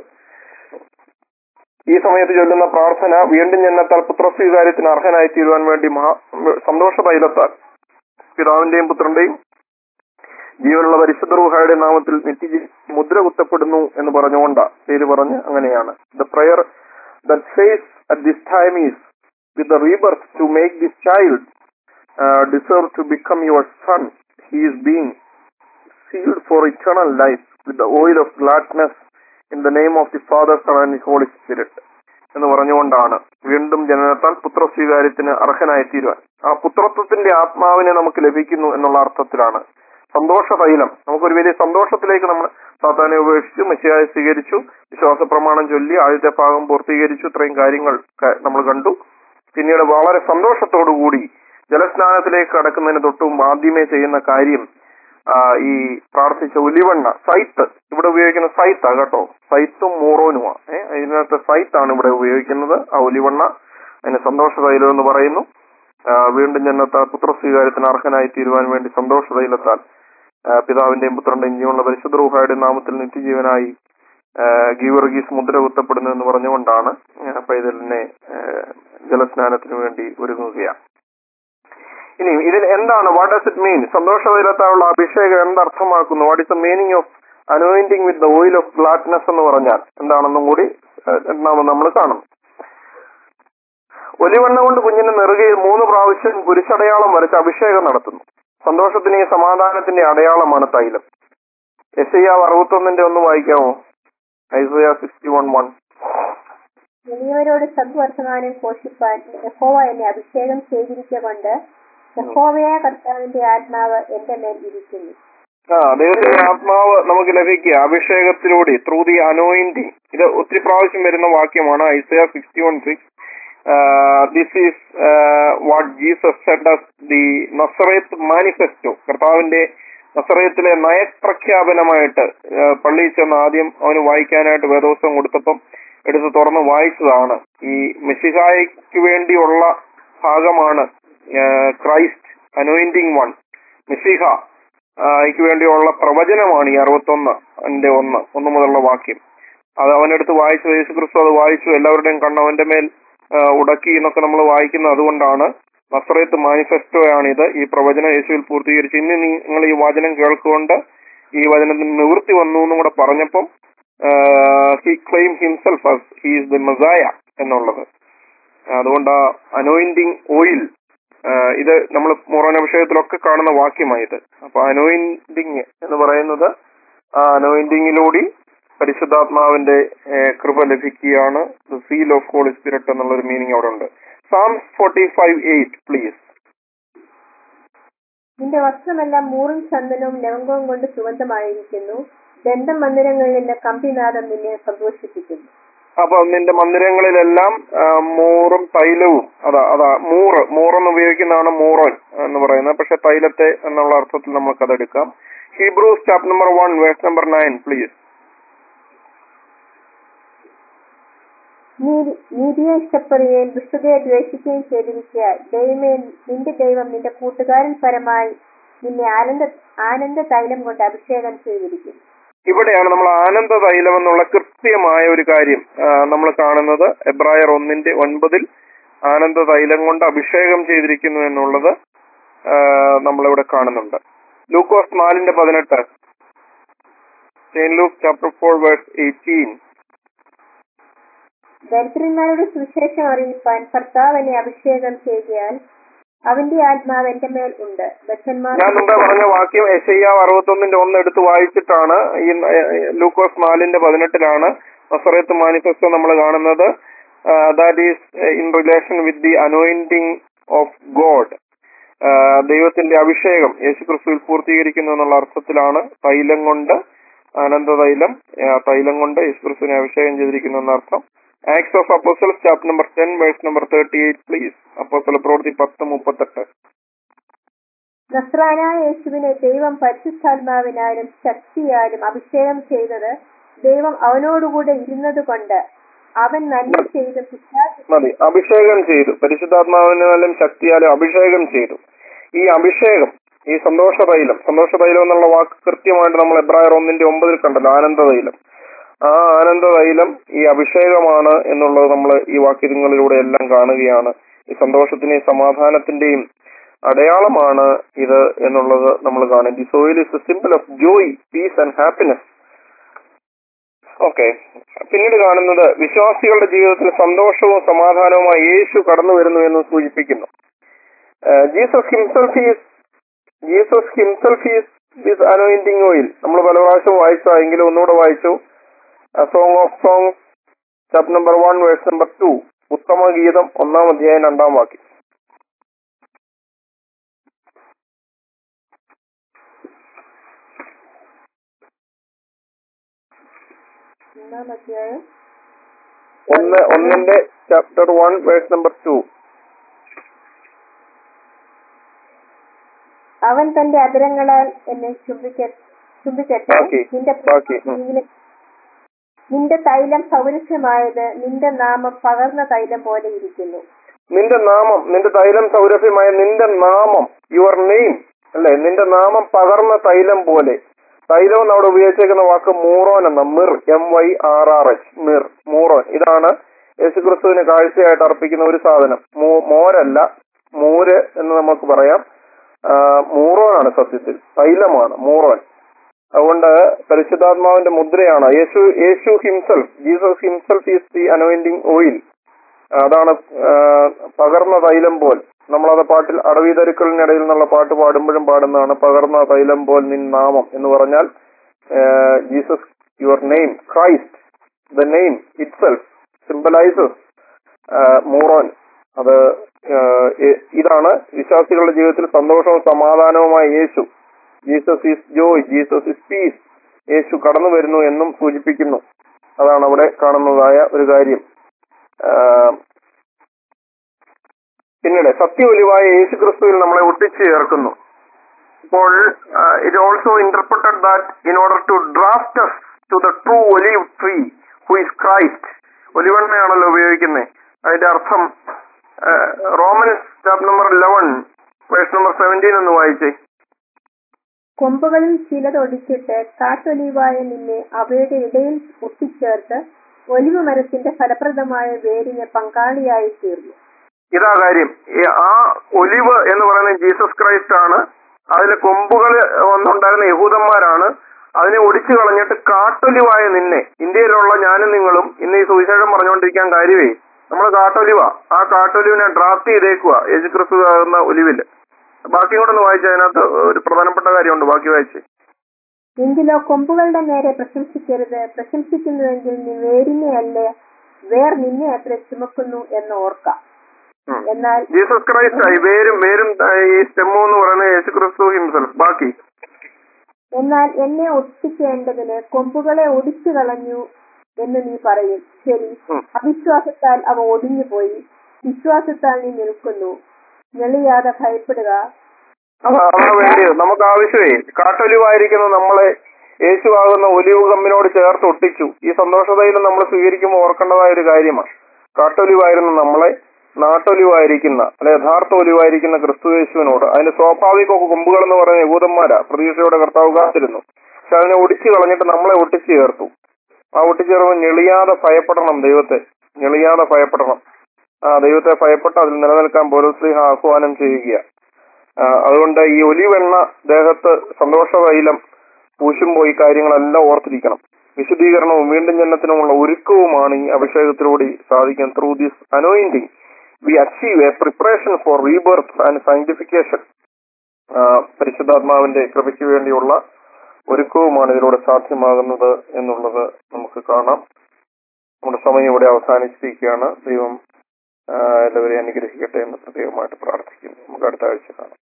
ഈ സമയത്ത് ചൊല്ലുന്ന പ്രാർത്ഥന വീണ്ടും ജന്മത്താൽ പുത്രസ്വീകാര്യത്തിന് അർഹനായി തീരുവാൻ വേണ്ടി മഹാ സന്തോഷ തൈലത്താൽ പിതാവിന്റെയും പുത്രന്റെയും ജീവനുള്ള പരിശുദ്ധ റൂഹായുടെ നാമത്തിൽ നിത്യജീ മുദ്ര കുത്തപ്പെടുന്നു എന്ന് പറഞ്ഞുകൊണ്ട പേര് പറഞ്ഞ് അങ്ങനെയാണ് the prayer that says at this time is with the rebirth to make this child deserve to become your son he is being sealed for eternal life with the oil of gladness in the name of the Father Son and Holy Spirit എന്ന് പറഞ്ഞുകൊണ്ടാണ് വീണ്ടും ജനനത്താൽ പുത്രസ്വീകാര്യത്തിന് അർഹനായി തീരുവാൻ ആ പുത്രത്വത്തിന്റെ ആത്മാവിനെ നമുക്ക് ലഭിക്കുന്നു എന്നുള്ള അർത്ഥത്തിലാണ് സന്തോഷ തൈലം നമുക്കൊരു വലിയ സന്തോഷത്തിലേക്ക് നമ്മൾ സാത്താനെ ഉപേക്ഷിച്ചു മെസ്സിയായി സ്വീകരിച്ചു വിശ്വാസ പ്രമാണം ചൊല്ലി ആദ്യത്തെ ഭാഗം പൂർത്തീകരിച്ചു ഇത്രയും കാര്യങ്ങൾ ക- നമ്മൾ കണ്ടു പിന്നീട് വളരെ സന്തോഷത്തോടു കൂടി ജലസ്നാനത്തിലേക്ക് കടക്കുന്നതിന് തൊട്ട് മുമ്പ് ആദ്യമേ ചെയ്യുന്ന കാര്യം ആ, ഈ പ്രാർത്ഥിച്ച ഒലിവണ്ണ സൈത്ത് ഇവിടെ ഉപയോഗിക്കുന്ന സൈത്താ കേട്ടോ സൈത്തും മൂറോനുമാ ഏഹ് ഇതിനകത്ത് സൈത്താണ് ഇവിടെ ഉപയോഗിക്കുന്നത് ആ ഒലിവണ്ണ അതിന് സന്തോഷ തൈലം എന്ന് പറയുന്നു ആ, വീണ്ടും ജന്മത്താൽ പുത്രസ്വീകാര്യത്തിന് അർഹനായി തീരുവാൻ വേണ്ടി സന്തോഷതയിലെത്താൻ ആ, പിതാവിന്റെയും പുത്രന്റെയും ജീവനുള്ള പരിശുദ്ധ റൂഹായുടെ നാമത്തിൽ നിത്യജീവനായി ആ, ഗീവർഗീസ് മുദ്ര കുത്തപ്പെടുന്നു എന്ന് പറഞ്ഞുകൊണ്ടാണ് ആ, പൈതലിനെ ആ, ജലസ്നാനത്തിന് വേണ്ടി ഒരുങ്ങുകയാണ് ഇനി ഇതിൽ എന്താണ് വാട്ട് ഡസ് ഇറ്റ് മീൻ സന്തോഷതയിലെത്താനുള്ള അഭിഷേകം എന്തർത്ഥമാക്കുന്നു what is the meaning of anointing with the oil of gladness എന്ന് പറഞ്ഞാൽ എന്താണെന്നും കൂടി നമ്മൾ കാണും ഒലിവെണ്ണ കൊണ്ട് കുഞ്ഞിന് നെറുകയിൽ മൂന്ന് പ്രാവശ്യം കുരിശടയാളം വരച്ച് അഭിഷേകം നടത്തുന്നു സന്തോഷത്തിന്റെയും സമാധാനത്തിന്റെ അടയാളമാണ് തൈലം എസ് ഐ അറുപത്തൊന്നിന്റെ ഒന്ന് വായിക്കാമോ ഐസയ സിക്സ്റ്റി വൺ വൺ എളിയവരോട് സദ്വർത്തമാനം ഘോഷിപ്പാൻ യഹോവ എന്നെ അഭിഷേകം ചെയ്തിരിക്കൊണ്ട് യഹോവയായ കർത്താവിന്റെ ആത്മാവ് എന്റെ മേൽ ഇരിക്കുന്നു ആ ദൈവത്തിന്റെ ആത്മാവ് നമുക്ക് ലഭിക്കുക അഭിഷേകത്തിലൂടെ ത്രൂ ദി അനോയിന്റിങ് ഇത് ഒത്തിരി പ്രാവശ്യം വരുന്ന വാക്യമാണ് Isaiah sixty one six this is what Jesus said as the Nazareth manifesto കർത്താവിന്റെ നസറേത്തിലെ നയപ്രഖ്യാപനമായിട്ട് ആ, പള്ളിയിൽ ചെന്ന് ആദ്യം അവന് വായിക്കാനായിട്ട് വേദോത്സവം കൊടുത്തപ്പം എടുത്ത് തുറന്ന് വായിച്ചതാണ് ഈ മെസ്സിഹായ്ക്ക് വേണ്ടിയുള്ള ഭാഗമാണ് ആ, ക്രൈസ്റ്റ് അനോയിന്റിങ് വൺ മെസ്സിഹ ക്ക് വേണ്ടിയുള്ള പ്രവചനമാണ് ഈ അറുപത്തൊന്ന് അതിന്റെ ഒന്ന് ഒന്ന് മുതലുള്ള വാക്യം അത് അവനെടുത്ത് വായിച്ചു യേശു ക്രിസ്തു അത് വായിച്ചു എല്ലാവരുടെയും കണ്ണ് അവന്റെ മേൽ ആ, ഉടക്കി എന്നൊക്കെ നമ്മൾ വായിക്കുന്നത് അതുകൊണ്ടാണ് നസ്രയത്ത് മാനിഫെസ്റ്റോയാണ് ഇത് ഈ പ്രവചനം യേശുവിൽ പൂർത്തീകരിച്ച് ഇന്ന് നിങ്ങൾ ഈ വചനം കേൾക്കൊണ്ട് ഈ വചനത്തിന് നിവൃത്തി വന്നു എന്നും കൂടെ പറഞ്ഞപ്പം he claim himself as he is the Messiah എന്നുള്ളത് അതുകൊണ്ട് ആ അനോയിന്റിങ് ഓയിൽ ഇത് നമ്മൾ മൊറോന വിഷയത്തിലൊക്കെ കാണുന്ന വാക്യമായി ഇത് അപ്പൊ അനോയിന്റിങ് എന്ന് പറയുന്നത് ആ അനോയിന്റിങ്ങിലൂടെ പരിശുദ്ധാത്മാവിന്റെ ഏഹ്, കൃപ ലഭിക്കുകയാണ് സീൽ ഓഫ് ഹോളി സ്പിരിറ്റ് എന്നുള്ള ഒരു മീനിങ് അവിടെ ഉണ്ട് Psalms forty five eight please നിന്റെ വസ്ത്രമെല്ലാം മൂറും ചന്ദനവും ലവംഗവും കൊണ്ട് സുഗന്ധമായിരിക്കുന്നു ദന്തം മന്ദിരങ്ങളിൽ നിന്ന് കമ്പിനാദം നിന്നെ സന്തോഷിപ്പിക്കുന്നു അപ്പൊ നിന്റെ മന്ദിരങ്ങളിലെല്ലാം ആ, മൂറും തൈലവും അതാ അതാ മൂറ് മൂറെന്ന് ഉപയോഗിക്കുന്നതാണ് മൂറൻ എന്ന് പറയുന്നത് പക്ഷെ തൈലത്തെ എന്നുള്ള അർത്ഥത്തിൽ നമുക്ക് അതെടുക്കാം Hebrews chapter number one verse number nine please നീതി- നീതിയെ ഇഷ്ടപ്പെടുകയും ദുഷ്ടതയെ ദ്വേഷിക്കുകയും ചെയ്തിരിക്കുക ദൈവമേ നിന്റെ ദൈവം നിന്റെ കൂട്ടുകാരൻ പരമായി നിന്നെ ആനന്ദ ആനന്ദ തൈലം കൊണ്ട് അഭിഷേകം ചെയ്തിരിക്കും ഇവിടെയാണ് നമ്മൾ ആനന്ദ തൈലം എന്നുള്ള കൃത്യമായ ഒരു കാര്യം നമ്മൾ കാണുന്നത് എബ്രായർ ഒന്നിന്റെ ഒൻപതിൽ ആനന്ദ തൈലം കൊണ്ട് അഭിഷേകം ചെയ്തിരിക്കുന്നു എന്നുള്ളത് ആ, നമ്മളിവിടെ കാണുന്നുണ്ട് ലൂക്കോസ് നാലിന്റെ പതിനെട്ട് Saint Luke chapter four verse eighteen ദരിദ്രന്മാരുടെ സുവിശേഷം അറിയിപ്പാൻ കർത്താവ് എന്നെ അഭിഷേകം ചെയ്യാൻ അവന്റെ ആത്മാവ് എന്റെ മേൽ ഉണ്ട് ബദ്ധന്മാർ ഞാൻ മുമ്പേ പറഞ്ഞ വാക്യം എസ് അറുപത്തൊന്നിന്റെ ഒന്ന് എടുത്ത് വായിച്ചിട്ടാണ് ഈ ഏഹ്, ലൂക്കോസ് നാലിന്റെ പതിനെട്ടിലാണ് നസറത്ത് മാനിഫെസ്റ്റോ നമ്മൾ കാണുന്നത് that is in relation with the anointing of God ദൈവത്തിന്റെ അഭിഷേകം യേശു ക്രിസ്തുവിൽ പൂർത്തീകരിക്കുന്നു എന്നുള്ള അർത്ഥത്തിലാണ് തൈലം കൊണ്ട് ആനന്ദ തൈലം ആ, തൈലം കൊണ്ട് യേശു ക്രിസ്തുവിനെ അഭിഷേകം ചെയ്തിരിക്കുന്നു എന്ന അർത്ഥം Acts of Apostles chapter number ten verse number thirty eight please അപ്പോസല പ്രവൃത്തി പത്ത് മുപ്പത്തെട്ട് നസ്രാനായ യേശുവിനെ ദൈവം പരിശുദ്ധാത്മാവിനാലും ശക്തിയാലും അഭിഷേകം ചെയ്തത് ദൈവം അവനോടുകൂടെ ഇരുന്നത് കൊണ്ട് അവൻ നന്മ ചെയ്ത് പിശാച് മതി അഭിഷേകം ചെയ്തു പരിശുദ്ധാത്മാവിനാലും ശക്തിയാലും അഭിഷേകം ചെയ്തു ഈ അഭിഷേകം ഈ സന്തോഷ തൈലം സന്തോഷ തൈലം എന്നുള്ള വാക്ക് കൃത്യമായിട്ട് നമ്മൾ എബ്രായർ ഒന്നിന്റെ ഒമ്പതിൽ കണ്ടല്ലോ ആനന്ദ തൈലം ആ ആനന്ദ തൈലം ഈ അഭിഷേകമാണ് എന്നുള്ളത് നമ്മൾ ഈ വാക്യങ്ങളിലൂടെ എല്ലാം കാണുകയാണ് ഈ സന്തോഷത്തിന്റെയും സമാധാനത്തിന്റെയും അടയാളമാണ് ഇത് എന്നുള്ളത് നമ്മൾ കാണും this oil is symbol of joy peace and happiness okay പിന്നീട് കാണുന്നത് വിശ്വാസികളുടെ ജീവിതത്തിൽ സന്തോഷവും സമാധാനവുമായി യേശു കടന്നു വരുന്നു എന്ന് സൂചിപ്പിക്കുന്നു Jesus himself is Jesus himself is this anointing oil നമ്മൾ പല പ്രാവശ്യം വായിച്ച എങ്കിലും ഒന്നുകൂടെ വായിച്ചു Song of Songs chapter number one verse number two ഉത്തമ ഗീതം ഒന്നാം അധ്യായം രണ്ടാം വാക്യം ഒന്നാം അധ്യായം ഒന്ന് ഒന്നിന്റെ chapter one verse number two അവൻ തന്റെ അതിരങ്ങളാൽ എന്നെ ചുംബിക്ക ചുംബിക്കട്ടെ ബാക്കി, നിന്റെ ബാക്കി, ഉം. നീല- നിന്റെ തൈലം സൗരഭ്യമായത് നിന്റെ നാമം പകർന്ന തൈലം പോലെ ഇരിക്കുന്നു നിന്റെ നാമം നിന്റെ തൈലം സൗരഭ്യമായ നിന്റെ നാമം യുവർ നെയിം അല്ലെ നിന്റെ നാമം പകർന്ന തൈലം പോലെ തൈലം എന്ന് അവിടെ ഉപയോഗിച്ചേക്കുന്ന വാക്ക് മൂറോൻ എന്ന myrrh M Y R R H myrrh മൂറോൻ ഇതാണ് യേശുക്രിസ്തുവിന് കാഴ്ചയായിട്ട് അർപ്പിക്കുന്ന ഒരു സാധനം മൂ- മോരല്ല മൂര് എന്ന് നമുക്ക് പറയാം ആ, മൂറോനാണ് സത്യത്തിൽ തൈലമാണ് മൂറോൻ അതുകൊണ്ട് പരിശുദ്ധാത്മാവിന്റെ മുദ്രയാണ് യേശു യേശു himself Jesus himself is the anointing oil അതാണ് ആ, പകർന്ന തൈലം പോൽ നമ്മളത് പാട്ടിൽ അടവിതരുക്കളിനിടയിൽ നിന്നുള്ള പാട്ട് പാടുമ്പോഴും പാടുന്നതാണ് പകർന്ന തൈലം പോൽ നിൻ നാമം എന്ന് പറഞ്ഞാൽ Jesus your name Christ the name itself symbolizes മൂറോൻ അത് ആ, എ- ഇതാണ് വിശ്വാസികളുടെ ജീവിതത്തിൽ സന്തോഷവും സമാധാനവുമായ യേശു Jesus is joy Jesus is peace യേശു കടന്നു വരുന്നു എന്നും സൂചിപ്പിക്കുന്നു അതാണ് അവിടെ കാണുന്നതായ ഒരു കാര്യം ആ, പിന്നീട് സത്യ ഒലിവായ യേശു ക്രിസ്തുവിൽ നമ്മളെ ഒട്ടിച്ചു ചേർക്കുന്നു ഇപ്പോൾ it also interpreted that in order to draft to the true olive tree who is Christ ഒലിവെണ്ണയാണല്ലോ ഉപയോഗിക്കുന്നത് അതിന്റെ അർത്ഥം Romans chapter number eleven verse number seventeen എന്ന് വായിച്ചേ കൊമ്പുകളിൽ ചിലതൊടിച്ചിട്ട് കാട്ടൊലിവായ നിന്നെ അവയുടെ ഇടയിൽ ഒട്ടിച്ചേർത്ത് ഒലിവ് മരത്തിന്റെ ഫലപ്രദമായ വേരിന് പങ്കാളിയായി തീർന്നു ഇതാ കാര്യം ഈ ആ ഒലിവ് എന്ന് പറയുന്നത് ജീസസ് ക്രൈസ്റ്റ് ആണ് അതിലെ കൊമ്പുകൾ ഒന്നുണ്ടായിരുന്ന യഹൂദന്മാരാണ് അതിനെ ഒടിച്ചു കളഞ്ഞിട്ട് കാട്ടൊലിവായ നിന്നെ ഇന്ത്യയിലുള്ള ഞാനും നിങ്ങളും ഇന്ന് ഈ സുവിശേഷം പറഞ്ഞുകൊണ്ടിരിക്കാൻ കാര്യമേ നമ്മൾ കാട്ടൊലിവ ആ കാട്ടൊലിവിനെ ഡ്രാഫ്റ്റ് ചെയ്തേക്കുക യേശുക്രിസ്തു ആകുന്ന ഒലിവില് ബാക്കി കൂടെ ഒന്ന് വായിച്ച അതിനകത്ത് ഒരു പ്രധാനപ്പെട്ട കാര്യമുണ്ട് ബാക്കി വായിച്ച് എങ്കിലോ കൊമ്പുകളുടെ നേരെ പ്രശംസിക്കരുത് പ്രശംസിക്കുന്നുവെങ്കിൽ നീ വേരിനെ അല്ല വേർ നിന്നെ അത്ര ചുമക്കുന്നു എന്ന് ഓർക്കാം ഉം. എന്നാൽ ജീസസ് ക്രൈസ്റ്റ് ആയി വേരും വേരും ആ, ഈ സ്റ്റെമ്മു എന്ന് പറയുന്നത് യേശുക്രിസ്തു ഹിംസെൽഫ് ബാക്കി എന്നാൽ എന്നെ ഒട്ടിക്കേണ്ടതിന് കൊമ്പുകളെ ഒടിച്ചു കളഞ്ഞു എന്ന് നീ പറയും ശരി ഉം. അവിശ്വാസത്താൽ അവ ഒടിഞ്ഞുപോയി വിശ്വാസത്താൽ നീ നിൽക്കുന്നു ഞെളിയാതെ ഭയപ്പെടുക അതാ അതാ വേണ്ടിയത് നമുക്ക് ആവശ്യമേ കാട്ടൊലിവായിരിക്കുന്ന നമ്മളെ യേശു ആകുന്ന ഒലിവ് കമ്പിനോട് ചേർത്ത് ഒട്ടിച്ചു ഈ സന്തോഷതയിലും നമ്മൾ സ്വീകരിക്കുമ്പോൾ ഓർക്കേണ്ടതായ ഒരു കാര്യമാണ് കാട്ടൊലിവായിരുന്ന നമ്മളെ നാട്ടൊലിവായിരിക്കുന്ന അല്ലെ യഥാർത്ഥ ഒലിവായിരിക്കുന്ന ക്രിസ്തു യേശുവിനോട് അതിന്റെ സ്വാഭാവിക കൊമ്പുകൾ എന്ന് പറയുന്ന യഹൂദന്മാരാ പ്രതീക്ഷയോടെ കർത്താവ് കാത്തിരുന്നു പക്ഷെ അതിനെ ഒടിച്ചു കളഞ്ഞിട്ട് നമ്മളെ ഒട്ടിച്ചു ചേർത്തു ആ ഒട്ടിച്ചേർന്ന് ഞെളിയാതെ ഭയപ്പെടണം ദൈവത്തെ ഞെളിയാതെ ഭയപ്പെടണം ആ ദൈവത്തെ ഭയപ്പെട്ട് അതിൽ നിലനിൽക്കാൻ പോലീസ് ആഹ്വാനം ചെയ്യുക ആ, അതുകൊണ്ട് ഈ ഒലിവെണ്ണ ദേഹത്ത് സന്തോഷതൈലം പൂശുമ്പോൾ ഈ കാര്യങ്ങളെല്ലാം ഓർത്തിരിക്കണം വിശുദ്ധീകരണവും വീണ്ടും ജനനത്തിനുമുള്ള ഒരുക്കവുമാണ് ഈ അഭിഷേകത്തിലൂടെ സാധിക്കാൻ through this anointing we achieve a preparation for rebirth and sanctification പരിശുദ്ധാത്മാവിന്റെ കൃപയ്ക്ക് വേണ്ടിയുള്ള ഒരുക്കവുമാണ് ഇതിലൂടെ സാധ്യമാകുന്നത് എന്നുള്ളത് നമുക്ക് കാണാം നമ്മുടെ സമയം ഇവിടെ അവസാനിച്ചിരിക്കുകയാണ് ദൈവം ആ, എല്ലാവരെയും അനുഗ്രഹിക്കട്ടെ എന്ന് പ്രത്യേകമായിട്ട് പ്രാർത്ഥിക്കുന്നു നമുക്ക് അടുത്ത ആഴ്ച കാണാം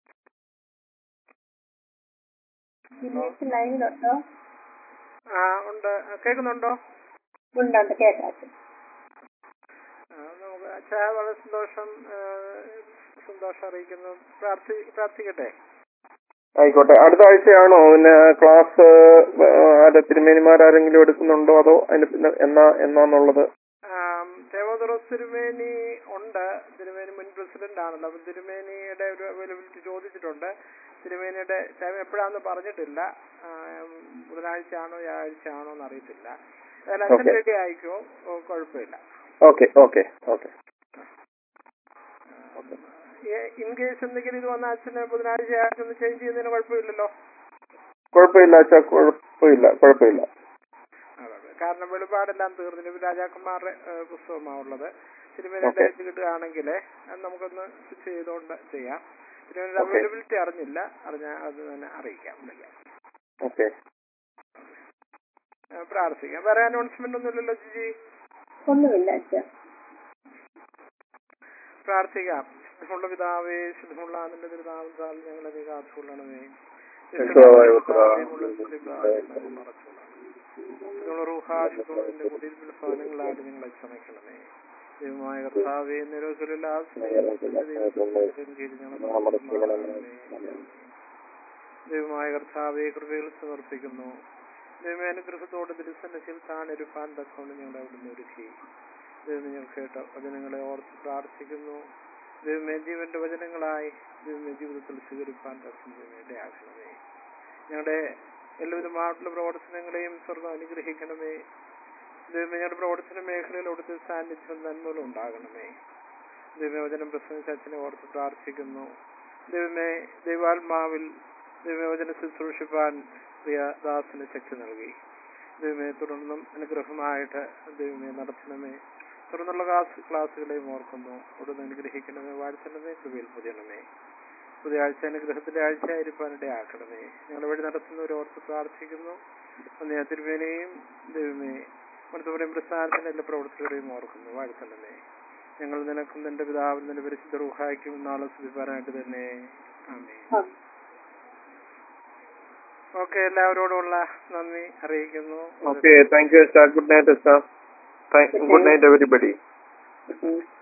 ദിനേശ് ലൈനിലുണ്ടോ ആ ഉണ്ട് കേൾക്കുന്നുണ്ടോ ഉണ്ടുണ്ട് കേട്ടാച്ചു ആ, നമുക്ക് അച്ഛാ വളരെ സന്തോഷം ആ, സന്തോഷം അറിയിക്കുന്നു പ്രാർത്ഥി പ്രാർത്ഥിക്കട്ടെ ആയിക്കോട്ടെ അടുത്ത ആഴ്ചയാണോ പിന്നെ ക്ലാസ് ആരെ തിരുമേനിമാരാരെങ്കിലും എടുക്കുന്നുണ്ടോ അതോ അതിന് പിന്നെ എന്നാ എന്നാന്നുള്ളത് ദേവോദറോസ് തിരുമേനി ഉണ്ട് തിരുമേനി മുൻ പ്രസിഡന്റ് ആണല്ലോ അപ്പം തിരുമേനിയുടെ ഒരു അവൈലബിലിറ്റി ചോദിച്ചിട്ടുണ്ട് തിരുമേനിയുടെ ടൈം എപ്പോഴാണെന്ന് പറഞ്ഞിട്ടില്ല ആ, ബുധനാഴ്ച ആണോ വ്യാഴാഴ്ച ആണോ എന്ന് അറിയത്തില്ല അതായത് അച്ഛൻ Okay. റെഡി ആയിക്കോ ഓ, കുഴപ്പമില്ല okay okay okay in case എന്തെങ്കിലും ഇത് വന്ന അച്ഛന് ബുധനാഴ്ച ആഴ്ച ഒന്ന് ചേഞ്ച് ചെയ്യുന്നതിന് കുഴപ്പമില്ലല്ലോ കുഴപ്പമില്ല അച്ഛാ കുഴപ്പമില്ല കുഴപ്പമില്ല അതെ, അതെ. കാരണം വെളിപാടെല്ലാം തീർന്നില്ല ഇപ്പൊ രാജാക്കന്മാരുടെ ഏഹ്, പുസ്തകമാണ് ഉള്ളത് തിരുമേനിയുടെ Okay. ഡേറ്റ് കിട്ടുകയാണെങ്കിൽ അത് നമുക്കൊന്ന് സ്വിച്ച് ചെയ്തുകൊണ്ട് ചെയ്യാം തിരുമേനിയുടെ Okay. അവൈലബിലിറ്റി അറിഞ്ഞില്ല അറിഞ്ഞാൽ അത് തന്നെ അറിയിക്കാം വിളിക്കാം ഓക്കെ ഏഹ്, പ്രാർത്ഥിക്കാം വേറെ അനൗൺസ്മെന്റ് ഒന്നുമില്ലല്ലോ ജിജി ഒന്നുമില്ല അച്ഛാ പ്രാർത്ഥിക്കാം ശുദ്ധമുള്ള പിതാവേ ശുദ്ധമുള്ള നിന്റെ തിരുനാമത്താൽ ഞങ്ങളെ നീ കാത്തുകൊള്ളണമേ യേശുവായ പുത്രാ, റൂഹാശുദ്ധമുള്ള കുടിയിരുപ്പിൽ ഭവനങ്ങളായിട്ട് നിങ്ങളെ ക്ഷമിക്കണമേ ദൈവമായ കർത്താവേ നിരോധനമില്ലാ ദൈവമായ കർത്താവെ കൃപയിൽ സമർപ്പിക്കുന്നു ദൈവമേ അനുഗ്രഹത്തോടെ തിരുസന്നശിൽ താണിരുപ്പാൻ തക്കൊണ്ട് ഞങ്ങളെ അവിടുന്ന് ഒരുക്കി ദൈവം ഞങ്ങൾ കേട്ട വചനങ്ങളെ ഓർത്ത് പ്രാർത്ഥിക്കുന്നു ദൈവമേ ജീവന്റെ വചനങ്ങളായി ദൈവമേ ജീവിതത്തിൽ സ്വീകരിപ്പാൻ ദൈവമേ ആക്കണമേ ഞങ്ങളുടെ എല്ലാവിധമായിട്ടുള്ള പ്രവർത്തനങ്ങളെയും സ്വർണ്ണം അനുഗ്രഹിക്കണമേ ദൈവമേ ഞങ്ങളുടെ പ്രവർത്തന മേഖലയിൽ അവിടുത്തെ സാന്നിധ്യം നന്മകളും ഉണ്ടാകണമേ ദൈവമേ വചനം പ്രസംഗിച്ച അച്ഛനെ ഓർത്ത് പ്രാർത്ഥിക്കുന്നു ദൈവമേ ദൈവാത്മാവിൽ ദൈവമേ വചനം ശുശ്രൂഷിപ്പാൻ പ്രിയ ദാസിന് ശക്തി നൽകി ദൈവമേ തുടർന്നും അനുഗ്രഹമായിട്ട് ദൈവമേ നടത്തണമേ തുടർന്നുള്ള ക്ലാസ് ക്ലാസ്സുകളെയും ഓർക്കുന്നു അവിടുന്ന് അനുഗ്രഹിക്കണമേ വാഴ്ത്തണമേ കൃപയിൽ പുതിയണമേ പുതിയ ആഴ്ച അനുഗ്രഹത്തിന്റെ ആഴ്ച ആയിരിക്കാനിടെ ആക്കണമേ ഞങ്ങൾ വഴി നടത്തുന്നവരെ ഓർത്ത് പ്രാർത്ഥിക്കുന്നു അന്നേ തിരുവേനെയും ദൈവമേ മണത്തുപുരം പ്രസ്ഥാനത്തിന്റെ എല്ലാ പ്രവർത്തകരെയും ഓർക്കുന്നു വാഴ്ത്തണമേ ഞങ്ങൾ നിനക്കും നിന്റെ പിതാവിനും നിന്റെ പരിശുദ്ധ റൂഹായിക്കും നാളെ സ്തുതിപ്പാനായിട്ട് തന്നെ ആമേ ഓക്കെ എല്ലാവരോടുമുള്ള നന്ദി അറിയിക്കുന്നു okay thank you star good night star good night everybody ഉം.